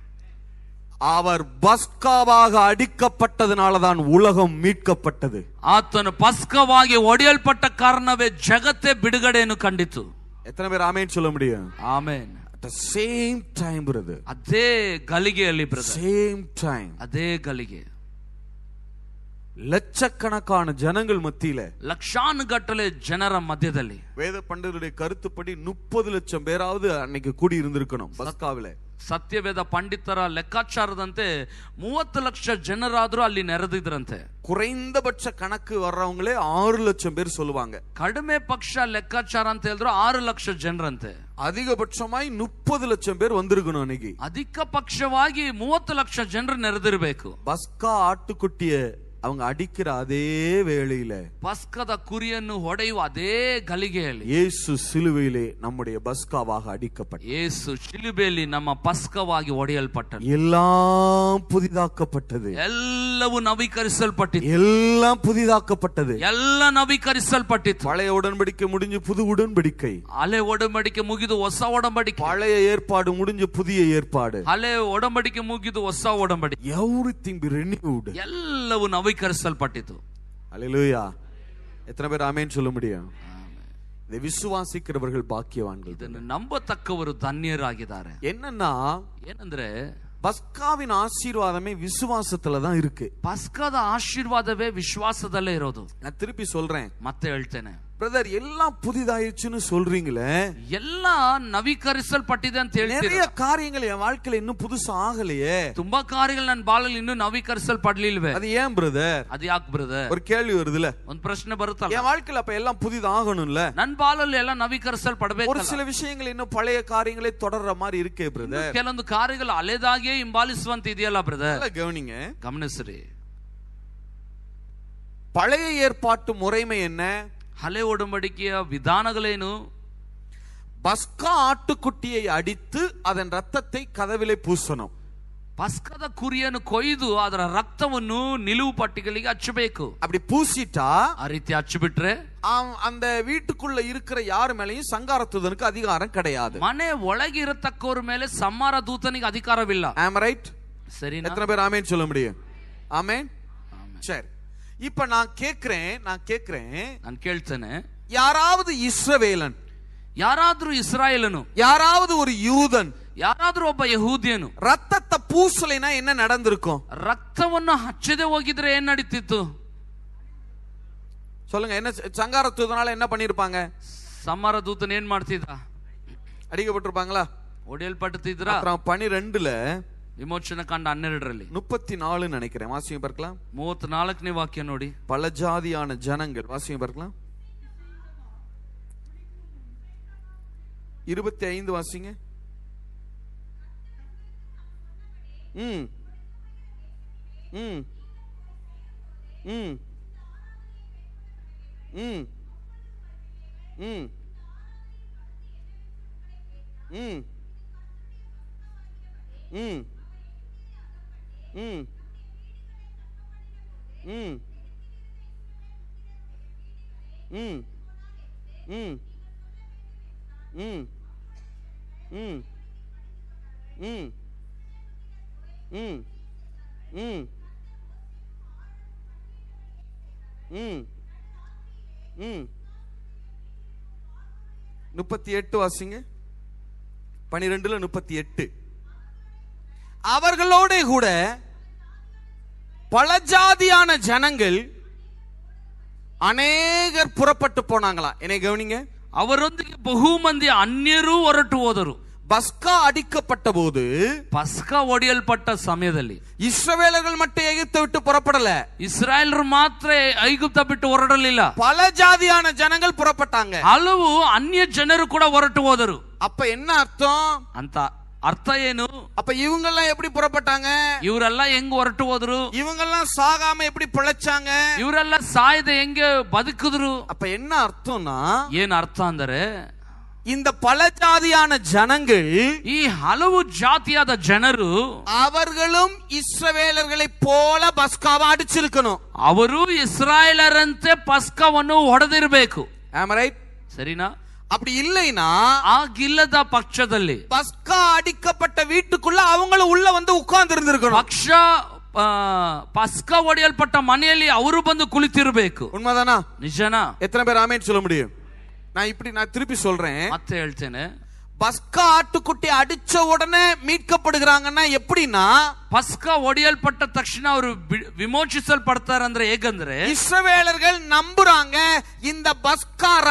அவர் பஸ்காவாக அடிக்கப்பட்டதுனாலதான் உலகம் மீட்கப்பட்டது ಆತನು ಪಸ್ಕವಾಗಿ ಒಡೆಯಲ್ಪಟ್ಟ ಕಾರಣವೇ ಜಗತ್ತೇ ಬಿಡುಗಡೆಯನ್ನು ಕಂಡಿತು எத்தனை பேர் ஆமேன்னு சொல்ல முடியும் ಆಮೇನ್ at the same time brother ಅದೇ ಗಳಿಗೆಯಲ್ಲಿ ಬ್ರದರ್ same time ಅದೇ ಗಳಿಗೆ லட்சக்கணக்கான ஜனங்கள் மத்தியில ಲಕ್ಷಾನುಗಟ್ಟಲೆ ಜನರ ಮಧ್ಯದಲ್ಲಿ வேத பண்டிதருடைய கருத்துப்படி முப்பது லட்சம் பேராவது அன்னைக்கு கூடி இருந்திருக்கணும் பஸ்காவில ಸತ್ಯವೇದ ಪಂಡಿತರ ಲೆಕ್ಕಾಚಾರದಂತೆ ಮೂವತ್ತು ಲಕ್ಷ ಜನರಾದ್ರೂ ಅಲ್ಲಿ ನೆರೆದಿದ್ರಂತೆ குறைந்தபட்ச கணக்கு வர்றவங்களே ஆறு லட்சம் பேர் சொல்லுவாங்க ಕಡಿಮೆ ಪಕ್ಷ ಲೆಕ್ಕಾಚಾರ ಅಂತ ಹೇಳಿದ್ರು ಆರು ಲಕ್ಷ ಜನರಂತೆ அதிகபட்சமாய் முப்பது லட்சம் பேர் வந்திருக்கணும் அன்னைக்கு ಅಧಿಕ ಪಕ್ಷವಾಗಿ ಮೂವತ್ತು ಲಕ್ಷ ಜನರು ನೆರೆದಿರಬೇಕು பஸ்கா ஆட்டுக்குட்டிய அவங்க அடிக்கிற அதே வேளையில ಪಸ್ಕದ ಕುರಿಯನ್ನು ಹೊಡೆಯುವ ಅದೇ ಗಳಿಗೆಯಲ್ಲಿ இயேசு சிலுவையிலே நம்முடைய பஸ்காவாக அடிக்கப்பட்டார் ಯೇಸು ಶಿಲುಬೆಯಲ್ಲಿ ನಮ್ಮ ಪಸ್ಕವಾಗಿ ಒಡೆಯಲ್ಪಟ್ಟನು எல்லாம் புதிதாக்கப்பட்டது ಎಲ್ಲವೂ ನವೀಕರಿಸಲ್ಪಟ್ಟಿತ್ತು எல்லாம் புதிதாக்கப்பட்டது ಎಲ್ಲ ನವೀಕರಿಸಲ್ಪಟ್ಟಿತ್ತು பழைய உடன்படிக்கை முடிஞ்சு புது உடன்படிக்கை ಹಳೆ ಒಡಂಬಡಿಕೆ ಮುಗಿದು ಹೊಸ ಒಡಂಬಡಿಕೆ பழைய ஏற்பாடு முடிஞ்சு புதிய ஏற்பாடு ಹಳೆ ಒಡಂಬಡಿಕೆ ಮುಗಿದು ಹೊಸ ಒಡಂಬಡಿಕೆ எவ்ரிதிங் பி renewed ಎಲ್ಲವೂ ನವೀಕರಿಸಲ್ಪಟ್ಟಿತು அல்லேலூயா எத்தனை பேர் ஆமென் சொல்ல முடியும் இதை விசுவாசிக்கிறவர்கள் பாக்கியவான்கள் ಇದನ್ನು ನಂಬತಕ್ಕವರು ಧನ್ಯರಾಗಿದ್ದಾರೆ என்னன்னா ಏನಂದ್ರೆ பஸ்காவின் ஆசீர்வாதமே விசுவாசத்துல தான் இருக்கு ಪಸ್ಕದ ಆಶೀರ್ವಾದವೇ ವಿಶ್ವಾಸದಲ್ಲೇ ಇರೋದು நான் திருப்பி சொல்றேன் ಮತ್ತೆ ಹೇಳ್ತೇನೆ பிரதர் எல்லாம் புதிதாயிருச்சுன்னு சொல்றீங்களே ಎಲ್ಲ ನವೀಕರಿಸಲ್ಪಟ್ಟಿದೆ ಅಂತ ಹೇಳ್ತೀರಿ நிறைய காரியங்கள் என் வாழ்க்கையில இன்னும் புதுசா ஆகலையே ತುಂಬಾ ಕಾರ್ಯಗಳು ನನ್ನ ಬಾಳಲ್ಲಿ ಇನ್ನೂ ನವೀಕರಿಸಲ್ಪಡ್ಲಿಲ್ವೇ அது ஏன் பிரதர் ಅದು ಯಾಕೆ ಬ್ರದರ್ ஒரு கேள்வி வருதுல ಒಂದ್ ಪ್ರಶ್ನೆ ಬರುತ್ತಲ್ಲ என் வாழ்க்கையில அப்ப எல்லாம் புதிதாகணும்ல ನನ್ ಬಾಳಲ್ಲಿ ಎಲ್ಲ ஒரு ನವೀಕರಿಸಲ್ಪಡ್ಬೇಕು சில விஷயங்கள் இன்னும் பழைய காரியங்களே தொடர்ற மாதிரி இருக்கே பிரதர் ಕೆಲವೊಂದು ಕಾರ್ಯಗಳು ಹಳೆದಾಗಿಯೇ ಹಿಂಬಾಲಿಸುವಂತ ಇದೆಯಲ್ಲ ಬ್ರದರ್ நல்லா கவனிங்க ಗಮನಿಸ್ರಿ பழைய ஏற்பாட்டு முறைமை என்ன ಹಳೆ ಒಡಂಬಡಿಕೆಯ ವಿಧಾನಗಳೇನು பஸ்கா ஆட்டுக்குட்டியை அடித்து அதன் ரத்தத்தை கதவிலே பூசணும் ಪಸ್ಕದ ಕುರಿಯನ್ನು ಕೊಯ್ದು ಅದರ ರಕ್ತವನ್ನು ನಿಲುವು ಪಟ್ಟಿಗಳಿಗೆ ಹಚ್ಚಬೇಕು அப்படி பூசிட்டா ಆ ರೀತಿ ಹಚ್ಚಿಬಿಟ್ರೆ அவன் அந்த வீட்டுக்குள்ள இருக்கிற யார் மேலயும் சங்காரத்துதனுக்கு அதிகாரம் கிடையாது ಮನೆ ಒಳಗೆ ಇರತಕ್ಕವ್ರ ಮೇಲೆ ಸಂಹಾರ ದೂತನಿಗೆ ಅಧಿಕಾರವಿಲ್ಲ ஆம் ரைட் ಸರಿನಾ எத்தனை பேர் ஆமேன் சொல்ல முடியும் ஆமேன் சரி இப்ப நான் கேக்குறேன் நான் கேக்குறேன் ನಾನು ಕೇಳ್ತೇನೆ யாராவது இஸ்ரவேலன் ಯಾರಾದ್ರೂ ಇಸ್ರಾಯೇಲನು யாராவது ஒரு யூதன் ಯಾರಾದ್ರೂ ಒಬ್ಬ ಯಹೂದಿಯನು ரத்தத்தை பூசலைனா என்ன நடந்திருக்கும் ರಕ್ತವನ್ನು ಹಚ್ಚದೆ ಹೋಗಿದ್ರೆ ಏನ್ ನಡೀತಿತ್ತು சொல்லுங்க என்ன சங்காரத்துவதனால என்ன பண்ணிருப்பாங்க ಸಂಹಾರ ದೂತನ್ ಏನ್ ಮಾಡ್ತಿದ್ದ அடிக்கப்பட்டிருப்பாங்களா ಒಡೆಯಲ್ಪಡ್ತಿದ್ರ அப்புறம் பனிரெண்டுல ವಿಮೋಚನ ಕಾಂಡ ಹನ್ನೆರಡರಲ್ಲಿ முப்பத்தி நாலு நினைக்கிறேன் வாசியம் பார்க்கலாம் ಮೂವತ್ ನಾಲ್ಕನೇ ವಾಕ್ಯ ನೋಡಿ பல ஜாதியான ஜனங்கள் வாசியம் பார்க்கலாம் இருபத்தி ஐந்து வாசிங்க ம் ம் ம் ம் ம் ம் ம் ம் ம் ம் ம் ம் ம் ம் ம் ம் ம் ம் முப்பத்தி எட்டு வாசிங்க பனிரெண்டுல முப்பத்தி எட்டு அவர்களோட கூட பல ஜாதியான ஜனங்கள் அநேகர் புறப்பட்டு போனாங்களா என்னை கவனிங்க ಅವರೊಂದಿಗೆ ಬಹು ಮಂದಿ ಅನ್ಯರೂ ಹೊರಟು ಹೋದರು பஸ்கா அடிக்கப்பட்ட போது ಪಸ್ಕ ಒಡೆಯಲ್ಪಟ್ಟ ಸಮಯದಲ್ಲಿ இஸ்ரவேலர்கள் மட்டும் எகிப்தை விட்டு புறப்படல ಇಸ್ರಾಯೇಲರು ಮಾತ್ರ ಐಗುಪ್ತ ಬಿಟ್ಟು ಹೊರಡಲಿಲ್ಲ பல ஜாதியான ஜனங்கள் புறப்பட்டாங்க ಹಲವು ಅನ್ಯ ಜನರು ಕೂಡ ಹೊರಟು ಹೋದರು அப்ப என்ன அர்த்தம் ಅಂತ ಅರ್ಥ ಏನು அப்ப இவங்கெல்லாம் எப்படி புறப்பட்டாங்க ಇವರೆಲ್ಲ ಹೆಂಗ್ ಹೊರಟು ಹೋದ್ರು இவங்கெல்லாம் சாகாம எப்படி பிழைச்சாங்க ಇವರೆಲ್ಲ ಸಾಯದೆ ಹೆಂಗೆ ಬದುಕಿದ್ರು அப்ப என்ன அர்த்தம்னா ಏನ್ ಅರ್ಥ ಅಂದರೆ இந்த பல ஜாதியான ஜனங்கள் ಈ ಹಲವು ಜಾತಿಯಾದ ಜನರು அவர்களும் இஸ்ரவேலர்களைப் போல பஸ்காவை அடிச்சிருக்கணும் ಅವರು ಇಸ್ರಾಯೇಲರಂತೆ ಪಸ್ಕವನ್ನು ಹೊಡೆದಿರಬೇಕು Am I right? ಸರಿನಾ அப்படி இல்லைன்னா ಆಗಿಲ್ಲದ ಪಕ್ಷದಲ್ಲಿ பஸ்கா அடிக்கப்பட்ட வீட்டுக்குள்ள அவங்களும் உள்ள வந்து உட்கார்ந்து இருந்திருக்கணும் ಪಕ್ಷ ಆ, ಪಸ್ಕ ಒಡೆಯಲ್ಪಟ್ಟ ಮನೆಯಲ್ಲಿ ಅವರು ಬಂದು ಕುಳಿತಿರಬೇಕು உண்மைதானா ನಿಜನಾ எத்தனை பேர் ஆமேன்னு சொல்ல முடியும் நான் இப்படி நான் திருப்பி சொல்றேன் ಮತ್ತೆ ಹೇಳ್ತೇನೆ பஸ்கா ஆட்டுக்குட்டி அடிச்ச உடனே மீட்கப்படுகிறாங்கன்னா எப்படின்னா ಪಸ್ಕ ಒಡೆಯಲ್ಪಟ್ಟ ತಕ್ಷಣ ಅವರು ಬಿ- ವಿಮೋಚಿಸಲ್ಪಡ್ತಾರೆ ಅಂದ್ರೆ ಹೇಗಂದ್ರೆ இஸ்ரவேலர்கள் நம்புறாங்க இந்த பஸ்கா ரத்தத்தை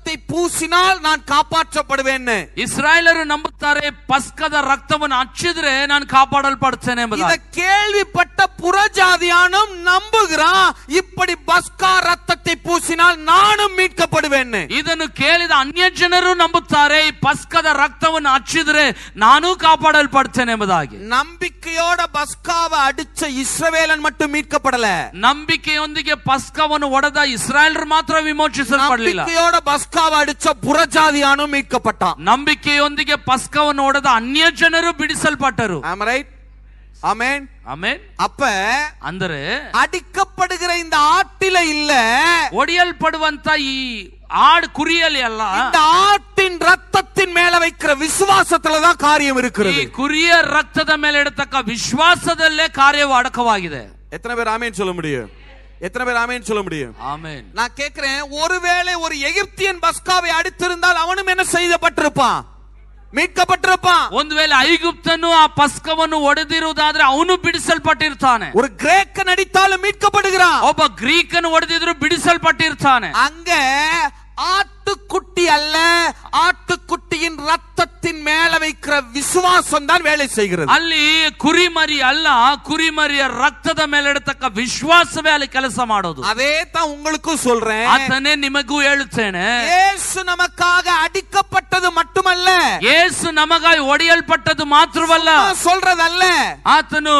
ரத்தத்தை பூசினால் நான் காப்பாற்றப்படுவேன்னு ಇಸ್ರಾಯೇಲರು ನಂಬುತ್ತಾರೆ ಪಸ್ಕದ ರಕ್ತವನ್ನು ಹಚ್ಚಿದ್ರೆ ನಾನು ಕಾಪಾಡಲ್ಪಡ್ತೇನೆ இத ಎಂಬುದಾಗಿ கேள்விப்பட்ட புறஜாதியானும் நம்புகிறான் இப்படி பஸ்கா ரத்தத்தை பூசினால் நானும் மீட்கப்படுவேன்னு ಇದನ್ನು ಕೇಳಿದ ಅನ್ಯ ಜನರು ನಂಬುತ್ತಾರೆ ಈ ಪಸ್ಕದ ರಕ್ತವನ್ನು ಹಚ್ಚಿದ್ರೆ ನಾನೂ ಕಾಪಾಡಲ್ಪಡ್ತೇನೆ ಎಂಬುದಾಗಿ நம்பிக்கையோட பஸ்காவை அடிச்ச இஸ்ரவேலன் மட்டும் மீட்கப்படல ನಂಬಿಕೆಯೊಂದಿಗೆ ಪಸ್ಕವನ್ನು ಒಡೆದ ಇಸ್ರಾಯೇಲರು ಮಾತ್ರ ವಿಮೋಚಿಸಲ್ಪಡಲಿಲ್ಲ நம்பிக்கையோட பஸ்காவை அடிச்ச புறஜாதியானும் மீட்கப்பட்டான் ನಂಬಿಕೆಯೊಂದಿಗೆ ಪಸ್ಕವನ್ನು ಒಡೆದ ಅನ್ಯ ಜನರು ಬಿಡಿಸಲ್ಪಟ್ಟರು ஆம் ரைட் ஆமென் ಆಮೇನ್ அப்ப ಅಂದರೆ அடிக்கப்படுகிற இந்த ஆட்டில இல்ல ಒಡೆಯಲ್ಪಡುವಂತ ಈ ಆಡ್ ಕುರಿಯಲ್ಲಿ ಅಲ್ಲ இந்த ஆட்டின் ரத்தத்தின் மேல வைக்கிற விசுவாசத்துல தான் காரியம் ಈ இருக்கிறது ಕುರಿಯ ರಕ್ತದ ಮೇಲೆ ಇಡತಕ್ಕ ವಿಶ್ವಾಸದಲ್ಲೇ ಕಾರ್ಯವು ಅಡಕವಾಗಿದೆ எத்தனை பேர் ஆமேன் சொல்ல முடியும் எத்தனை பேர் ஆமேன் சொல்ல முடியும் ಆಮೇನ್ நான் கேக்குறேன் ஒருவேளை ஒரு எகிப்தியன் பஸ்காவை அடித்திருந்தால் அவனும் என்ன செய்யப்பட்டிருப்பான் மீட்கப்பட்டிருப்பான் ಒಂದು ವೇಳೆ ಐಗುಪ್ತನು ಆ ಪಸ್ಕವನ್ನು ಒಡೆದಿರುವುದಾದ್ರೆ ಅವನು ಬಿಡಿಸಲ್ಪಟ್ಟಿರ್ತಾನೆ ஒரு கிரேக்கன் அடித்தாலும் மீட்கப்படுகிறான் ಒಬ್ಬ ಗ್ರೀಕನು ಒಡೆದಿದ್ರು ಬಿಡಿಸಲ್ಪಟ್ಟಿರ್ತಾನೆ அங்க ஆட்டுக்குட்டி அல்ல ஆட்டுக்குட்டியின் ரத்தத்தின் மேல வைக்கிற விசுவாசம் தான் வேலை செய்கிறது ಅಲ್ಲಿ ಕುರಿಮರಿ ಅಲ್ಲ ಕುರಿಮರಿಯ ರಕ್ತದ ಮೇಲೆ ಇಡತಕ್ಕ ವಿಶ್ವಾಸವೇ ಅಲ್ಲಿ ಕೆಲಸ ಮಾಡೋದು அதே தான் உங்களுக்கும் சொல்றேன் ಆತನೇ ನಿಮಗೂ ಹೇಳುತ್ತೇನೆ இயேசு நமக்காக அடிக்கப்பட்டது மட்டுமல்ல ಯೇಸು ನಮಗಾಗಿ ಒಡೆಯಲ್ಪಟ್ಟದ್ದು ಮಾತ್ರವಲ್ಲ நான் சொல்றதல்ல ಆತನು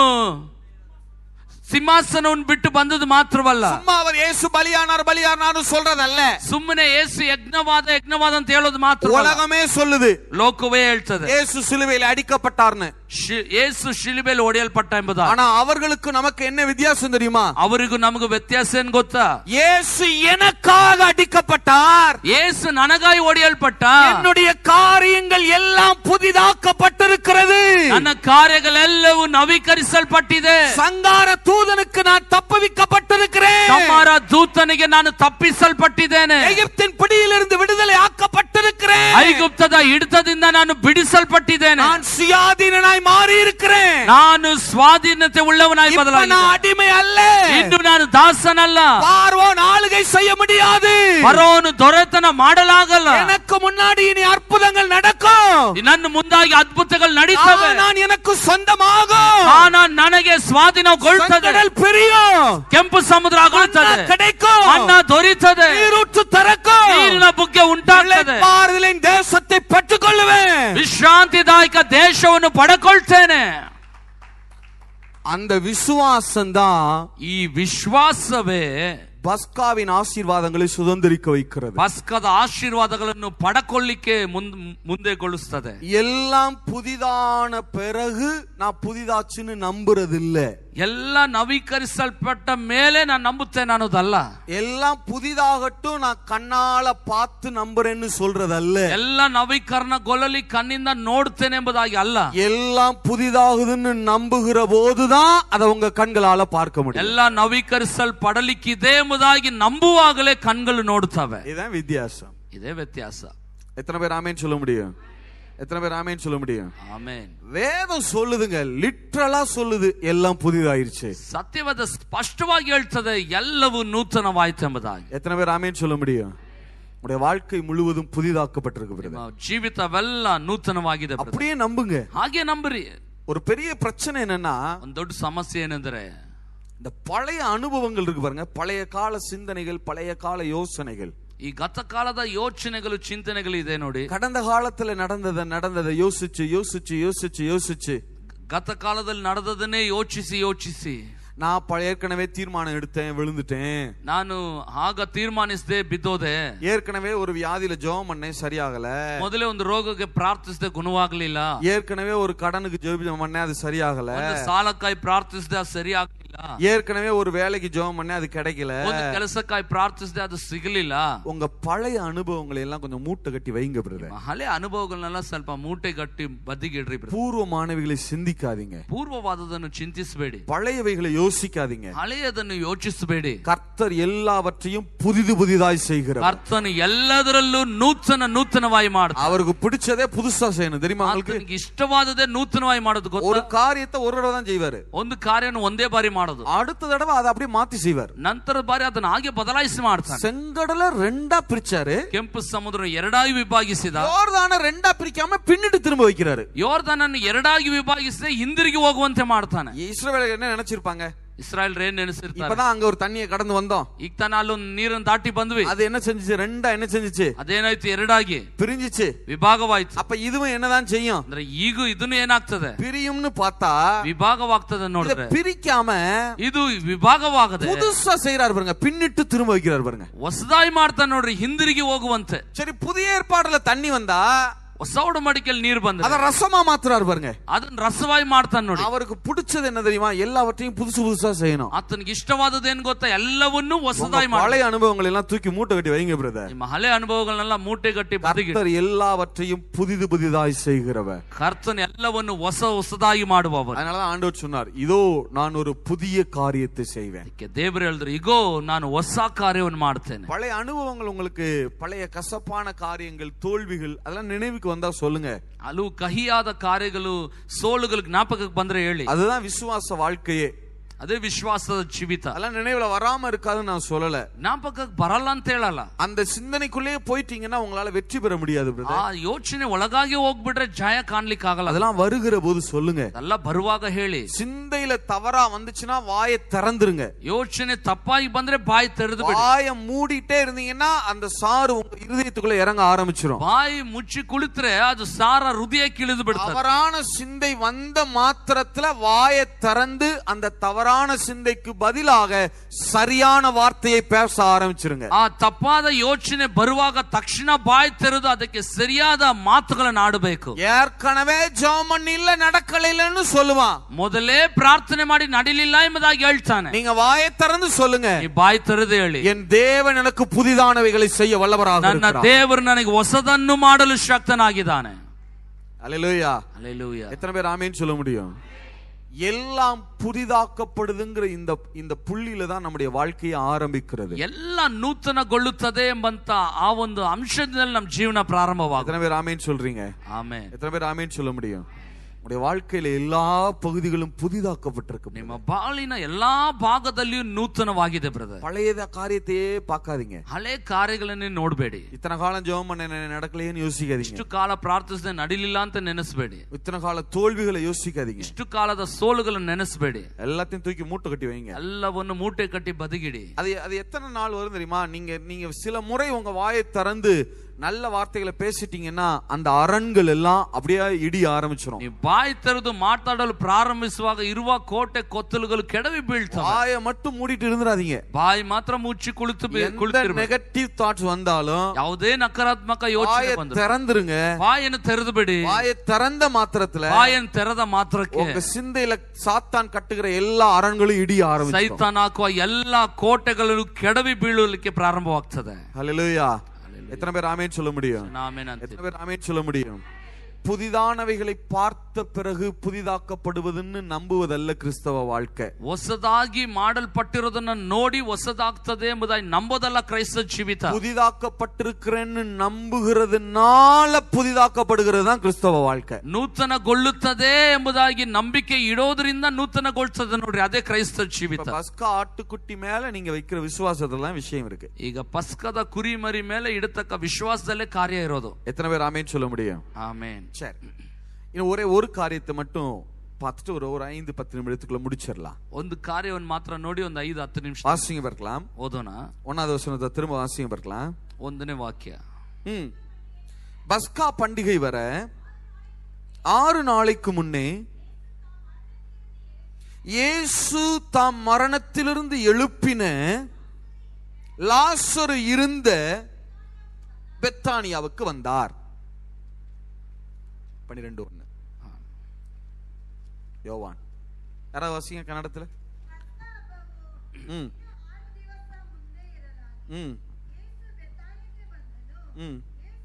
ಸಿಂಹಾಸನವನ್ನು ಬಿಟ್ಟು ಬಂದದ್ದು ಮಾತ್ರವಲ್ಲ சும்மா அவர் இயேசு பலியானார் பலியானார் சொல்றதல்ல ಸುಮ್ಮನೆ ಯೇಸು ಯಜ್ಞವಾದ ಯಜ್ಞವಾದ ಅಂತ ಹೇಳೋದು ಮಾತ್ರ உலகமே சொல்லுது ಲೋಕವೇ ಹೇಳ್ತದೆ இயேசு சிலுவையில் அடிக்கப்பட்டார்னு ಶಿ- ಯೇಸು ಶಿಲುಬೆಯಲ್ಲಿ ಹೊಡೆಯಲ್ಪಟ್ಟ ಎಂಬುದ ஆனா அவர்களுக்கு நமக்கு என்ன வித்தியாசம் தெரியுமா ಅವರಿಗೂ ನಮಗೂ ವ್ಯತ್ಯಾಸ ಏನ್ ಗೊತ್ತಾ இயேசு எனக்காக அடிக்கப்பட்டார் ಯೇಸು ನನಗಾಗಿ ಹೊಡೆಯಲ್ಪಟ್ಟ என்னுடைய காரியங்கள் எல்லாம் புதிதாக்கப்பட்டிருக்கிறது ನನ್ನ ಕಾರ್ಯಗಳೆಲ್ಲವೂ ನವೀಕರಿಸಲ್ಪಟ್ಟಿದೆ சங்கார தூதனுக்கு நான் தப்புவிக்கப்பட்டிருக்கிறேன் ಸಂಹಾರ ದೂತನಿಗೆ ನಾನು ತಪ್ಪಿಸಲ್ಪಟ್ಟಿದ್ದೇನೆ எகிப்தின் பிடியிலிருந்து விடுதலை ஆக்கப்பட்டிருக்கிறேன் ಐಗುಪ್ತದ ಹಿಡಿತದಿಂದ ನಾನು ಬಿಡಿಸಲ್ಪಟ್ಟಿದ್ದೇನೆ நான் சுயாதீனனாய் மாறி இருக்கிறேன் ನಾನು ಸ್ವಾಧೀನತೆ ಉಳ್ಳವನಾಗಿ இப்ப ಬದಲಾಗಿ நான் அடிமை அல்ல ಇನ್ನು ನಾನು ದಾಸನಲ್ಲ பார்வோன் ஆளுகை செய்ய முடியாது ಬರೋನು ದೊರೆತನ ಮಾಡಲಾಗಲ್ಲ எனக்கு முன்னாடி இனி அற்புதங்கள் நடக்கும் ನನ್ನ ಮುಂದಾಗಿ ಅದ್ಭುತಗಳು ನಡೀತವೆ நான் எனக்கு சொந்தமாகும் ಆನ ನನಗೆ ಸ್ವಾಧೀನಗೊಳ್ತದೆ கடல் பிரியும் ಕೆಂಪು ಸಮುದ್ರ ಆಗುತ್ತದೆ மன்னா கிடைக்கும் ಅನ್ನ ದೊರೀತದೆ நீரூற்று திறக்கும் ನೀರಿನ ಬುಗ್ಗೆ ಉಂಟಾಗ್ತದೆ பாறுதலின் தேசத்தை பெற்றுக்கொள்ளுவேன் ವಿಶ್ರಾಂತಿದಾಯಕ ದೇಶವನ್ನು ಪಡ್ಕೊಳ್ತೇನೆ அந்த விசுவாசம் தான் ಈ ವಿಶ್ವಾಸವೇ பஸ்காவின் ஆசீர்வாதங்களை சுதந்திரிக்க வைக்கிறது ಪಸ್ಕದ ಆಶೀರ್ವಾದಗಳನ್ನು ಪಡಕೊಳ್ಳಿಕ್ಕೆ ಮುಂದ್ ಮುಂದೆಗೊಳಿಸ್ತದೆ எல்லாம் புதிதான பிறகு நான் புதிதாச்சுன்னு நம்புறது இல்ல ಎಲ್ಲ ನವೀಕರಿಸಲ್ಪಟ್ಟ ಮೇಲೆ ನಾನು ನಂಬುತ್ತೇನೆ ಅನ್ನೋದಲ್ಲ எல்லாம் புதிதாகட்டும் நான் கண்ணால பார்த்து நம்புறேன்னு சொல்றதல்ல ಎಲ್ಲ ನವೀಕರಣಗೊಳ್ಳಲಿ ಕಣ್ಣಿಂದ ನೋಡ್ತೇನೆ ಎಂಬುದಾಗಿ ಅಲ್ಲ எல்லாம் புதிதாகுதுன்னு நம்புகிற போதுதான் அதை உங்க கண்களால பார்க்க முடியும் ಎಲ್ಲ ನವೀಕರಿಸಲ್ಪಡಲಿಕ್ಕಿದೆ ಎಂಬುದಾಗಿ ನಂಬುವಾಗಲೇ ಕಣ್ಗಳು ನೋಡ್ತವೆ இதுதான் வித்தியாசம் ಇದೇ ವ್ಯತ್ಯಾಸ எத்தனை பேர் ஆமேன்னு சொல்ல முடியும் எத்தனை பேர் ஆமேன்னு சொல்ல முடியும் ಆಮೇನ್ வேதம் சொல்லுதுங்க லிட்ரலா சொல்லுது எல்லாம் புதிதாயிருச்சு ಸತ್ಯವಾದ ಸ್ಪಷ್ಟವಾಗಿ ಹೇಳ್ತದೆ ಎಲ್ಲವೂ ನೂತನವಾಯ್ತು ಎಂಬುದಾಗಿ எத்தனை பேர் ஆமேன்னு சொல்ல முடியும் உடைய வாழ்க்கை முழுவதும் புதிதாக்கப்பட்டிருக்கு brother. ನಿಮ್ಮ ಜೀವಿತವೆಲ್ಲ ನೂತನವಾಗಿದೆ brother. அப்படியே நம்புங்க ಹಾಗೆ ನಂಬ್ರಿ ஒரு பெரிய பிரச்சனை என்னன்னா ಒಂದ್ ದೊಡ್ಡ ಸಮಸ್ಯೆ ಏನೆಂದ್ರೆ இந்த பழைய அனுபவங்கள் இருக்கு பாருங்க பழைய கால சிந்தனைகள் பழைய கால யோசனைகள் ಈ ಗತಕಾಲದ ಯೋಚನೆಗಳು ಚಿಂತನೆಗಳು ಇದೆ ನೋಡಿ கடந்த காலத்துல நடந்ததை நடந்ததை யோசிச்சு யோசிச்சு யோசிச்சு யோசிச்சு ಗತಕಾಲದಲ್ಲಿ ನಡೆದದನ್ನೇ ಯೋಚಿಸಿ ಯೋಚಿಸಿ நான் பழைய ஏற்கனவே தீர்மானம் எடுத்தேன் விழுந்துட்டேன் ನಾನು ಆಗ ತೀರ್ಮಾನಿಸದೆ ಬಿದ್ದೋದೆ ஏற்கனவே ஒரு வியாதியில ஜெபம் பண்ணேன் சரியாகல ಮೊದಲೇ ಒಂದು ರೋಗಕ್ಕೆ ಪ್ರಾರ್ಥಿಸದೆ ಗುಣವಾಗ್ಲಿಲ್ಲ ஏற்கனவே ஒரு கடனுக்கு ஜெபம் பண்ணேன் அது சரியாகல ಒಂದು ಸಾಲಕ್ಕಾಗಿ ಪ್ರಾರ್ಥಿಸದೆ ಅದು ಸರಿ ಆಗ್ಲಿಲ್ಲ ஏற்கனவே ஒரு வேலைக்கு ஜெபம் பண்ணேன் அது கிடைக்கல ಒಂದು ಕೆಲಸಕ್ಕಾಗಿ ಪ್ರಾರ್ಥಿಸದೆ ಅದು ಸಿಗಲಿಲ್ಲ உங்க பழைய அனுபவங்களை எல்லாம் கொஞ்சம் மூட்டை கட்டி வைங்க பிரதர் ಹಳೆ ಅನುಭವಗಳನ್ನೆಲ್ಲ ಸ್ವಲ್ಪ ಮೂಟೆ ಗಟ್ಟಿ ಬದಿಗಿಡ್ರಿ brother. பூர்வ மாணவிகளை சிந்திக்காதீங்க ಪೂರ್ವವಾದದನ್ನು ಚಿಂತಿಸಬೇಡಿ பழையவைகளை யோசிக்காதீங்க ಹಳೆಯದನ್ನು ಯೋಚಿಸಬೇಡಿ கர்த்தர் எல்லாவற்றையும் புதிது புதிதாய் செய்கிறார் ಕರ್ತನು ಎಲ್ಲದರಲ್ಲೂ ನೂತನ ನೂತನವಾಗಿ ಮಾಡ್ತಾನೆ அவருக்கு பிடிச்சதே புதுசா செய்யணும் தெரியுமா உங்களுக்கு ಆತನಿಗೆ ಇಷ್ಟವಾದದೇ ನೂತನವಾಗಿ ಮಾಡೋದು ஒரு ಗೊತ್ತಾ காரியத்தை ஒரு தடவை தான் செய்வாரு ಒಂದು ಕಾರ್ಯವನ್ನು ಒಂದೇ ಬಾರಿ ಮಾಡೋದು அடுத்த தடவை அதை அப்படியே மாத்தி செய்வார் ನಂತರ ಬಾರಿ ಅದನ್ನ ಹಾಗೆ ಬದಲಾಯಿಸಿ ಮಾಡ್ತಾನೆ செங்கடலை ரெண்டா பிரிச்சாரு ಕೆಂಪು ಸಮುದ್ರ ಎರಡಾಗಿ ವಿಭಾಗಿಸಿದ யோர்தான ரெண்டா பிரிக்காம பின்னிட்டு திரும்ப வைக்கிறாரு ಯೋರ್ದನನ್ನು ಎರಡಾಗಿ ವಿಭಾಗಿಸಿದೆ ಹಿಂದಿರುಗಿ ಹೋಗುವಂತೆ ಮಾಡ್ತಾನೆ இஸ்ரவேலர் என்ன நினைச்சிருப்பாங்க ಇಸ್ರಾಯಲ್ ಏನ್ ನೆನೆಸಿರ್ತಾರೆ இப்பதான் அங்க ஒரு தண்ணியை கடந்து வந்தோம் ಈಗ ತಾನ ಅಲ್ಲೊಂದು ನೀರನ್ನು ದಾಟಿ ಬಂದ್ವಿ அது என்ன செஞ்சுச்சு ரெண்டா என்ன செஞ்சுச்சு ಅದೇನಾಯ್ತು ಎರಡಾಗಿ பிரிஞ்சுச்சு ವಿಭಾಗವಾಯ್ತು அப்ப இதுவும் என்னதான் செய்யும் ಅಂದ್ರೆ ಈಗ ಇದನ್ನು ಏನಾಗ್ತದೆ பிரியும்னு பார்த்தா ವಿಭಾಗವಾಗ್ತದೆ இத ನೋಡಿದ್ರೆ பிரிக்காம ಇದು ವಿಭಾಗವಾಗದೆ புதுசா செய்யறாரு பாருங்க பின்னிட்டு திரும்ப வைக்கிறாரு பாருங்க ಹೊಸದಾಗಿ ಮಾಡ್ತಾನೆ ನೋಡ್ರಿ ಹಿಂದಿರುಗಿ ಹೋಗುವಂತೆ சரி புதிய ஏற்பாடுல தண்ணி வந்தா ಹೊಸ ಉಡಮಡಿಕೆಯಲ್ಲಿ ನೀರು ಬಂದ್ರೆ அத ரசமா மாத்துறாரு பாருங்க ಅದನ್ನ ರಸವಾಗಿ ಮಾಡ್ತಾನೆ ನೋಡಿ அவருக்கு பிடிச்சது என்ன தெரியுமா எல்லாவற்றையும் புதுசு புதுசா செய்யணும் ಆತನಿಗೆ ಇಷ್ಟವಾದದ್ದು ಏನ್ ಗೊತ್ತಾ ಎಲ್ಲವನ್ನೂ ಹೊಸದಾಗಿ ಮಾಡಿ பழைய அனுபவங்கள் எல்லாம் தூக்கி மூட்டை கட்டி வைங்க பிரதர் ನಿಮ್ಮ ಹಳೆ ಅನುಭವಗಳನ್ನೆಲ್ಲ ಮೂಟೆ ಕಟ್ಟಿ ಬದಿಗಿಡಿ கர்த்தர் எல்லாவற்றையும் புதிது புதிதாய் செய்கிறவர் ಕರ್ತನ ಎಲ್ಲವನ್ನು ಹೊಸ ಹೊಸದಾಗಿ ಮಾಡುವವರು அதனாலதான் ஆண்டவர் சொன்னார் இதோ நான் ஒரு புதிய காரியத்தை செய்வேன் ಅದಕ್ಕೆ ದೇವರು ಹೇಳಿದ್ರು ಈಗೋ ನಾನು ಹೊಸ ಕಾರ್ಯವನ್ನು ಮಾಡ್ತೇನೆ பழைய அனுபவங்கள் உங்களுக்கு பழைய கசப்பான காரியங்கள் தோல்விகள் அதெல்லாம் நினைவுக்கு வந்தா சொல்லுங்க ಹಲವು ಕಹಿಯಾದ ಕಾರ್ಯಗಳು ಸೋಲುಗಳು ಜ್ಞಾಪಕಕ್ಕೆ ಬಂದ್ರೆ ಹೇಳಿ அதுதான் விசுவாச வாழ்க்கையே ಅದೇ ವಿಶ್ವಾಸದ ಜೀವಿತ அதெல்லாம் நினைவுல வராம இருக்காதுன்னு நான் சொல்லல ಜ್ಞಾಪಕಕ್ಕೆ ಬರಲ್ಲ ಅಂತ ಹೇಳಲ್ಲ அந்த சிந்தனைக்குள்ளேயே போயிட்டீங்கன்னா உங்களால வெற்றி பெற முடியாது brother. ಆ ಯೋಚನೆ ಒಳಗಾಗಿ ಹೋಗ್ಬಿಟ್ರೆ ಜಯ ಕಾಣ್ಲಿಕ್ಕೆ ಆಗಲ್ಲ அதெல்லாம் வருகிற போது சொல்லுங்க ಅದೆಲ್ಲ ಬರುವಾಗ ಹೇಳಿ சிந்தையில தவறா வந்துச்சுன்னா வாயை திறந்துருங்க ಯೋಚನೆ ತಪ್ಪಾಗಿ ಬಂದ್ರೆ ಬಾಯಿ ತೆರೆದು ಬಿಡಿ வாயை மூடிட்டே இருந்தீங்கன்னா அந்த சாறு உங்க இருதயத்துக்குள்ள இறங்க ஆரம்பிச்சிரும் ಬಾಯಿ ಮುಚ್ಚಿ ಕುಳಿತ್ರೆ ಅದು ಸಾರ ಹೃದಯಕ್ಕೆ ಇಳಿದು ಬಿಡ್ತದೆ தவறான சிந்தை வந்த மாத்திரத்துல வாயை திறந்து அந்த தவறான சிந்தைக்கு பதிலாக சரியான வார்த்தையை பேச ஆரம்பிச்சிருங்க ಆ ತಪ್ಪಾದ ಯೋಚನೆ ಬರುವಾಗ ತಕ್ಷಣ ಬಾಯಿ ತೆರೆದು ಅದಕ್ಕೆ ಸರಿಯಾದ ಮಾತುಗಳನ್ನು ಆಡಬೇಕು ஏற்கனவே ஜெபம் பண்ணி இல்ல நடக்கல இல்லன்னு சொல்லுவான் ಮೊದಲೇ ಪ್ರಾರ್ಥನೆ ಮಾಡಿ ನಡಿಲಿಲ್ಲ ಎಂಬುದಾಗಿ ಹೇಳ್ತಾನೆ நீங்க வாயை திறந்து சொல்லுங்க ಈ ಬಾಯಿ ತೆರೆದು ಹೇಳಿ என் தேவன் எனக்கு புதிதானவைகளை செய்ய வல்லவராக ನನ್ನ இருக்கிறார் ದೇವರು ನನಗೆ ಹೊಸದನ್ನು ಮಾಡಲು ಶಕ್ತನಾಗಿದ್ದಾನೆ அல்லேலூயா ಅಲ್ಲೆಲೂಯ எத்தனை பேர் ஆமேன்னு சொல்ல முடியும் எல்லாம் புதிதாக்கப்படுதுங்கிற இந்த இந்த புள்ளியில தான் நம்முடைய வாழ்க்கையை ஆரம்பிக்கிறது ಎಲ್ಲ ನೂತನಗೊಳ್ಳುತ್ತದೆ ಎಂಬಂತ ಆ ಒಂದು ಅಂಶದಲ್ಲಿ ನಮ್ಮ ಜೀವನ ಪ್ರಾರಂಭವಾಗುತ್ತೆ எத்தனை பேர் ஆமேன்னு சொல்றீங்க ಆಮೇಲೆ எத்தனை பேர் ஆமேன்னு சொல்ல முடியும் உங்களுடைய வாழ்க்கையில எல்லா பகுதிகளும் புதிதாக்கப்பட்டிருக்கு ನಿಮ್ಮ ಬಾಳಿನ ಎಲ್ಲಾ ಭಾಗದಲ್ಲಿಯೂ ನೂತನವಾಗಿದೆ ಬ್ರದರ್ பழைய காரியத்தையே பார்க்காதீங்க ಹಳೆ ಕಾರ್ಯಗಳನ್ನೇ ನೋಡಬೇಡಿ இத்தனை காலம் ஜெபம் பண்ண என்ன நடக்கலையேன்னு யோசிக்காதீங்க ಇಷ್ಟು ಕಾಲ ಪ್ರಾರ್ಥಿಸದೆ ನಡಿಲಿಲ್ಲ ಅಂತ ನೆನೆಸ್ಬೇಡಿ இத்தனை கால தோல்விகளை யோசிக்காதீங்க ಇಷ್ಟು ಕಾಲದ ಸೋಲುಗಳನ್ನು ನೆನೆಸ್ಬೇಡಿ எல்லாத்தையும் தூக்கி மூட்டை கட்டி வைங்க ಎಲ್ಲವನ್ನು ಮೂಟೆ ಕಟ್ಟಿ ಬದಿಗಿಡಿ அது அது எத்தனை நாள் வரும் தெரியுமா நீங்க நீங்க சில முறை உங்க வாயை திறந்து நல்ல வார்த்தைகளை பேசிட்டீங்கன்னா அந்த அரண்கள் எல்லாம் அப்படியே இடிய ஆரம்பிச்சிடும் ನೀವು ಬಾಯಿ ತೆರೆದು ಮಾತಾಡಲು ಪ್ರಾರಂಭಿಸುವಾಗ ಇರುವ ಕೋಟೆ ಕೊತ್ತಲುಗಳು ಕೆಡವಿ ಬೀಳ್ತವೆ வாயை மட்டும் மூடிட்டு இருந்துடாதீங்க ಬಾಯಿ ಮಾತ್ರ ಮುಚ್ಚಿ ಕುಳಿತು ಬಿ- எந்த ಕುಳಿತಿರ್ಬೇಕು நெகட்டிவ் தாட்ஸ் வந்தாலும் ಯಾವುದೇ ನಕಾರಾತ್ಮಕ ಯೋಚನೆ வாயை ಬಂದ್ರು திறந்துருங்க ಬಾಯನ್ನು ತೆರೆದು ಬಿಡಿ வாயை திறந்த மாத்திரத்துல ಬಾಯನ್ನು ತೆರೆದ ಮಾತ್ರಕ್ಕೆ உங்க சிந்தையில சாத்தான் கட்டுகிற எல்லா அரண்களும் இடிய ஆரம்பிச்சிடும் ಸೈತಾನ್ ಹಾಕುವ ಎಲ್ಲಾ ಕೋಟೆಗಳು ಕೆಡವಿ ಬೀಳಲಿಕ್ಕೆ ಪ್ರಾರಂಭವಾಗ್ತದೆ ஹalleluya எத்தனை பேர் ஆமேன்னு சொல்ல முடியும் ನಾವೇನಂತೀವಿ எத்தனை பேர் ஆமேன்னு சொல்ல முடியும் புதிதானவைகளை பார்த்த பிறகு புதிதாக்கப்படுவதுன்னு நம்புவதல்ல கிறிஸ்தவ வாழ்க்கை ಹೊಸದಾಗಿ ಮಾಡಲ್ಪಟ್ಟಿರೋದನ್ನ ನೋಡಿ ಹೊಸದಾಗ್ತದೆ ಎಂಬುದಾಗಿ ನಂಬೋದಲ್ಲ ಕ್ರೈಸ್ತ ಜೀವಿತ புதிதாக்கப்பட்டிருக்கிறேன்னு நம்புகிறதுனால புதிதாக்கப்படுகிறது தான் கிறிஸ்தவ வாழ்க்கை ನೂತನಗೊಳ್ಳುತ್ತದೆ ಎಂಬುದಾಗಿ ನಂಬಿಕೆ ಇಡೋದ್ರಿಂದ ನೂತನಗೊಳ್ತದೆ ನೋಡ್ರಿ ಅದೇ ಕ್ರೈಸ್ತ இப்ப ಜೀವಿತ பஸ்கா ஆட்டுக்குட்டி மேல நீங்க வைக்கிற விசுவாசத்துல விஷயம் இருக்கு ಈಗ ಪಸ್ಕದ ಕುರಿ ಮರಿ ಮೇಲೆ ಇಡತಕ್ಕ ವಿಶ್ವಾಸದಲ್ಲೇ ಕಾರ್ಯ ಇರೋದು எத்தனை பேர் ஆமேன்னு சொல்ல முடியும் ಆಮೇನ್ சரி இன்னும் ஒரே ஒரு காரியத்தை மட்டும் பார்த்துட்டு ஒரு ஒரு ஐந்து பத்து நிமிடத்துக்குள்ள முடிச்சிடலாம் ಒಂದು ಕಾರ್ಯವನ್ನು ಮಾತ್ರ ನೋಡಿ ಒಂದು ಐದು ಹತ್ತು ನಿಮಿಷ வாசிங்க பார்க்கலாம் ಓದೋಣ ஒன்னாவது வசனத்தை திரும்ப வாசிங்க பார்க்கலாம் ಒಂದನೇ ವಾಕ್ಯ ம். பஸ்கா பண்டிகை வர ஆறு நாளைக்கு முன்னே இயேசு தாம் மரணத்திலிருந்து எழுப்பின லாசரு இருந்த பெத்தானியாவுக்கு வந்தார் பன்னிரெண்டு ஒண்ணு யோவான் யாராவது வாசிங்க கன்னடத்துல ம் ம் ம்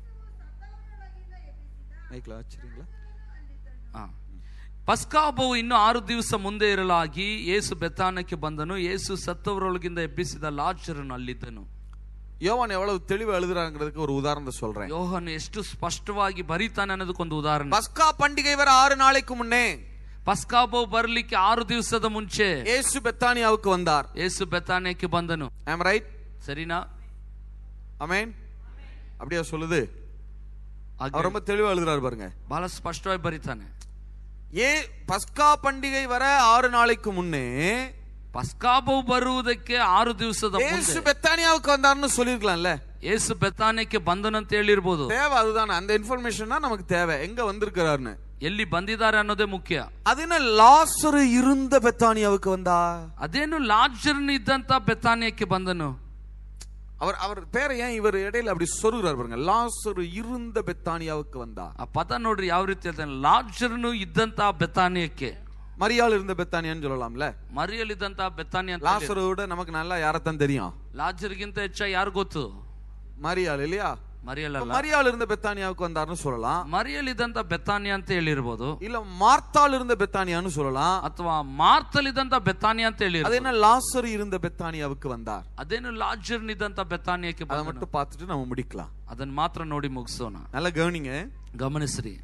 மைக்ல வச்சிருங்களா ಆ. ಪಸ್ಕಾ ಹಬ್ಬವು ಇನ್ನು ಆರು ದಿವಸ ಮುಂದೆ ಇರಲಾಗಿ ಯೇಸು ಬೆತ್ತಾನಕ್ಕೆ ಬಂದನು ಯೇಸು ಸತ್ತವರೊಳಗಿಂದ ಎಬ್ಬಿಸಿದ ಲಾಚರನು ಅಲ್ಲಿದ್ದನು யோவான் எவ்வளவு தெளிவா எழுதுறாங்கிறதுக்கு ஒரு உதாரணத்தை சொல்றேன் ಯೋಹನು ಎಷ್ಟು ಸ್ಪಷ್ಟವಾಗಿ ಬರೀತಾನೆ ಅನ್ನೋದಕ್ಕೊಂದು ಉದಾಹರಣೆ பஸ்கா பண்டிகை வர ஆறு நாளைக்கு முன்னே ಪಸ್ಕಾಬು ಬರ್ಲಿಕ್ಕೆ ಆರು ದಿವಸದ ಮುಂಚೆ இயேசு பெத்தானியாவுக்கு வந்தார் ಯೇಸು ಬೆತ್ತಾನ್ಯಕ್ಕೆ ಬಂದನು ஆம் ரைட் ಸರಿನಾ அமேன் அப்படியா சொல்லுது ಹಾಗೆ அவர் ரொம்ப தெளிவா எழுதுறாரு பாருங்க ಬಹಳ ಸ್ಪಷ್ಟವಾಗಿ ಬರೀತಾನೆ ஏ பஸ்கா பண்டிகை வர ஆறு நாளைக்கு முன்னே ಪಸ್ಕಾಬು ಬರುವುದಕ್ಕೆ ಆರು ದಿವಸದ இயேசு ಮುಂದೆ பெத்தானியாவுக்கு வந்தாருன்னு சொல்லிருக்கலாம்ல ಯೇಸು ಬೆತ್ತಾನ್ಯಕ್ಕೆ ಬಂದನಂತ ಹೇಳಿರ್ಬೋದು தேவை அதுதானே அந்த இன்ஃபர்மேஷன் தான் நமக்கு தேவை எங்க வந்திருக்கிறாருன்னு ಎಲ್ಲಿ ಬಂದಿದ್ದಾರೆ ಅನ್ನೋದೇ ಮುಖ್ಯ அது என்ன லாசரு இருந்த பெத்தானியாவுக்கு வந்தா ಅದೇನು ಲಾಜರ್ನ ಇದ್ದಂತ ಬೆತ್ತಾನ್ಯಕ್ಕೆ ಬಂದನು அவர் அவர் பேரை ஏன் இவர் இடையில அப்படி சொருகிறார் பாருங்க லாசரு இருந்த பெத்தானியாவுக்கு வந்தா ಆ ಪದ ನೋಡ್ರಿ ಯಾವ ರೀತಿ ಹೇಳ್ತಾನೆ ಲಾಜರ್ನು ಇದ್ದಂತ ಬೆತ್ತಾನ್ಯಕ್ಕೆ மரியாள் இருந்த பெத்தானியான்னு சொல்லலாம்ல ಮರಿಯಲ್ಲಿದ್ದಂತ ಬೆತ್ತಾನ್ಯ ಅಂತ ಹೇಳಿ. லாசரோட நமக்கு நல்லா யாரைத்தான் தெரியும் ಲಾಜರ್ಗಿಂತ ಹೆಚ್ಚ ಯಾರು ಗೊತ್ತು மரியாள் இல்லையா ಮರಿಯಲ್ಲ மரியாள் இருந்த பெத்தானியாவுக்கு வந்தாருன்னு சொல்லலாம் ಮರಿಯಲ್ಲಿದ್ದಂತ ಬೆತ್ತಾನ್ಯ ಅಂತ ಹೇಳಿರ್ಬೋದು இல்ல மார்த்தாள் இருந்த பெத்தானியான்னு சொல்லலாம் ಅಥವಾ ಮಾರ್ತಲ್ಲಿದ್ದಂತ ಬೆತ್ತಾನ್ಯ ಅಂತ அது ಹೇಳಿರ್ಬೋದು என்ன லாசரு இருந்த பெத்தானியாவுக்கு வந்தார் ಅದೇನು ಲಾಜರ್ನಿದ್ದಂತ ಬೆತ್ತಾನ್ಯಕ್ಕೆ அதை ಬಂದನು மட்டும் பார்த்துட்டு நம்ம முடிக்கலாம் ಅದನ್ನ ಮಾತ್ರ ನೋಡಿ ಮುಗಿಸೋಣ நல்லா கவனிங்க ಗಮನಿಸ್ರಿ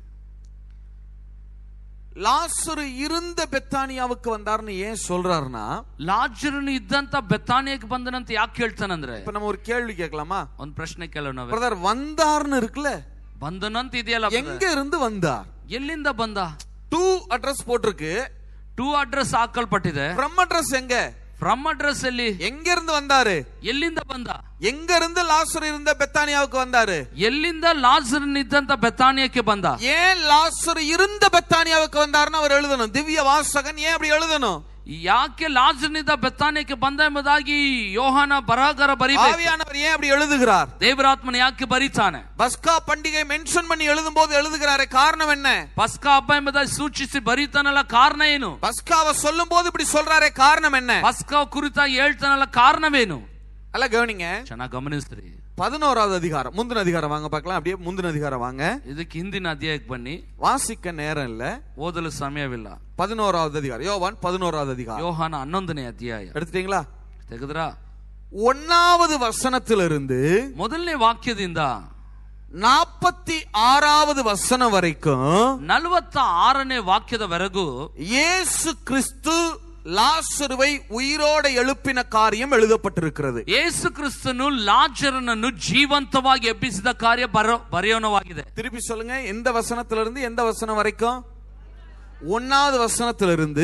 லாசரு இருந்த பெத்தானியாவுக்கு வந்தாருன்னு ஏன் சொல்றாருன்னா ಲಾಜರ್ನು ಇದ್ದಂತ ಬೆತ್ತಾನಿಯಕ್ಕೆ ಬಂದನಂತ ಯಾಕೆ ಹೇಳ್ತಾನಂದ್ರೆ இப்ப நம்ம ஒரு கேள்வி கேட்கலாமா ಒಂದ್ ಪ್ರಶ್ನೆ ಕೇಳೋಣ ನಾವೇ. பிரதர் வந்தார்னு இருக்குல்ல ಬಂದನಂತ ಇದೆಯಲ್ಲ brother. எங்க இருந்து வந்தார் ಎಲ್ಲಿಂದ ಬಂದ டூ அட்ரஸ் போட்டிருக்கு ಟೂ ಅಡ್ರೆಸ್ ಹಾಕಲ್ಪಟ್ಟಿದೆ ஃப்ரம் அட்ரஸ் எங்க ಫ್ರಮ್ ಅಡ್ರೆಸ್ ಎಲ್ಲಿ எங்க இருந்து வந்தாரு ಎಲ್ಲಿಂದ ಬಂದ எங்க இருந்து லாசர் இருந்த பெத்தானியாவுக்கு வந்தாரு ಎಲ್ಲಿಂದ ಲಾಜರ್ನ ಇದ್ದಂತ ಬೆತ್ತಾನಿಯಕ್ಕೆ ಬಂದ ஏன் லாசர் இருந்த பெத்தானியாவுக்கு வந்தாருன்னு அவர் எழுதணும் திவ்ய வாசகன் ஏன் அப்படி எழுதணும் ಯಾಕೆ ಲಾಜರ್ನಿಂದ ಬೆತ್ತಾನಿಯಕ್ಕೆ ಬಂದ ಎಂಬುದಾಗಿ ಯೋಹಾನ ಬರಹಗಾರ ಬರೀಬೇಕು ஆவியானவர் ஏன் அப்படி எழுதுகிறார் ದೇವರಾತ್ಮನ ಯಾಕೆ ಬರೀತಾನೆ பஸ்கா பண்டிகை மென்ஷன் பண்ணி எழுதும் போது எழுதுகிறாரே காரணம் என்ன ಪಸ್ಕಾ ಹಬ್ಬ ಎಂಬುದಾಗಿ ಸೂಚಿಸಿ ಬರೀತಾನಲ್ಲ ಕಾರಣ ಏನು பஸ்காவை சொல்லும் போது இப்படி சொல்றாரே காரணம் என்ன ಪಸ್ಕಾ ಕುರಿತಾಗಿ ಹೇಳ್ತಾನಲ್ಲ ಕಾರಣವೇನು அல்ல கவனிங்க ಚೆನ್ನಾಗಿ ಗಮನಿಸ್ರಿ பதினோராவது அதிகாரம் முந்தின அதிகாரம் வாங்க பார்க்கலாம் அப்படியே முந்தின அதிகாரம் வாங்க ಇದಕ್ಕೆ ಹಿಂದಿನ ಅಧ್ಯಾಯಕ್ಕೆ ಬನ್ನಿ வாசிக்க நேரம் இல்ல ಓದಲು ಸಮಯವಿಲ್ಲ பதினோராவது அதிகாரம் யோவான் பதினோராவது அதிகாரம் ಯೋಹಾನ ಹನ್ನೊಂದನೇ ಅಧ್ಯಾಯ எடுத்துட்டீங்களா ತೆಗೆದ್ರ ஒன்னாவது வசனத்திலிருந்து ಮೊದಲನೇ ವಾಕ್ಯದಿಂದ நாற்பத்தி ஆறாவது வசனம் வரைக்கும் ನಲವತ್ತ ಆರನೇ ವಾಕ್ಯದವರೆಗೂ இயேசு கிறிஸ்து லாசருவை உயிரோட எழுப்பின காரியம் எழுதப்பட்டிருக்கிறது ಯೇಸು ಕ್ರಿಸ್ತನು ಲಾಜರನನ್ನು ಜೀವಂತವಾಗಿ ಎಬ್ಬಿಸಿದ ಕಾರ್ಯ ಬರೋ ಬರೆಯೋಣವಾಗಿದೆ திருப்பி சொல்லுங்க எந்த வசனத்திலிருந்து எந்த வசனம் வரைக்கும் ஒன்னாவது வசனத்திலிருந்து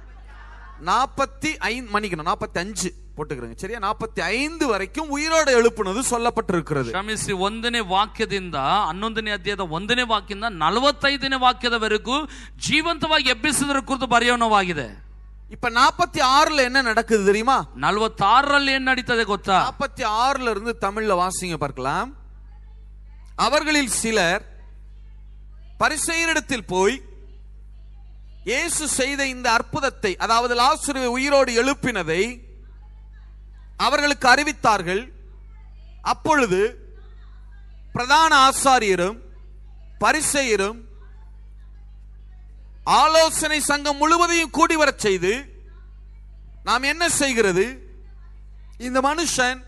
நாற்பத்தி ஐந்து மன்னிக்கணும் நாற்பத்தி அஞ்சு போட்டுக்கிறேங்க சரியா நாற்பத்தி ஐந்து வரைக்கும் உயிரோட எழுப்புனது சொல்லப்பட்டிருக்கிறது ಕ್ಷಮಿಸಿ ಒಂದನೇ ವಾಕ್ಯದಿಂದ ಹನ್ನೊಂದನೇ ಅಧ್ಯಾಯದ ಒಂದನೇ ವಾಕ್ಯದಿಂದ ನಲವತ್ತೈದನೇ ವಾಕ್ಯದವರೆಗೂ ಜೀವಂತವಾಗಿ ಎಬ್ಬಿಸಿದ್ರ ಕುರಿತು ಬರೆಯೋಣವಾಗಿದೆ இப்ப நாற்பத்தி ஆறுல என்ன நடக்குது தெரியுமா ನಲವತ್ತಾರರಲ್ಲಿ ಏನ್ ನಡೀತದೆ ಗೊತ್ತಾ நாற்பத்தி ஆறுல இருந்து தமிழ்ல வாசிங்க பார்க்கலாம் அவர்களில் சிலர் பரிசெயரிடத்தில் போய் இயேசு செய்த இந்த அற்புதத்தை அதாவது லாசுருவை உயிரோடு எழுப்பினதை அவர்களுக்கு அறிவித்தார்கள் அப்பொழுது பிரதான ஆசாரியரும் பரிசெயரும் ஆலோசனை சங்கம் முழுவதையும் கூடி வரச் செய்து நாம் என்ன செய்கிறது இந்த மனுஷன்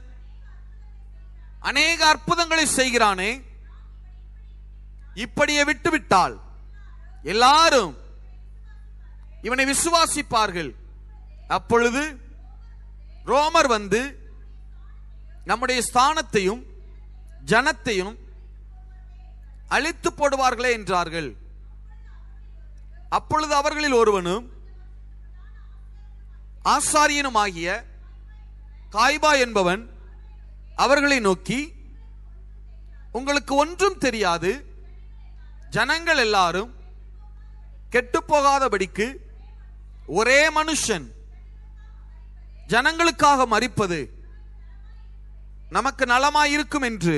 அநேக அற்புதங்களை செய்கிறானே இப்படியே விட்டுவிட்டால் எல்லாரும் இவனை விசுவாசிப்பார்கள் அப்பொழுது ரோமர் வந்து நம்முடைய ஸ்தானத்தையும் ஜனத்தையும் அழித்து போடுவார்களே என்றார்கள் அப்பொழுது அவர்களில் ஒருவனும் ஆசாரியனுமாகிய காய்பா என்பவன் அவர்களை நோக்கி உங்களுக்கு ஒன்றும் தெரியாது ஜனங்கள் எல்லாரும் கெட்டுப்போகாதபடிக்கு ஒரே மனுஷன் ஜனங்களுக்காக மறிப்பது நமக்கு நலமாயிருக்கும் என்று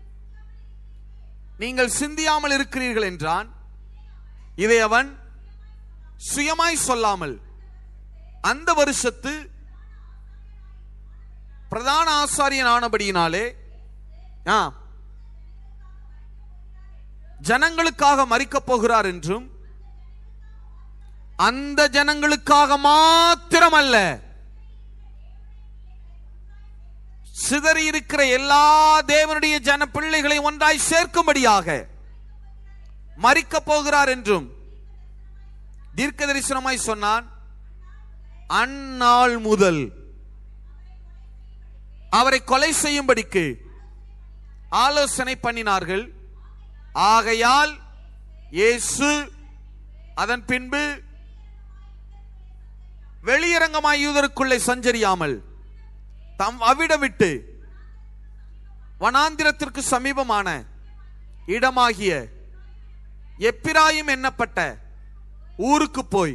நீங்கள் சிந்தியாமல் இருக்கிறீர்கள் என்றான் இதை அவன் சுயமாய் சொல்லாமல் அந்த வருஷத்து பிரதான ஆசாரியன் ஆனபடியினாலே ஆ, ஜனங்களுக்காக மறிக்கப் போகிறார் என்றும் அந்த ஜனங்களுக்காக மாத்திரமல்ல சிதறி இருக்கிற எல்லா தேவனுடைய ஜன பிள்ளைகளை ஒன்றாய் சேர்க்கும்படியாக மறிக்கப் போகிறார் என்றும் தீர்க்க தரிசனமாய் சொன்னான் அந்நாள் முதல் அவரை கொலை செய்யும்படிக்கு ஆலோசனை பண்ணினார்கள் ஆகையால் இயேசு அதன் பின்பு வெளியரங்கமாய் யூதருக்குள்ளே சஞ்சரியாமல் தம் அவிடம் விட்டு வனாந்திரத்திற்கு சமீபமான இடமாகிய எப்பிராயும் எண்ணப்பட்ட ஊருக்கு போய்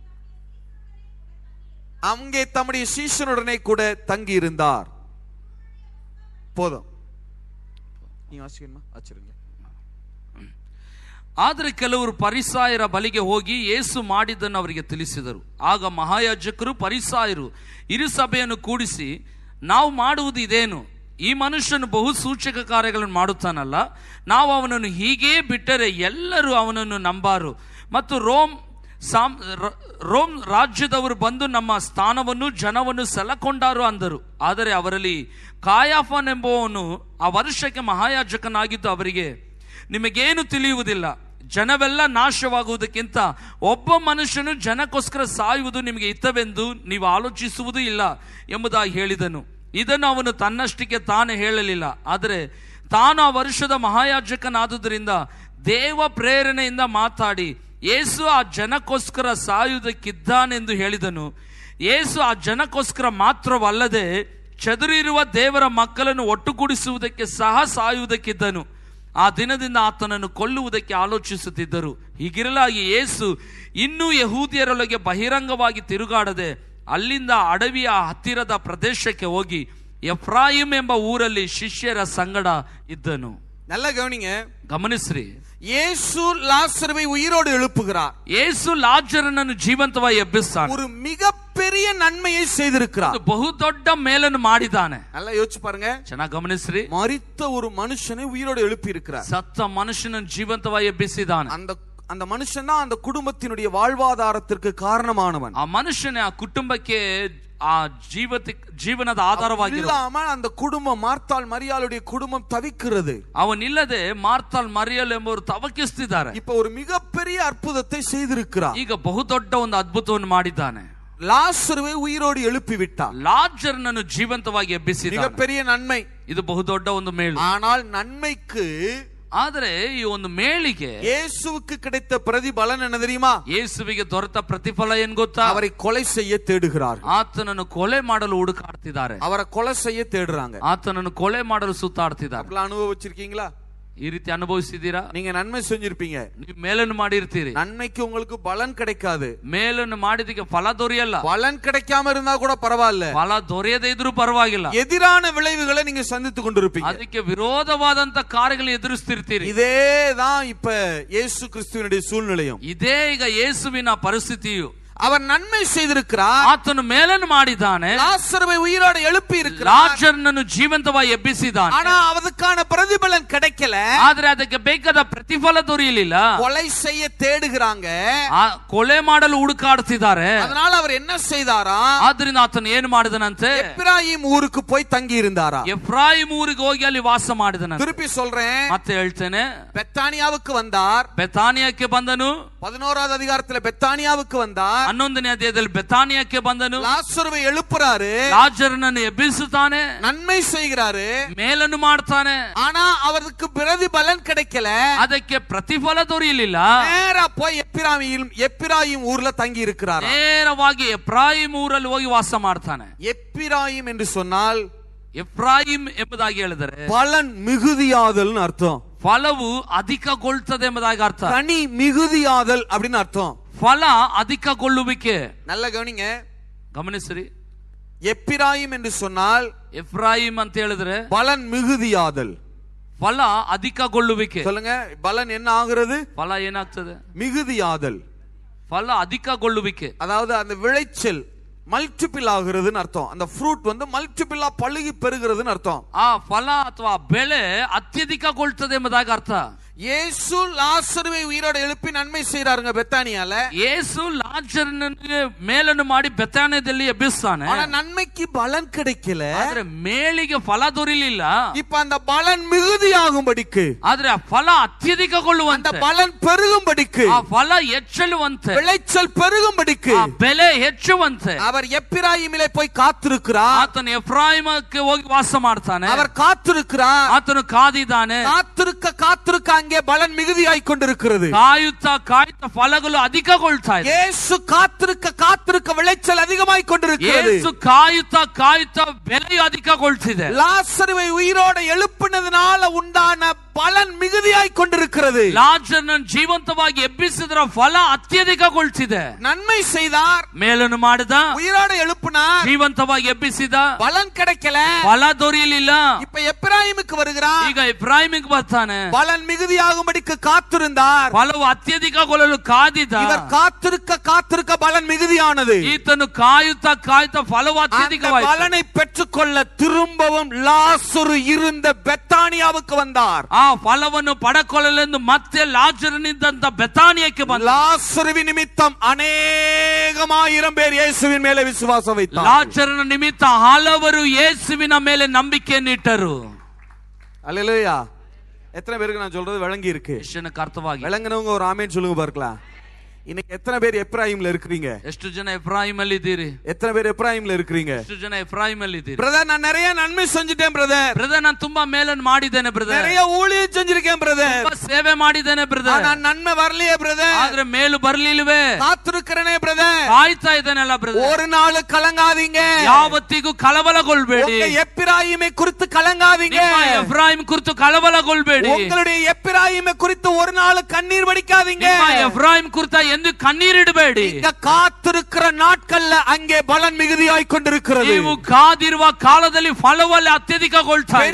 அங்கே தம்முடைய சீஷனுடனே கூட தங்கி இருந்தார் போதும் நீ வாசிக்கணுமா வச்சிருங்க ಆದರೆ ಕೆಲವರು ಪರಿಸಾಯರ ಬಳಿಗೆ ಹೋಗಿ ಯೇಸು ಮಾಡಿದ್ದನ್ನು ಅವರಿಗೆ ತಿಳಿಸಿದರು ಆಗ ಮಹಾಯಾಜಕರು ಪರಿಸಾಯರು ಇರು ಸಭೆಯನ್ನು ಕೂಡಿಸಿ ನಾವು ಮಾಡುವುದು ಇದೇನು ಈ ಮನುಷ್ಯನು ಬಹು ಸೂಚಕ ಕಾರ್ಯಗಳನ್ನು ಮಾಡುತ್ತಾನಲ್ಲ ನಾವು ಅವನನ್ನು ಹೀಗೇ ಬಿಟ್ಟರೆ ಎಲ್ಲರೂ ಅವನನ್ನು ನಂಬಾರು ಮತ್ತು ರೋಮ್ ಸಾಮ್ ರ- ರೋಮ್ ರಾಜ್ಯದವರು ಬಂದು ನಮ್ಮ ಸ್ಥಾನವನ್ನು ಜನವನ್ನು ಸೆಲಕೊಂಡಾರು ಅಂದರು ಆದರೆ ಅವರಲ್ಲಿ ಕಾಯಾಫನೆಂಬುವವನು ಆ ವರ್ಷಕ್ಕೆ ಮಹಾಯಾಜಕನಾಗಿದ್ದು ಅವರಿಗೆ ನಿಮಗೇನು ತಿಳಿಯುವುದಿಲ್ಲ ಜನವೆಲ್ಲ ನಾಶವಾಗುವುದಕ್ಕಿಂತ ಒಬ್ಬ ಮನುಷ್ಯನು ಜನಕ್ಕೋಸ್ಕರ ಸಾಯುವುದು ನಿಮಗೆ ಹಿತವೆಂದು ನೀವು ಆಲೋಚಿಸುವುದೂ ಇಲ್ಲ ಎಂಬುದಾಗಿ ಹೇಳಿದನು ಇದನ್ನು ಅವನು ತನ್ನಷ್ಟಕ್ಕೆ ತಾನೇ ಹೇಳಲಿಲ್ಲ ಆದರೆ ತಾನು ಆ ವರ್ಷದ ಮಹಾಯಾಜಕನಾದುದರಿಂದ ದೇವ ಪ್ರೇರಣೆಯಿಂದ ಮಾತಾಡಿ ಯೇಸು ಆ ಜನಕ್ಕೋಸ್ಕರ ಸಾಯುವುದಕ್ಕಿದ್ದಾನೆಂದು ಹೇಳಿದನು ಯೇಸು ಆ ಜನಕ್ಕೋಸ್ಕರ ಮಾತ್ರವಲ್ಲದೆ ಚದುರಿರುವ ದೇವರ ಮಕ್ಕಳನ್ನು ಒಟ್ಟುಗೂಡಿಸುವುದಕ್ಕೆ ಸಹ ಸಾಯುವುದಕ್ಕಿದ್ದನು ಆ ದಿನದಿಂದ ಆತನನ್ನು ಕೊಲ್ಲುವುದಕ್ಕೆ ಆಲೋಚಿಸುತ್ತಿದ್ದರು ಹೀಗಿರಲಾಗಿ ಯೇಸು ಇನ್ನೂ ಯಹೂದಿಯರೊಳಗೆ ಬಹಿರಂಗವಾಗಿ ತಿರುಗಾಡದೆ ಅಲ್ಲಿಂದ ಅಡವಿಯ ಹತ್ತಿರದ ಪ್ರದೇಶಕ್ಕೆ ಹೋಗಿ ಎಫ್ರಾಯಿಮ್ ಎಂಬ ಊರಲ್ಲಿ ಶಿಷ್ಯರ ಸಂಗಡ ಇದ್ದನು நல்லா கவனிங்க ಗಮನಿಸ್ರಿ இயேசு லாசருவை உயிரோடு எழுப்புகிறார் ಯೇಸು ಲಾಜರನನ್ನು ಜೀವಂತವಾಗಿ ಎಬ್ಬಿಸ್ತಾನೆ ஒரு மிகப்பெரிய நன்மையை செய்திருக்கிறார் ಒಂದು ಬಹುದೊಡ್ಡ ಮೇಲನ್ನು ಮಾಡಿದ್ದಾನೆ நல்லா யோசிச்சு பாருங்க ಚೆನ್ನಾಗಿ ಗಮನಿಸ್ರಿ மரித்த ஒரு மனுஷனை உயிரோடு எழுப்பி இருக்கிறார் ಸತ್ತ ಮನುಷ್ಯನನ್ನು ಜೀವಂತವಾಗಿ ಎಬ್ಬಿಸಿದ್ದಾನೆ அந்த அந்த மனுஷன் தான் அந்த குடும்பத்தினுடைய வாழ்வாதாரத்திற்கு காரணமானவன் ಆ ಮನುಷ್ಯನೇ ಆ ಕುಟುಂಬಕ್ಕೆ ಆ ಜೀವತಿ ಜೀವನದ ಆಧಾರವಾಗಿರುವ இல்லாம அந்த குடும்பம் மார்த்தாள் மரியாளுடைய குடும்பம் தவிக்கிறது ಅವನಿಲ್ಲದೆ ಮಾರ್ತಾಲ್ ಮರಿಯಲ್ ಎಂಬುವರು ತವಕಿಸ್ತಿದ್ದಾರೆ இப்ப ஒரு மிகப்பெரிய அற்புதத்தை செய்திருக்கிறார் ಈಗ ಬಹುದೊಡ್ಡ ಒಂದು ಅದ್ಭುತವನ್ನು ಮಾಡಿದ್ದಾನೆ லாசருவை உயிரோடு எழுப்பி விட்டார் ಲಾಜರ್ನನ್ನು ಜೀವಂತವಾಗಿ ಎಬ್ಬಿಸಿದ್ದಾನೆ மிகப்பெரிய நன்மை ಇದು ಬಹುದೊಡ್ಡ ಒಂದು ಮೇಳು ஆனால் நன்மைக்கு ಆದರೆ ಈ ಒಂದು ಮೇಳಿಗೆ இயேசுவுக்கு கிடைத்த பிரதிபலன் என்ன தெரியுமா ಯೇಸುವಿಗೆ ದೊರೆತ ಪ್ರತಿಫಲ ಏನ್ ಗೊತ್ತಾ அவரை கொலை செய்ய தேடுகிறார்கள் ಆತನನ್ನು ಕೊಲೆ ಮಾಡಲು ಹುಡುಕಾಡ್ತಿದ್ದಾರೆ அவரை கொலை செய்ய தேடுறாங்க ಆತನನ್ನು ಕೊಲೆ ಮಾಡಲು ಸುತ್ತಾಡ್ತಿದ್ದಾರೆ அப்படிலாம் அனுபவிச்சிருக்கீங்களா ಈ ರೀತಿ ಅನುಭವಿಸಿದ್ದೀರಾ நீங்க நன்மை செஞ்சிருப்பீங்க ನೀವು ಮೇಲನ್ನು ಮಾಡಿರ್ತೀರಿ நன்மைக்கு உங்களுக்கு பலன் கிடைக்காது ಮೇಲನ್ನು ಮಾಡಿದಕ್ಕೆ ಫಲ ದೊರೆಯಲ್ಲ பலன் கிடைக்காம இருந்தா கூட பரவாயில்ல ಫಲ ದೊರೆಯದೇ ಇದ್ರೂ ಪರವಾಗಿಲ್ಲ எதிரான விளைவுகளை நீங்க சந்தித்து கொண்டிருப்பீங்க ಅದಕ್ಕೆ ವಿರೋಧವಾದಂತ ಕಾರ್ಯಗಳು ಎದುರಿಸ್ತಿರ್ತೀರಿ இதேதான் இப்ப இயேசு கிறிஸ்துவனுடைய சூழ்நிலையும் ಇದೇ ಈಗ ಯೇಸುವಿನ ಪರಿಸ್ಥಿತಿಯು அவர் நன்மை செய்திருக்கிறார் ಆತನು ಮೇಲನ್ನು ಮಾಡಿದ್ದಾನೆ லாசருவை உயிரோட எழுப்பி இருக்கிறார் ಲಾಜರ್ನನ್ನು ಜೀವಂತವಾಗಿ ಎಬ್ಬಿಸಿದ್ದಾನೆ ஆனா அதுக்கான பிரதிபலன் கிடைக்கல ಆದ್ರೆ ಅದಕ್ಕೆ ಬೇಕಾದ ಪ್ರತಿಫಲ ದೊರೆಯಲಿಲ್ಲ கொலை செய்ய தேடுகிறாங்க ಆ ಕೊಲೆ ಮಾಡಲು ಹುಡುಕಾಡ್ತಿದ್ದಾರೆ அதனால அவர் என்ன செய்தாரா ಆದ್ರಿಂದ ಆತನು ಏನು ಮಾಡಿದನಂತೆ எப்ராயிம் ஊருக்கு போய் தங்கி இருந்தாரா ಎಫ್ರಾಯಿಮ್ ಊರಿಗೆ ಹೋಗಿ ಅಲ್ಲಿ ವಾಸ ಮಾಡಿದನಂತೆ திருப்பி சொல்றேன் ಮತ್ತೆ ಹೇಳ್ತೇನೆ பெத்தானியாவுக்கு வந்தார் ಬೆತಾನಿಯಕ್ಕೆ ಬಂದನು பதினோராவது அதிகாரத்துல பெத்தானியாவுக்கு வந்தார் ಹನ್ನೊಂದನೇ ಅಧ್ಯಾಯದಲ್ಲಿ ಬೆತಾನಿಯಕ್ಕೆ ಬಂದನು லாசருவை எழுப்புறாரு ಲಾಜರನನ್ನು ಎಬ್ಬಿಸುತ್ತಾನೆ நன்மை செய்கிறாரு ಮೇಲನ್ನು ಮಾಡ್ತಾನೆ ஆனா அவருக்கு பிரதிபலன் கிடைக்கல ಅದಕ್ಕೆ ಪ್ರತಿಫಲ ದೊರೆಯಲಿಲ್ಲ நேரா போய் எப்பிராமியில் எப்பிராயிம் ஊர்ல தங்கி இருக்கிறார் ನೇರವಾಗಿ ಎಫ್ರಾಯಿಮ್ ಊರಲ್ಲಿ ಹೋಗಿ ವಾಸ ಮಾಡ್ತಾನೆ எப்பிராயிம் என்று சொன்னால் ಎಫ್ರಾಯಿಮ್ ಎಂಬುದಾಗಿ ಹೇಳಿದರೆ பலன் மிகுதியாதல்னு அர்த்தம் ಫಲವು ಅಧಿಕಗೊಳ್ತದೆ ಎಂಬುದಾಗಿ ಅರ್ಥ கனி மிகுதியாதல் அப்படின்னு அர்த்தம் ಫಲ ಅಧಿಕಗೊಳ್ಳುವಿಕೆ நல்ல கவனிங்க ಗಮನಿಸ್ರಿ எப்பிராயிம் என்று சொன்னால் ಎಫ್ರಾಯಿಮ್ ಅಂತ ಹೇಳಿದ್ರೆ பலன் மிகுதியாதல் ಫಲ ಅಧಿಕಗೊಳ್ಳುವಿಕೆ சொல்லுங்க பலன் என்ன ஆகுறது ಫಲ ಏನಾಗ್ತದೆ மிகுதியாதல் ಫಲ ಅಧಿಕಗೊಳ್ಳುವಿಕೆ அதாவது அந்த விளைச்சல் மல்டிபிள் ஆகுறதுன்னு அர்த்தம் அந்த ஃப்ரூட் வந்து மல்டிபிளா பழுகி பெருகிறதுன்னு அர்த்தம் ಆ ಫಲ ಅಥವಾ ಬೆಳೆ ಅತ್ಯಧಿಕಗೊಳ್ತದೆ ಎಂಬುದಾಗಿ ಅರ್ಥ இயேசு லாசருவை உயிரோட எழுப்பி நன்மை செய்யறாருங்க பெத்தானியால ಯೇಸು ಲಾಜರನಿಗೆ ಮೇಲನ್ನು ಮಾಡಿ ಬೆತ್ತಾನದಲ್ಲಿ ಎಬ್ಬಿಸ್ತಾನೆ ஆனா நன்மைக்கு பலன் கிடைக்கல ಆದ್ರೆ ಮೇಲಿಗೆ ಫಲ ದೊರಿಲಿಲ್ಲ இப்ப அந்த பலன் மிகுதியாகும்படிக்கு ಆದ್ರೆ ಆ ಫಲ அந்த ಅತ್ಯಧಿಕಗೊಳ್ಳುವಂತೆ பலன் பெருகும்படிக்கு ಆ ಫಲ ಹೆಚ್ಚಳುವಂತೆ விளைச்சல் பெருகும்படிக்கு ಆ ಬೆಲೆ ಹೆಚ್ಚುವಂತೆ அவர் எப்பிராயிமிலே போய் காத்திருக்கிறார் ಆತನು ಎಫ್ರಾಯಿಮಕ್ಕೆ ಹೋಗಿ ವಾಸ ಮಾಡ್ತಾನೆ அவர் காத்திருக்கிறார் ಆತನು ಕಾದಿದ್ದಾನೆ காத்திருக்க காத்திருக்க அங்கே பலன் மிகுதியாய் கொண்டிருக்கிறது ಕಾಯುತ್ತಾ ಕಾಯುತ್ತಾ ಫಲಗಳು ಅಧಿಕಗೊಳ್ತಾ ಇದೆ இயேசு காத்திருக்க காத்திருக்க விளைச்சல் அதிகமாய் கொண்டிருக்கிறது ಯೇಸು ಕಾಯುತ್ತಾ ಕಾಯುತ್ತಾ ಬೆಲೆಯು ಅಧಿಕಗೊಳ್ತಿದೆ லாசருவை உயிரோட எழுப்பினதுனால உண்டான பலன் மிகுதியாய் கொண்டிருக்கிறது ಲಾಜರ್ನ ಜೀವಂತವಾಗಿ ಎಬ್ಬಿಸಿದ್ರ ಫಲ ಅತ್ಯಧಿಕಗೊಳ್ತಿದೆ நன்மை செய்தார் ಮೇಲನ್ನು ಮಾಡಿದ உயிரோட எழுப்பினார் ಜೀವಂತವಾಗಿ ಎಬ್ಬಿಸಿದ பலன் கிடைக்கல ಫಲ ದೊರೆಯಲಿಲ್ಲ இப்ப எப்பிராயிமுக்கு வருகிறார் ಈಗ ಇಬ್ರಾಹಿಮಿಗೆ ಬರ್ತಾನೆ பலன் மிகுதியாகும்படிக்கு காத்திருந்தார் ಫಲವು ಅತ್ಯಧಿಕಗೊಳ್ಳಲು ಕಾದಿದ இவர் காத்திருக்க காத்திருக்க பலன் மிகுதியானது ಈತನು ಕಾಯುತ್ತಾ ಕಾಯುತ್ತಾ ಫಲವು அந்த ಅತ್ಯಧಿಕವಾಯಿತು பலனை பெற்றுக்கொள்ள திரும்பவும் லாசுரு இருந்த பெத்தானியாவுக்கு வந்தார் ಆ ಫಲವನ್ನು ಪಡಕೊಳ್ಳಲೆಂದು ಮತ್ತೆ ಲಾಜರನಿದ್ದಂತ ಬೆತಾನಿಯಕ್ಕೆ ಬಂದ லாசுருவின் நிமித்தம் அநேகமாயிரம் பேர் இயேசுவின் மேலே விசுவாசம் வைத்தார் ಲಾಜರನ ನಿಮಿತ್ತ ಹಲವರು ಯೇಸುವಿನ ಮೇಲೆ ನಂಬಿಕೆಯನ್ನಿಟ್ಟರು அல்லேலூயா எத்தனை பேருக்கு நான் சொல்றது விளங்கி இருக்கு ಎಷ್ಟು ಜನಕ್ಕೆ ಅರ್ಥವಾಗಿ விளங்குனவங்க ஒரு ஆமேன் சொல்லுங்க பார்க்கலாம் இன்னைக்கு எத்தனை பேர் எப்ராஹிம்ல இருக்கிறீங்க ಎಷ್ಟು ಜನ ಎಫ್ರಾಹಿಮ್ ಅಲ್ಲಿ ಇದ್ದೀರಿ எத்தனை பேர் எப்ராஹிம்ல இருக்கிறீங்க ಎಷ್ಟು ಜನ ಎಫ್ರಾಹಿಮ್ ಅಲ್ಲಿ ಇದ್ದೀರಿ பிரதர் நான் நிறைய நன்மை செஞ்சுட்டேன் பிரதர் ಬ್ರದರ್ ನಾನು ತುಂಬಾ ಮೇಲನ್ನು ಮಾಡಿದ್ದೇನೆ ಬ್ರದರ್ நிறைய ஊழியம் செஞ்சிருக்கேன் பிரதர் ತುಂಬಾ ಸೇವೆ ಮಾಡಿದ್ದೇನೆ ಬ್ರದರ್ ஆனா நன்மை வரலையே பிரதர் ಆದ್ರೆ ಮೇಲು ಬರ್ಲಿಲ್ವೇ காத்திருக்கிறனே பிரதர் ಕಾಯ್ತಾ ಇದ್ದಾನಲ್ಲ ಬ್ರದರ್ ஒரு நாள் கலங்காதீங்க ಯಾವತ್ತಿಗೂ ಕಳವಳಗೊಳ್ಬೇಡಿ உங்க எப்பிராயிமை குறித்து கலங்காதீங்க ನಿಮ್ಮ ಎಫ್ರಾಹಿಮ್ ಕುರಿತು ಕಳವಳಗೊಳ್ಬೇಡಿ உங்களுடைய எப்பிராயிமை குறித்து ஒரு நாள் கண்ணீர் வடிக்காதீங்க ನಿಮ್ಮ ಎಫ್ರಾಹಿಮ್ ಕುರಿತ ಎಂದು ಕಣ್ಣೀರಿಡಬೇಡಿ இங்க காத்திருக்கிற நாட்கள்ல அங்கே பலன் மிகுதியாய் கொண்டிருக்கிறது ನೀವು ಕಾದಿರುವ ಕಾಲದಲ್ಲಿ ಫಲವಲ್ಲಿ ಅತ್ಯಧಿಕಗೊಳ್ತಾ ಇದೆ.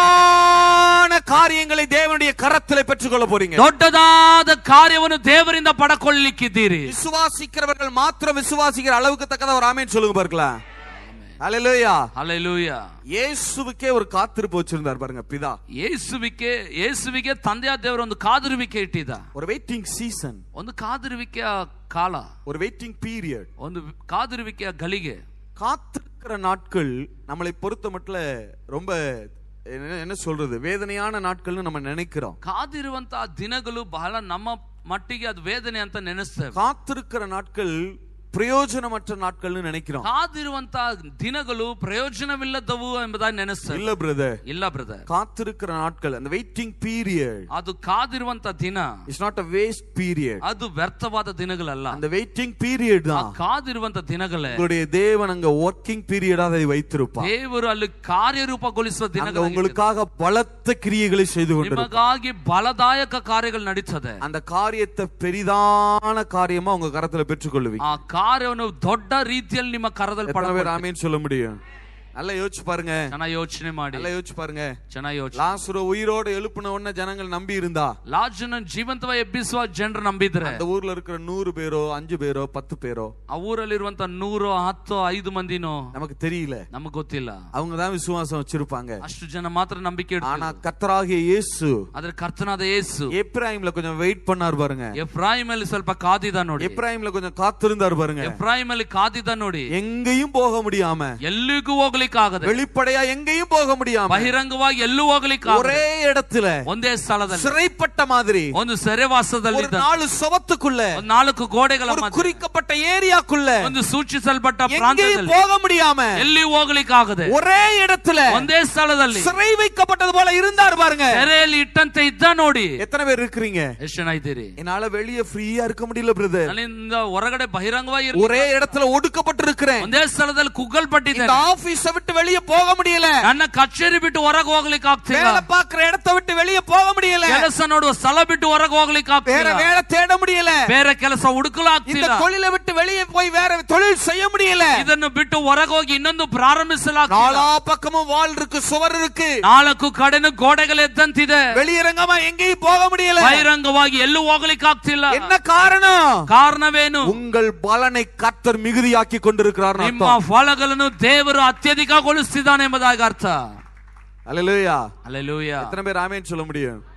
பெரிதான காரியங்களை தேவனுடைய கரத்திலே பெற்றுக்கொள்ள போறீங்க ದೊಡ್ಡದಾದ ಕಾರ್ಯವನ್ನು ದೇವರಿಂದ ಪಡಕೊಳ್ಳಿಕ್ಕಿದ್ದೀರಿ விசுவாசிக்கிறவர்கள் மாத்திரம் விசுவாசிக்கிற அளவுக்கு தக்கதா ஒரு ஆமேன் சொல்லுங்க பார்க்கலாம் அல்லேலூயா ಅಲ್ಲೆಲೂಯ இயேசுவுக்கே ஒரு காத்திருப்பு வச்சிருந்தார் பாருங்க பிதா ಯೇಸುವಿಗೆ ಯೇಸುವಿಗೆ ತಂದೆಯ ದೇವರ ಒಂದು ಕಾದಿರುವಿಕೆ ಇಟ್ಟಿದ್ದ ஒரு வெயிட்டிங் சீசன் ಒಂದು ಕಾದಿರುವಿಕೆಯ ಕಾಲ ஒரு வெயிட்டிங் பீரியட் ಒಂದು ಕಾದಿರುವಿಕೆಯ ಗಳಿಗೆ காத்திருக்கிற நாட்கள் நம்மளை பொறுத்த மட்டும் ரொம்ப என்ன- என்ன சொல்றது வேதனையான நாட்கள்னு நம்ம நினைக்கிறோம் ಕಾದಿರುವಂತಹ ದಿನಗಳು ಬಹಳ ನಮ್ಮ ಮಟ್ಟಿಗೆ ಅದು ವೇದನೆ ಅಂತ ನೆನೆಸ್ತೇವೆ காத்திருக்கிற நாட்கள் பிரயோஜனமற்ற நாட்கள்னு நினைக்கிறோம் ಕಾದಿರುವಂತಹ ದಿನಗಳು ಪ್ರಯೋಜನವಿಲ್ಲದವು ಎಂಬುದಾಗಿ ನೆನೆಸ್ತೇವೆ இல்ல பிரதர் ಇಲ್ಲ ಬ್ರದರ್ காத்திருக்கிற நாட்கள் அந்த வெயிட்டிங் பீரியட் ಅದು ಕಾದಿರುವಂತ ದಿನ it's not a waste period ಅದು ವ್ಯರ್ಥವಾದ ದಿನಗಳಲ್ಲ அந்த வெயிட்டிங் பீரியட் ಆ தான் ಕಾದಿರುವಂತ ದಿನಗಳೇ உங்களுடைய தேவன் அங்க ஒர்க்கிங் பீரியடா அதை வைத்திருப்பார் ದೇವರು ಅಲ್ಲಿ ಕಾರ್ಯರೂಪಗೊಳಿಸುವ அங்க ದಿನಗಳು உங்களுக்காக பலத்த கிரியைகளை செய்து கொண்டிருப்பார் ನಿಮಗಾಗಿ ಬಲದಾಯಕ ಕಾರ್ಯಗಳು ನಡೀತದೆ அந்த காரியத்தை பெரிதான காரியமா உங்க கரத்துல பெற்றுக்கொள்ளுவீங்க ಆ ಕಾರ್ಯವನ್ನು ದೊಡ್ಡ ರೀತಿಯಲ್ಲಿ ನಿಮ್ಮ ಕರದಲ್ಲಿ எத்தனை பேர் ಪಡ ஆமேன்னு சொல்ல முடியும் நல்லா யோசிச்சு பாருங்க ಚೆನ್ನಾಗಿ ಯೋಚನೆ ಮಾಡಿ நல்லா யோசிச்சு பாருங்க ಚೆನ್ನಾಗಿ ಯೋಚನೆ லாசுர உயிரோட எழுப்பின உடனே ஜனங்கள் நம்பி இருந்தா ಲಾಜನ ಜೀವಂತವಾಗಿ ಎಬ್ಬಿಸುವ ಜನರು ನಂಬಿದ್ರೆ அந்த ஊர்ல இருக்கிற நூறு பேரோ அஞ்சு பேரோ பத்து பேரோ ಆ ಊರಲ್ಲಿರುವಂತ ನೂರು ಹತ್ತು ಐದು ಮಂದಿನೋ நமக்கு தெரியல ನಮಗ್ ಗೊತ್ತಿಲ್ಲ அவங்க தான் விசுவாசம் வச்சிருப்பாங்க ಅಷ್ಟು ಜನ ಮಾತ್ರ ನಂಬಿಕೆ ஆனா ಇಡ್ತಾರೆ கத்தராகிய இயேசு ಆದ್ರೆ ಕರ್ತನಾದ ಯೇಸು எப்ராஹிம்ல கொஞ்சம் வெயிட் பண்ணார் பாருங்க ಎಫ್ರಾಯಿಮ್ ಅಲ್ಲಿ ಸ್ವಲ್ಪ ಕಾದಿದ ನೋಡಿ எப்ராஹிம்ல கொஞ்சம் காத்திருந்தார் பாருங்க ಎಫ್ರಾಯಿಮ್ ಅಲ್ಲಿ ಕಾದಿದ ನೋಡಿ எங்கேயும் போக முடியாம ಎಲ್ಲಿಗೂ ಹೋಗ್ಲಿಕ್ಕಾಗದೆ வெளிப்படையா எங்கேயும் போக முடியாம ಬಹಿರಂಗವಾಗಿ ಎಲ್ಲೂ ಹೋಗ್ಲಿಕ್ಕೆ ஒரೇ இடத்துல ಒಂದೇ ಸ್ಥಳದಲ್ಲಿ சிறைப்பட்ட மாதிரி ಒಂದು ಸೆರೆವಾಸದಲ್ಲಿ ஒரு நாலு சவத்துக்குள்ள ಒಂದು ನಾಲ್ಕು ಗೋಡೆಗಳ ஒரு ಮಧ್ಯೆ குறிக்கப்பட்ட ஏரியாக்குள்ள ಒಂದು ಸೂಚಿಸಲ್ಪಟ್ಟ எங்கேயும் ಪ್ರಾಂತ್ಯದಲ್ಲಿ போக முடியாம ಎಲ್ಲಿ ಹೋಗ್ಲಿಕ್ಕಾಗದೆ ஒரே இடத்துல ಒಂದೇ ಸ್ಥಳದಲ್ಲಿ சிறை வைக்கப்பட்டது போல இருந்தார் பாருங்க ಸೆರೆಯಲ್ಲಿ ಇಟ್ಟಂತೆ ಇದ್ದ ನೋಡಿ எத்தனை பேர் இருக்கிறீங்க ಎಷ್ಟು ಜನ ಇದ್ದೀರಿ என்னால வெளியே ஃப்ரீயா இருக்க முடியல பிரதர் ನನ್ನಿಂದ ಹೊರಗಡೆ ಬಹಿರಂಗವಾಗಿ ಇರ್ಲಿ. ஒரೇ இடத்துல ஒடுக்கப்பட்டு இருக்கிறேன் ಒಂದೇ ಸ್ಥಳದಲ್ಲಿ இந்த ಕುಗ್ಗಲ್ಪಟ್ಟಿದ್ದೇನೆ ஆபீஸ விட்டு வெளியே போக முடியல ನನ್ನ ಕಚೇರಿ ಬಿಟ್ಟು ಹೊರಗೆ ಹೋಗ್ಲಿಕ್ಕೆ ಆಗ್ತಿಲ್ಲ வேலை பாக்குற இடத்தை விட்டு வெளியே போக முடியல ಕೆಲಸ ನೋಡುವ ಸ್ಥಳ ಬಿಟ್ಟು ಹೊರಗೆ ಹೋಗ್ಲಿಕ್ಕೆ வேற ಆಗ್ತಿಲ್ಲ வேலை தேட முடியல ಬೇರೆ ಕೆಲಸ ಹುಡುಕಲು இந்த ಆಗ್ತಿಲ್ಲ தொழிலை விட்டு வெளியே போய் வேற தொழில் செய்ய முடியல ಇದನ್ನು ಬಿಟ್ಟು ಹೊರಗೆ ಹೋಗಿ ಇನ್ನೊಂದು ಪ್ರಾರಂಭಿಸಲಾಗ್ತಿಲ್ಲ நாலா பக்கமும் வால் இருக்கு சுவர் இருக்கு ನಾಲ್ಕು ಕಡೆನು ಗೋಡೆಗಳು ಎದ್ದಂತಿದೆ வெளியரங்கமா எங்கேயும் போக முடியல ಬಹಿರಂಗವಾಗಿ ಎಲ್ಲೂ ಹೋಗ್ಲಿಕ್ಕೆ ಆಗ್ತಿಲ್ಲ என்ன காரணம் ಕಾರಣವೇನು உங்கள் பலனை கர்த்தர் மிகுதியாக்கி கொண்டிருக்கிறார் ನಿಮ್ಮ ಫಲಗಳನ್ನು ದೇವರು ಅತ್ಯಧಿಕಗೊಳಿಸ್ತಿದ್ದಾನೆ ಎಂಬುದಾಗಿ ಅರ್ಥ அல்லேலூயா ಅಲ್ಲೆಲೂಯ எத்தனை பேர் ஆமேன்னு சொல்ல முடியும்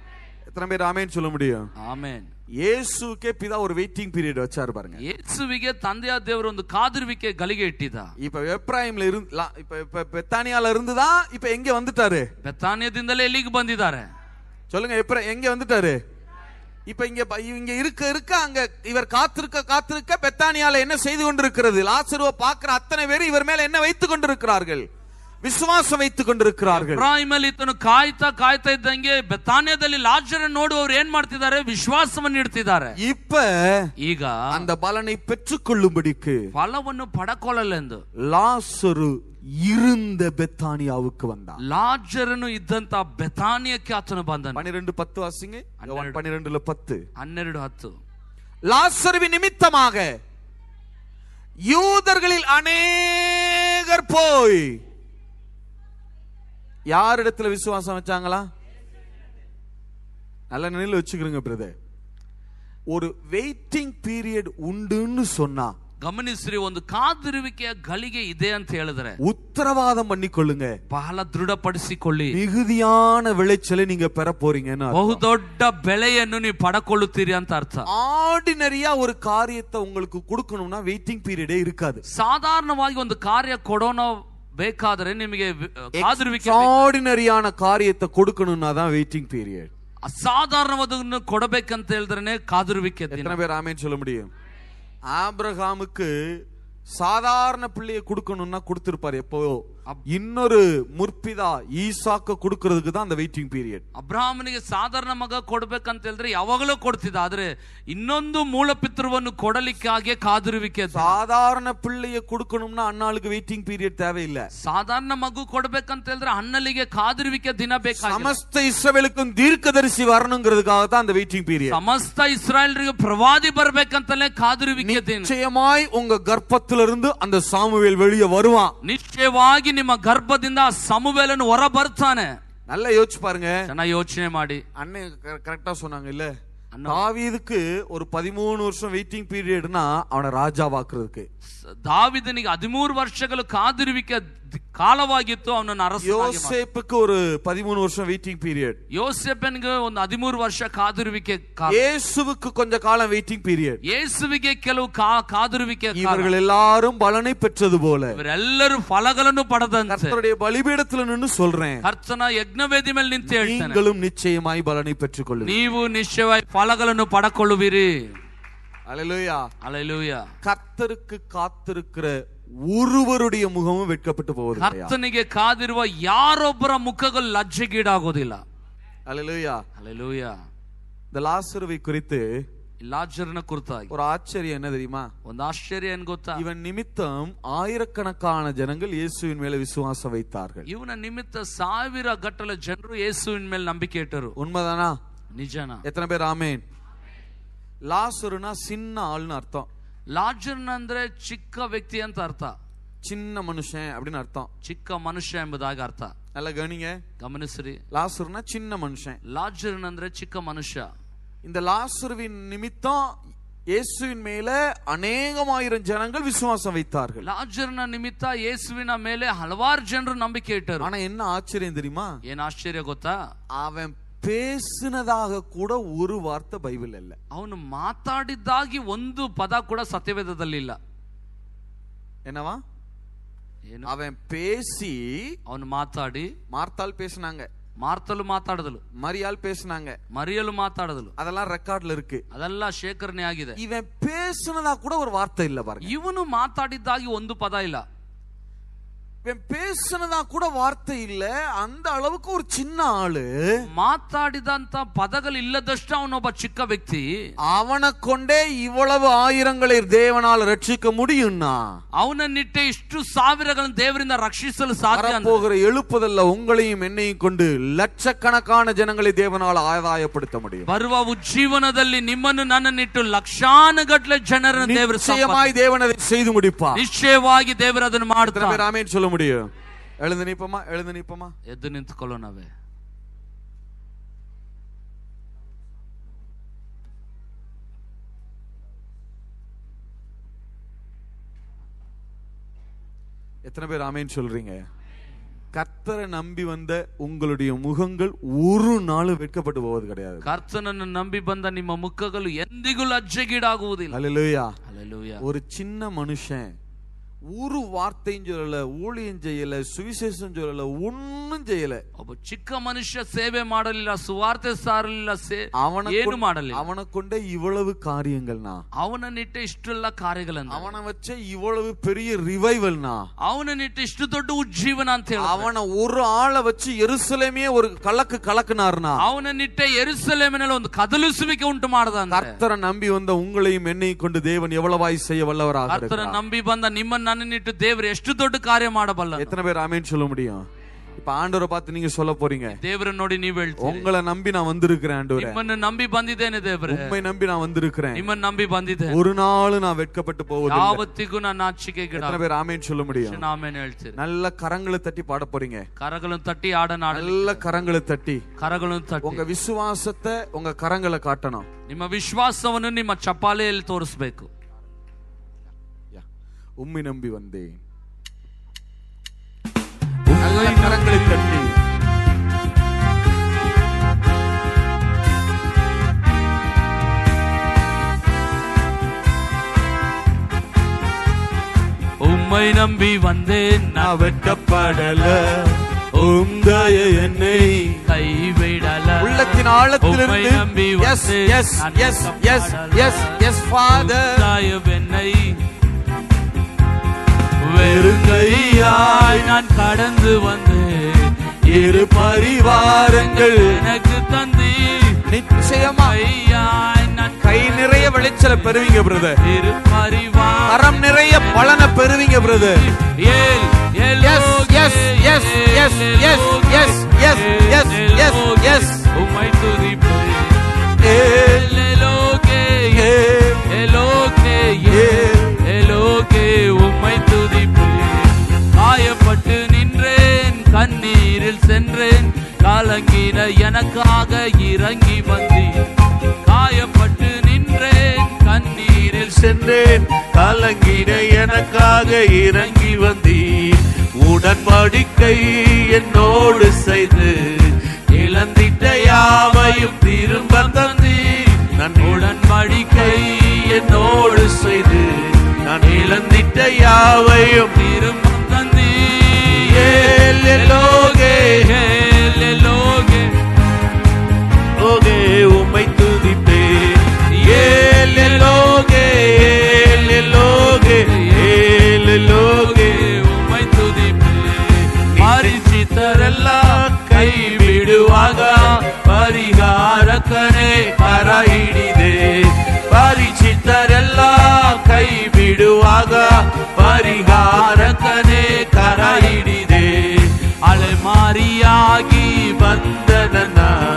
எத்தனை பேர் ஆமேன்னு சொல்ல முடியும் ಆಮೇನ್ இயேசுக்கே பிதா ஒரு வெயிட்டிங் பீரியட் வச்சாரு பாருங்க ಯೇಸುವಿಗೆ ತಂದೆಯ ದೇವರು ಒಂದು ಕಾದಿರುವಿಕೆ ಗಲಿಗೆ ಇಟ್ಟಿದ್ದ இப்ப எப்ராயிம்ல இருந்து லா- இப்ப இப்ப பெத்தானியால இருந்துதான் இப்ப எங்க வந்துட்டாரு ಬೆತ್ತಾನಿಯದಿಂದಲೇ ಎಲ್ಲಿಗೆ ಬಂದಿದ್ದಾರೆ சொல்லுங்க எப்ப எங்க வந்துட்டாரு இப்ப இங்க ப- இங்க இருக்க இருக்க அங்க இவர் காத்திருக்க காத்திருக்க பெத்தானியால என்ன செய்து கொண்டிருக்கிறது லாசருவை பார்க்கிற அத்தனை பேர் இவர் மேல என்ன வைத்துக் கொண்டிருக்கிறார்கள் விசுவாசம் வைத்துக் கொண்டிருக்கிறார்கள் ಇಬ್ರಾಹಿಮಲ್ಲಿ ಇತನು ಕಾಯ್ತಾ ಕಾಯ್ತಾ ಇದ್ದಂಗೆ ಬೆತ್ತಾನ್ಯದಲ್ಲಿ ಲಾಜರ ನೋಡುವವರು ಏನ್ ಮಾಡ್ತಿದ್ದಾರೆ ವಿಶ್ವಾಸವನ್ನು ಇಡ್ತಿದ್ದಾರೆ இப்ப ಈಗ அந்த பலனை பெற்றுக்கொள்ளும்படிக்கு ಫಲವನ್ನು ಪಡಕೊಳ್ಳಲೆಂದು லாசரு இருந்த பெத்தானியாவுக்கு வந்தான் ಲಾಜರನು ಇದ್ದಂತ ಬೆತಾನಿಯಕ್ಕೆ ಆತನು ಬಂದನು பன்னிரெண்டு பத்து வாசிங்க யோவான் பன்னிரெண்டுல பத்து ಹನ್ನೆರಡು ಹತ್ತು லாசருவின் நிமித்தமாக யூதர்களில் அநேகர் போய் யாரிடத்துல விசுவாசம் வச்சாங்களா நல்ல நினைவில் வச்சுக்கிறோங்க பிரதர் ஒரு வெயிட்டிங் பீரியட் உண்டுன்னு சொன்னா ಗಮನಿಸ್ರಿ ಒಂದು ಕಾದಿರುವಿಕೆಯ ಗಳಿಗೆ ಇದೆ ಅಂತ ಹೇಳಿದ್ರೆ உத்தரவாதம் பண்ணிக்கொள்ளுங்க ಬಹಳ ದೃಢಪಡಿಸಿಕೊಳ್ಳಿ மிகுதியான விளைச்சலை நீங்க பெற போறீங்கன்னு அர்த்தம். ಬಹುದೊಡ್ಡ ಬೆಳೆಯನ್ನು ನೀವು ಪಡಕೊಳ್ಳುತ್ತೀರಿ ಅಂತ ಅರ್ಥ ஆர்டினரியா ஒரு காரியத்தை உங்களுக்கு கொடுக்கணும்னா வெயிட்டிங் பீரியடே இருக்காது ಸಾಧಾರಣವಾಗಿ ಒಂದು ಕಾರ್ಯ ಕೊಡೋಣ ಬೇಕಾದ್ರೆ ನಿಮಗೆ ವಿ- ಕಾದಿರುವಿಕೆ ஆர்டினரியான காரியத்தை கொடுக்கணும்னா தான் வெயிட்டிங் பீரியட் ಅಸಾಧಾರಣವಾದನ್ನು ಕೊಡಬೇಕಂತ ಹೇಳಿದ್ರೆ ಕಾದಿರುವಿಕೆ ದಿನ எத்தனை பேர் ஆமேன்னு சொல்ல முடியும் ஆபிரகாமுக்கு சாதாரண பிள்ளைய கொடுக்கணும்னா கொடுத்திருப்பாரு எப்போ இன்னொரு முற்பிதா ஈசாக்க கொடுக்கிறதுக்கு தான் அந்த வெயிட்டிங் பீரியட் ಅಬ್ರಾಹ್ಮನಿಗೆ ಸಾಧಾರಣ ಮಗ ಕೊಡ್ಬೇಕಂತ ಹೇಳಿದ್ರೆ ಯಾವಾಗಲೂ ಕೊಡ್ತಿದ್ದ ಆದ್ರೆ ಇನ್ನೊಂದು ಮೂಲ ಪಿತೃವನ್ನು ಕೊಡಲಿಕ್ಕಾಗಿ ಕಾದಿರುವಿಕೆ ದಿನ. சாதாரண பிள்ளைய கொடுக்கணும்னா அண்ணாளுக்கு வெயிட்டிங் பீரியட் தேவையில்லை ಸಾಧಾರಣ ಮಗು ಕೊಡ್ಬೇಕಂತ ಹೇಳಿದ್ರೆ ಅಣ್ಣಲಿಗೆ ಕಾದಿರುವಿಕೆ ದಿನ ಬೇಕಾಗಿಲ್ಲ சமஸ்த இஸ்ரவேலுக்கும் தீர்க்கதரிசி வரணுங்கிறதுக்காக தான் அந்த வெயிட்டிங் பீரியட் ಸಮಸ್ತ ಇಸ್ರಾಯೇಲ್ರಿಗೆ ಪ್ರವಾದಿ ಬರ್ಬೇಕಂತಲೇ ಕಾದಿರುವಿಕೆ ದಿನ நிச்சயமாய் உங்க கர்ப்பத்திலிருந்து அந்த சாமுவேல் வெளியே வருவான் ನಿಶ್ಚಯವಾಗಿ ನಿಮ್ಮ ಗರ್ಭದಿಂದ ಆ ಸಮುವೇಲನು ಹೊರ ಬರ್ತಾನೆ நல்லா யோசிச்சு பாருங்க ಚೆನ್ನಾಗಿ ಯೋಚನೆ ಮಾಡಿ அண்ணன் கரெக்டா சொன்னாங்க இல்ல தாவீதுக்கு ஒரு பதிமூணு வருஷம் வெயிட்டிங் பீரியட்னா அவனை ராஜாவாக்குறதுக்கு ದಾವಿದನಿಗೆ ಹದಿಮೂರು ವರ್ಷಗಳು ಕಾದಿರುವಿಕೆ ದಿ- ಕಾಲವಾಗಿತ್ತು ಅವನನ್ನು ಅರಸ யோசேப்புக்கு ஒரு பதிமூணு வருஷம் வெயிட்டிங் பீரியட் ಯೋಸೆಫನ್ಗೆ ಒಂದು ಹದಿಮೂರು ವರ್ಷ ಕಾದಿರುವಿಕೆ ಕಾಲ இயேசுவுக்கு கொஞ்ச காலம் வெயிட்டிங் பீரியட் ಯೇಸುವಿಗೆ ಕೆಲವು ಕಾ- ಕಾದಿರುವಿಕೆ ಕಾಲ. இவர்கள் எல்லாரும் பலனை பெற்றது போல ಇವರೆಲ್ಲರೂ ಫಲಗಳನ್ನು ಪಡೆದಂತೆ கர்த்தருடைய பலிபீடத்துல நின்னு சொல்றேன் ಕರ್ತನ ಯಜ್ಞವೇದಿ ಮೇಲೆ ನಿಂತು ಹೇಳ್ತಾನೆ நீங்களும் நிச்சயமாய் பலனை பெற்றுக்கொள்ளுங்க ನೀವು ನಿಶ್ಚಯವಾಗಿ ಫಲಗಳನ್ನು ಪಡಕೊಳ್ಳುವಿರಿ அல்லேலூயா ಅಲೆಲೂಯ கர்த்தருக்கு காத்திருக்கிற ஒருவருடைய முகமும் வெட்கப்பட்டு போவது கிடையாது. ಕರ್ತನಿಗೆ ಕಾದಿರುವ ಯಾರೊಬ್ಬರ ಮುಖಗಳು ಲಜ್ಜೆಗೀಡಾಗೋದಿಲ್ಲ அல்லேலூயா ಅಲೆಲೂಯ இந்த லாசருவை குறித்து ಲಾಜರ್ನ ಕುರಿತಾಗಿ ஒரு ஆச்சரியம் என்ன தெரியுமா ಒಂದು ಆಶ್ಚರ್ಯ ಏನ್ ಗೊತ್ತಾ இவன் நிமித்தம் ஆயிரக்கணக்கான ஜனங்கள் இயேசுவின் மேல விசுவாசம் வைத்தார்கள் ಇವನ ನಿಮಿತ್ತ ಸಾವಿರ ಗಟ್ಟಲೆ ಜನರು ಯೇಸುವಿನ ಮೇಲೆ ನಂಬಿಕೆ ಇಟ್ಟರು உண்மைதானா ನಿಜನಾ எத்தனை பேர் ஆமேன் லாசருனா சின்ன ஆள்னு அர்த்தம் ಲಾಜರ್ನ ಅಂದ್ರೆ ಚಿಕ್ಕ ವ್ಯಕ್ತಿ ಅಂತ ಅರ್ಥ சின்ன மனுஷன் அப்படின்னு அர்த்தம் ಚಿಕ್ಕ ಮನುಷ್ಯ ಎಂಬುದಾಗಿ ಅರ್ಥ நல்லா கவனிங்க ಗಮನಿಸ್ರಿ லாசருனா சின்ன மனுஷன் ಲಾಜರ್ನ ಅಂದ್ರೆ ಚಿಕ್ಕ ಮನುಷ್ಯ இந்த லாசருவின் நிமித்தம் இயேசுவின் மேல அநேகமாயிரம் ஜனங்கள் விசுவாசம் வைத்தார்கள் ಲಾಜರ್ನ ನಿಮಿತ್ತ ಯೇಸುವಿನ ಮೇಲೆ ಹಲವಾರು ಜನರು ನಂಬಿಕೆ ಇಟ್ಟರು ஆனா என்ன ஆச்சரியம் தெரியுமா ಏನ್ ಆಶ್ಚರ್ಯ ಗೊತ್ತಾ அவன் பேசினதாக கூட ஒரு வார்த்தை பைபிள் இல்ல ಅವನು ಮಾತಾಡಿದ್ದಾಗಿ ಒಂದು ಪದ ಕೂಡ ಸತ್ಯವೇದದಲ್ಲಿ ಇಲ್ಲ என்னவா ಏನು அவன் பேசி ಅವನು ಮಾತಾಡಿ மார்த்தால் பேசினாங்க ಮಾರ್ತಲು ಮಾತಾಡದಲು மரியாள் பேசினாங்க ಮರಿಯಲು ಮಾತಾಡದಲು அதெல்லாம் ரெக்கார்ட்ல இருக்கு ಅದೆಲ್ಲ ಶೇಖರಣೆ ಆಗಿದೆ இவன் பேசுனதா கூட ஒரு வார்த்தை இல்ல பாருங்க ಇವನು ಮಾತಾಡಿದ್ದಾಗಿ ಒಂದು ಪದ ಇಲ್ಲ இவன் பேசுனதா கூட வார்த்தை இல்ல அந்த அளவுக்கு ஒரு சின்ன ஆளு ಮಾತಾಡಿದಂತ ಪದಗಳು ಇಲ್ಲದಷ್ಟು ಅವನೊಬ್ಬ ಚಿಕ್ಕ ವ್ಯಕ್ತಿ அவனை கொண்டே இவ்வளவு ஆயிரங்களை தேவனால் ரட்சிக்க முடியும்னா ಅವನನ್ನಿಟ್ಟೆ ಇಷ್ಟು ಸಾವಿರಗಳನ್ನು ದೇವರಿಂದ ರಕ್ಷಿಸಲು ಸಾಧ್ಯ ಅಂದ್ರೆ வரப்போகிற எழுப்புதல்ல உங்களையும் என்னையும் கொண்டு லட்சக்கணக்கான ஜனங்களை தேவனால் ஆதாயப்படுத்த முடியும் ಬರುವ ಉಜ್ಜೀವನದಲ್ಲಿ ನಿಮ್ಮನ್ನು ನನ್ನನ್ನಿಟ್ಟು ಲಕ್ಷಾನುಗಟ್ಲೆ ಜನರನ್ನು ದೇವರು நிச்சயமாய் தேவன் அதை செய்து முடிப்பார் ನಿಶ್ಚಯವಾಗಿ ದೇವರು ಅದನ್ನು எத்தனை ಮಾಡ್ತಾರೆ பேர் ஆமென் சொல்ல முடியும் எழுந்து நிப்போமா எழுந்து நிப்போமா ಎದ್ದು ನಿಂತ್ಕೊಳ್ಳೋಣವೇ எத்தனை பேர் ஆமென் சொல்றீங்க கர்த்தரை நம்பி வந்த உங்களுடைய முகங்கள் ஒரு நாளும் வெட்கப்பட்டு போவது கிடையாது ಕರ್ತನನ್ನು ನಂಬಿ ಬಂದ ನಿಮ್ಮ ಮುಖಗಳು ಎಂದಿಗೂ ಲಜ್ಜೆಗೀಡಾಗುವುದಿಲ್ಲ அல்லேலூயா Hallelujah. ஒரு சின்ன மனுஷன் ஒரு வார்த்தையும் சொல்லல ஊழியம் செய்யல சுவிசேஷம் சொல்லல ஒண்ணும் செய்யல ಒಬ್ಬ ಚಿಕ್ಕ ಮನುಷ್ಯ ಸೇವೆ ಮಾಡಲಿಲ್ಲ ಸುವಾರ್ತೆ ಸಾರಲಿಲ್ಲ ಸೇ- அவனை ಏನು கொண்டு- ಮಾಡಲಿಲ್ಲ அவனை கொண்ட இவ்வளவு காரியங்கள்னா ಅವನನ್ನಿಟ್ಟ ಇಷ್ಟೆಲ್ಲ ಕಾರ್ಯಗಳನ್ನ அவனை வச்ச இவ்வளவு பெரிய ரிவைவல்னா ಅವನನ್ನಿಟ್ಟ ಇಷ್ಟು ದೊಡ್ಡ ಉಜ್ಜೀವನ ಅಂತ ಹೇಳ அவனை ஒரு ஆளை வச்சு எருசலேமே ஒரு கலக்கு கலக்குனாருனா ಅವನನ್ನಿಟ್ಟ ಎರುಸಲೇಮಿನಲ್ಲಿ ಒಂದು ಕದಲಿಸುವಿಕೆ ಉಂಟು ಮಾಡದ ಅಂತ கர்த்தரை நம்பி வந்த உங்களையும் என்னையும் கொண்டு தேவன் எவ்வளவாய் செய்ய வல்லவராக ಕರ್ತನ இருக்கிறார். ನಂಬಿ ಬಂದ ನಿಮ್ಮನ್ನ ನನ್ನನ್ನಿಟ್ಟು ದೇವರು ಎಷ್ಟು ದೊಡ್ಡ ಕಾರ್ಯ ಮಾಡಬಲ್ಲ எத்தனை பேர் ஆமென் சொல்ல முடியும் இப்ப ஆண்டவரை பார்த்து நீங்க சொல்ல போறீங்க ದೇವರನ್ನ ನೋಡಿ ನೀವ್ ಹೇಳ್ತೀರಿ உங்களை நம்பி நான் வந்திருக்கிறேன் ஆண்டவரே ನಿಮ್ಮನ್ನು ನಂಬಿ ಬಂದಿದ್ದೇನೆ ದೇವರೇ உண்மை நம்பி நான் வந்திருக்கிறேன் ನಿಮ್ಮನ್ನ ನಂಬಿ ಬಂದಿದ್ದೇನೆ ஒரு நாள் நான் வெட்கப்பட்டு போவது ಯಾವತ್ತಿಗೂ ನಾನು ನಾಚಿಕೆ ಗಿಡ எத்தனை பேர் ஆமென் சொல்ல முடியும் ಆಮೇಲೆ ಹೇಳ್ತೀರಿ நல்ல கரங்களை தட்டி பாட போறீங்க ಕರಗಳನ್ನು ತಟ್ಟಿ ಆಡನ ಆಡಲಿ நல்ல கரங்களை தட்டி ಕರಗಳನ್ನು ತಟ್ಟಿ உங்க விசுவாசத்தை உங்க கரங்களை காட்டணும் ನಿಮ್ಮ ವಿಶ್ವಾಸವನ್ನು ನಿಮ್ಮ ಚಪಾಲೆಯಲ್ಲಿ ತೋರಿಸ್ಬೇಕು யா. உம்மை நம்பி வந்தேன் நல்ல கரங்களை தட்டி உம்மை நம்பி வந்தேன் நான் நான் வெட்கப்படல உங்காய என்னை கைவிடல உள்ளத்தின் உம்மை ஆழத்திலிருந்து நம்பி எஸ் வந்தேன் எஸ் நான் yes yes yes yes father தாயவென்னை வெறுங்கையாய் நான் கடந்து வந்தேன் இரு பரிவாரங்கள் எனக்கு தந்தி நிச்சயமா ஐயாய் நான் கை நிறைய விளைச்சல பெறுவீங்க பிரதர் இரு பரிவார் கரம் நிறைய பலனை பெறுவீங்க பிரதர் ஏல் Yes, yes, yes, yes, yes, yes, yes, yes, yes, yes. உம்மை துதிப்பேன் ஏல், எலோகே ஏல், எலோகே ஏல். எலோகே உம்மை துதிப்பேன் காயப்பட்டு நின்றேன் கண்ணீரில் சென்றேன் கலங்கின எனக்காக இறங்கி வந்தேன் காயப்பட்டு நின்றேன் கண்ணீரில் சென்றேன் கலங்கிட எனக்காக இறங்கி வந்தீர் உடன்படிக்கை என்னோடு செய்து இழந்திட்ட யாவையும் திரும்ப தந்தீர் நான் உடன்படிக்கை என்னோடு செய்து நான் இழந்திட்ட யாவையும் திரும்ப தந்தீர் ஏல் எலோகே ஏல் எலோகே ஓகே உம்மை துதிப்பேன் ஏல் எலோகே ஏல் எலோகே ஏல் எலோகே உம்மை துதிப்பேன் ಪರಿಚಿತರೆಲ್ಲ ಕೈ ಬಿಡುವಾಗ ಪರಿಹಾರಕನೇ ಪರ ಹಿಡಿದೆ ಪರಿಚಿತರೆಲ್ಲ ಕೈ ಬಿಡುವಾಗ ಪರಿಹಾರಕನೇ ಕರ ಹಿಡಿದೆ ಅಲೆಮಾರಿಯಾಗಿ ಬಂದ ನನ್ನ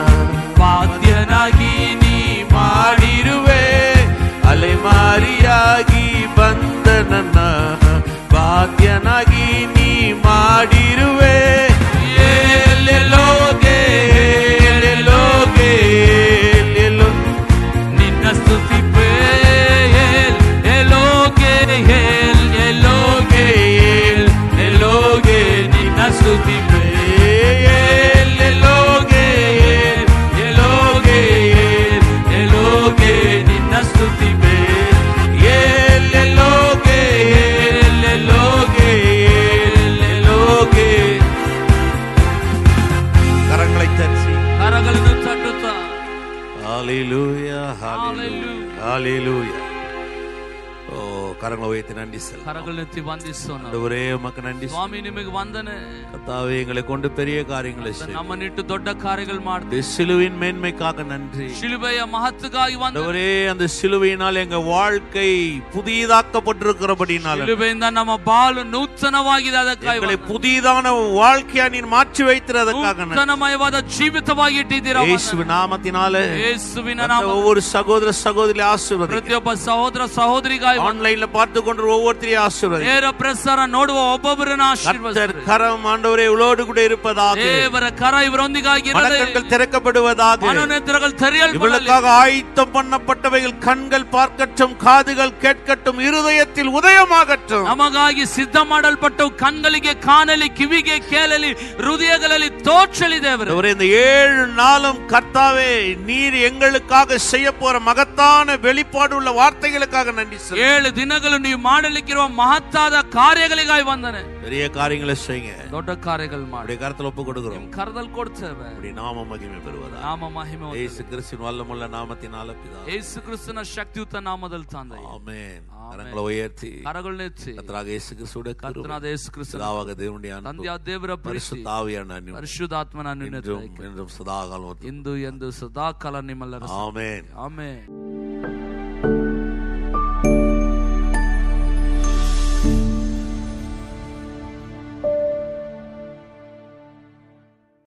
ಬಾಧ್ಯನಾಗಿ ನೀ ಮಾಡಿರುವೆ ಅಲೆಮಾರಿಯಾಗಿ ಬಂದ ನನ್ನ ಬಾಧ್ಯನಾಗಿ ನೀ ಮಾಡಿರುವೆ ಎಲ್ಲೆಲ್ಲೋಗೆ ಎಲ್ಲೆಲ್ಲೋಗೆ ಎಲ್ಲೆಲ್ಲೋ ನಿನ್ನ ಸ್ತುತಿಪೇ ಏಲ್ ಎಲೋಗೆ ಏಲ್ ಎಲೋಗೆ ಏಲ್ ಎಲೋಗೆ ನಿನ್ನ ಸ್ತುತಿಪೇ ಎಲ್ಲೆಲ್ಲೋಗೆ ಎಲೋಗೆ ಏಲ್ ಎಲೋಗೆ ನಿನ್ನ ಸ್ತುತಿಪೇ ಎಲ್ಲೆಲ್ಲೋಗೆ ಎಲ್ಲೆಲ್ಲೋಗೆ ಎಲ್ಲೆಲ್ಲೋಗೆ ಕರங்களை ತರಿಸಿ ಕರಗಳನ್ನು ತಟ್ಟುತ್ತಾ ஹalleluya Hallelujah. ஹalleluya ஓ கரங்களை உயர்த்தி நன்றி செல்ல ಕರಗಳನ್ನೆತ್ತಿ ವಂದಿಸೋಣ ஒரே உமக்கு நன்றி செல்லுவோம். ಸ್ವಾಮಿ ನಿಮಗೆ ವಂದನೆ கர்த்தாவே எங்களை கொண்டு பெரிய காரியங்களை செய்யும் ನಮ್ಮನ್ನಿಟ್ಟು ದೊಡ್ಡ ಕಾರ್ಯಗಳು ಮಾಡ್ತೀವಿ சிலுவின் மேன்மைக்காக நன்றி ಶಿಲುಬೆಯ ಮಹತ್ವಗಾಗಿ ವಂದನೆ ஆண்டவரே அந்த சிலுவையினால் எங்க வாழ்க்கை புதியதாக்கப்பட்டிருக்கிறபடினால ಶಿಲುಬೆಯಿಂದ ನಮ್ಮ ಬಾಳು ನೂತನವಾಗಿದೆ ಅದಕ್ಕಾಗಿ எங்களை ವಂದನೆ. புதிதான வாழ்க்கையா நீர் மாற்றி வைத்திருக்கிறதுக்காக நன்றி. ನೂತನಮಯವಾದ ಜೀವಿತವಾಗಿ ಇಟ್ಟಿದ್ದೀರಾ இயேசு நாமத்தினால ಯೇಸುವಿನ அந்த ನಾಮ ஒவ்வொரு சகோதர சகோதரி ஆசீர்வதி ಪ್ರತಿಯೊಬ್ಬ ಸಹೋದರ ಸಹೋದರಿಗಾಗಿ ವಂದನೆ. ஆன்லைன்ல பார்த்து கொண்டு ஒவ்வொருத்தரையும் ஆசீர்வதி ನೇರ ಪ್ರಸಾರ ನೋಡುವ ಒಬ್ಬೊಬ್ಬರನ್ನ கர்த்தர் ಆಶೀರ್ವದಿಸಿರಿ கரம் ஆண்டவரே இவளோடு கூட இருப்பதாக ದೇವರ ಕರ ಇವರೊಂದಿಗಾಗಿ ಇರಲಿ. மனக்கண்கள் திறக்கப்படுவதாக ಮನೋನೇತ್ರಗಳು ತೆರೆಯಲ್ಪಡಲಿ இவளுக்காக ஆயத்தம் பண்ணப்பட்டவைகள் கண்கள் பார்க்கட்டும் காதுகள் கேட்கட்டும் இருதயத்தில் உதயமாகட்டும் ನಮಗಾಗಿ ಸಿದ್ಧ ಮಾಡಲ್ಪಟ್ಟು ಕಣ್ಗಳಿಗೆ ಕಾಣಲಿ ಕಿವಿಗೆ ಕೇಳಲಿ ಹೃದಯಗಳಲ್ಲಿ ತೋಚಲಿ ದೇವರು ஆண்டவரே, இந்த ஏழு நாளும் கர்த்தாவே நீர் எங்களுக்காக செய்ய போற மகத்தான வெளிப்பாடு உள்ள வார்த்தைகளுக்காக நன்றி சொல்லு. ಏಳು ದಿನಗಳು ನೀವು ಮಾಡಲಿಕ್ಕಿರುವ ಮಹತ್ತಾದ ಕಾರ್ಯಗಳಿಗಾಗಿ ವಂದನೆ பெரிய காரியங்களை செய்யுங்க ದೊಡ್ಡ ಕಾರ್ಯಗಳು ಮಾಡಿ அப்படியே கருத்துல ஒப்பு கொடுக்கிறோம் ನಿಮ್ ಕರದಲ್ಲಿ ಕೊಡ್ತೇವೆ அப்படி நாம மகிமை பெறுவதா ನಾಮ ಮಹಿಮೆ ಹೊಂದಲಿ. ஏசு கிறிஸ்துவின் வல்லமுள்ள நாமத்தினால பிதா ಯೇಸು ಕ್ರಿಸ್ತನ ಶಕ್ತಿಯುತ ನಾಮದಲ್ಲಿ ತಂದೆ ஆமென் கரங்களை உயர்த்தி ಕರಗಳನ್ನೆತ್ತಿ கர்த்தராக இயேசு கிறிஸ்துவோட கிருபை, ಕರ್ತನಾದ ಯೇಸು ಕ್ರಿಸ್ತನ பிதாவாக தேவனுடைய அன்பு, ತಂದೆಯ ದೇವರ ಪ್ರೀತಿ பரிசுத்த ஆவியான அன்பு, ಪರಿಶುದ್ಧಾತ್ಮನ இன்றும் என்றும் சதா காலம் ಇಂದು ಎಂದು ಸದಾ ಕಾಲ ನಿಮ್ಮೆಲ್ಲರ ஆமென் ಆಮೇಲೆ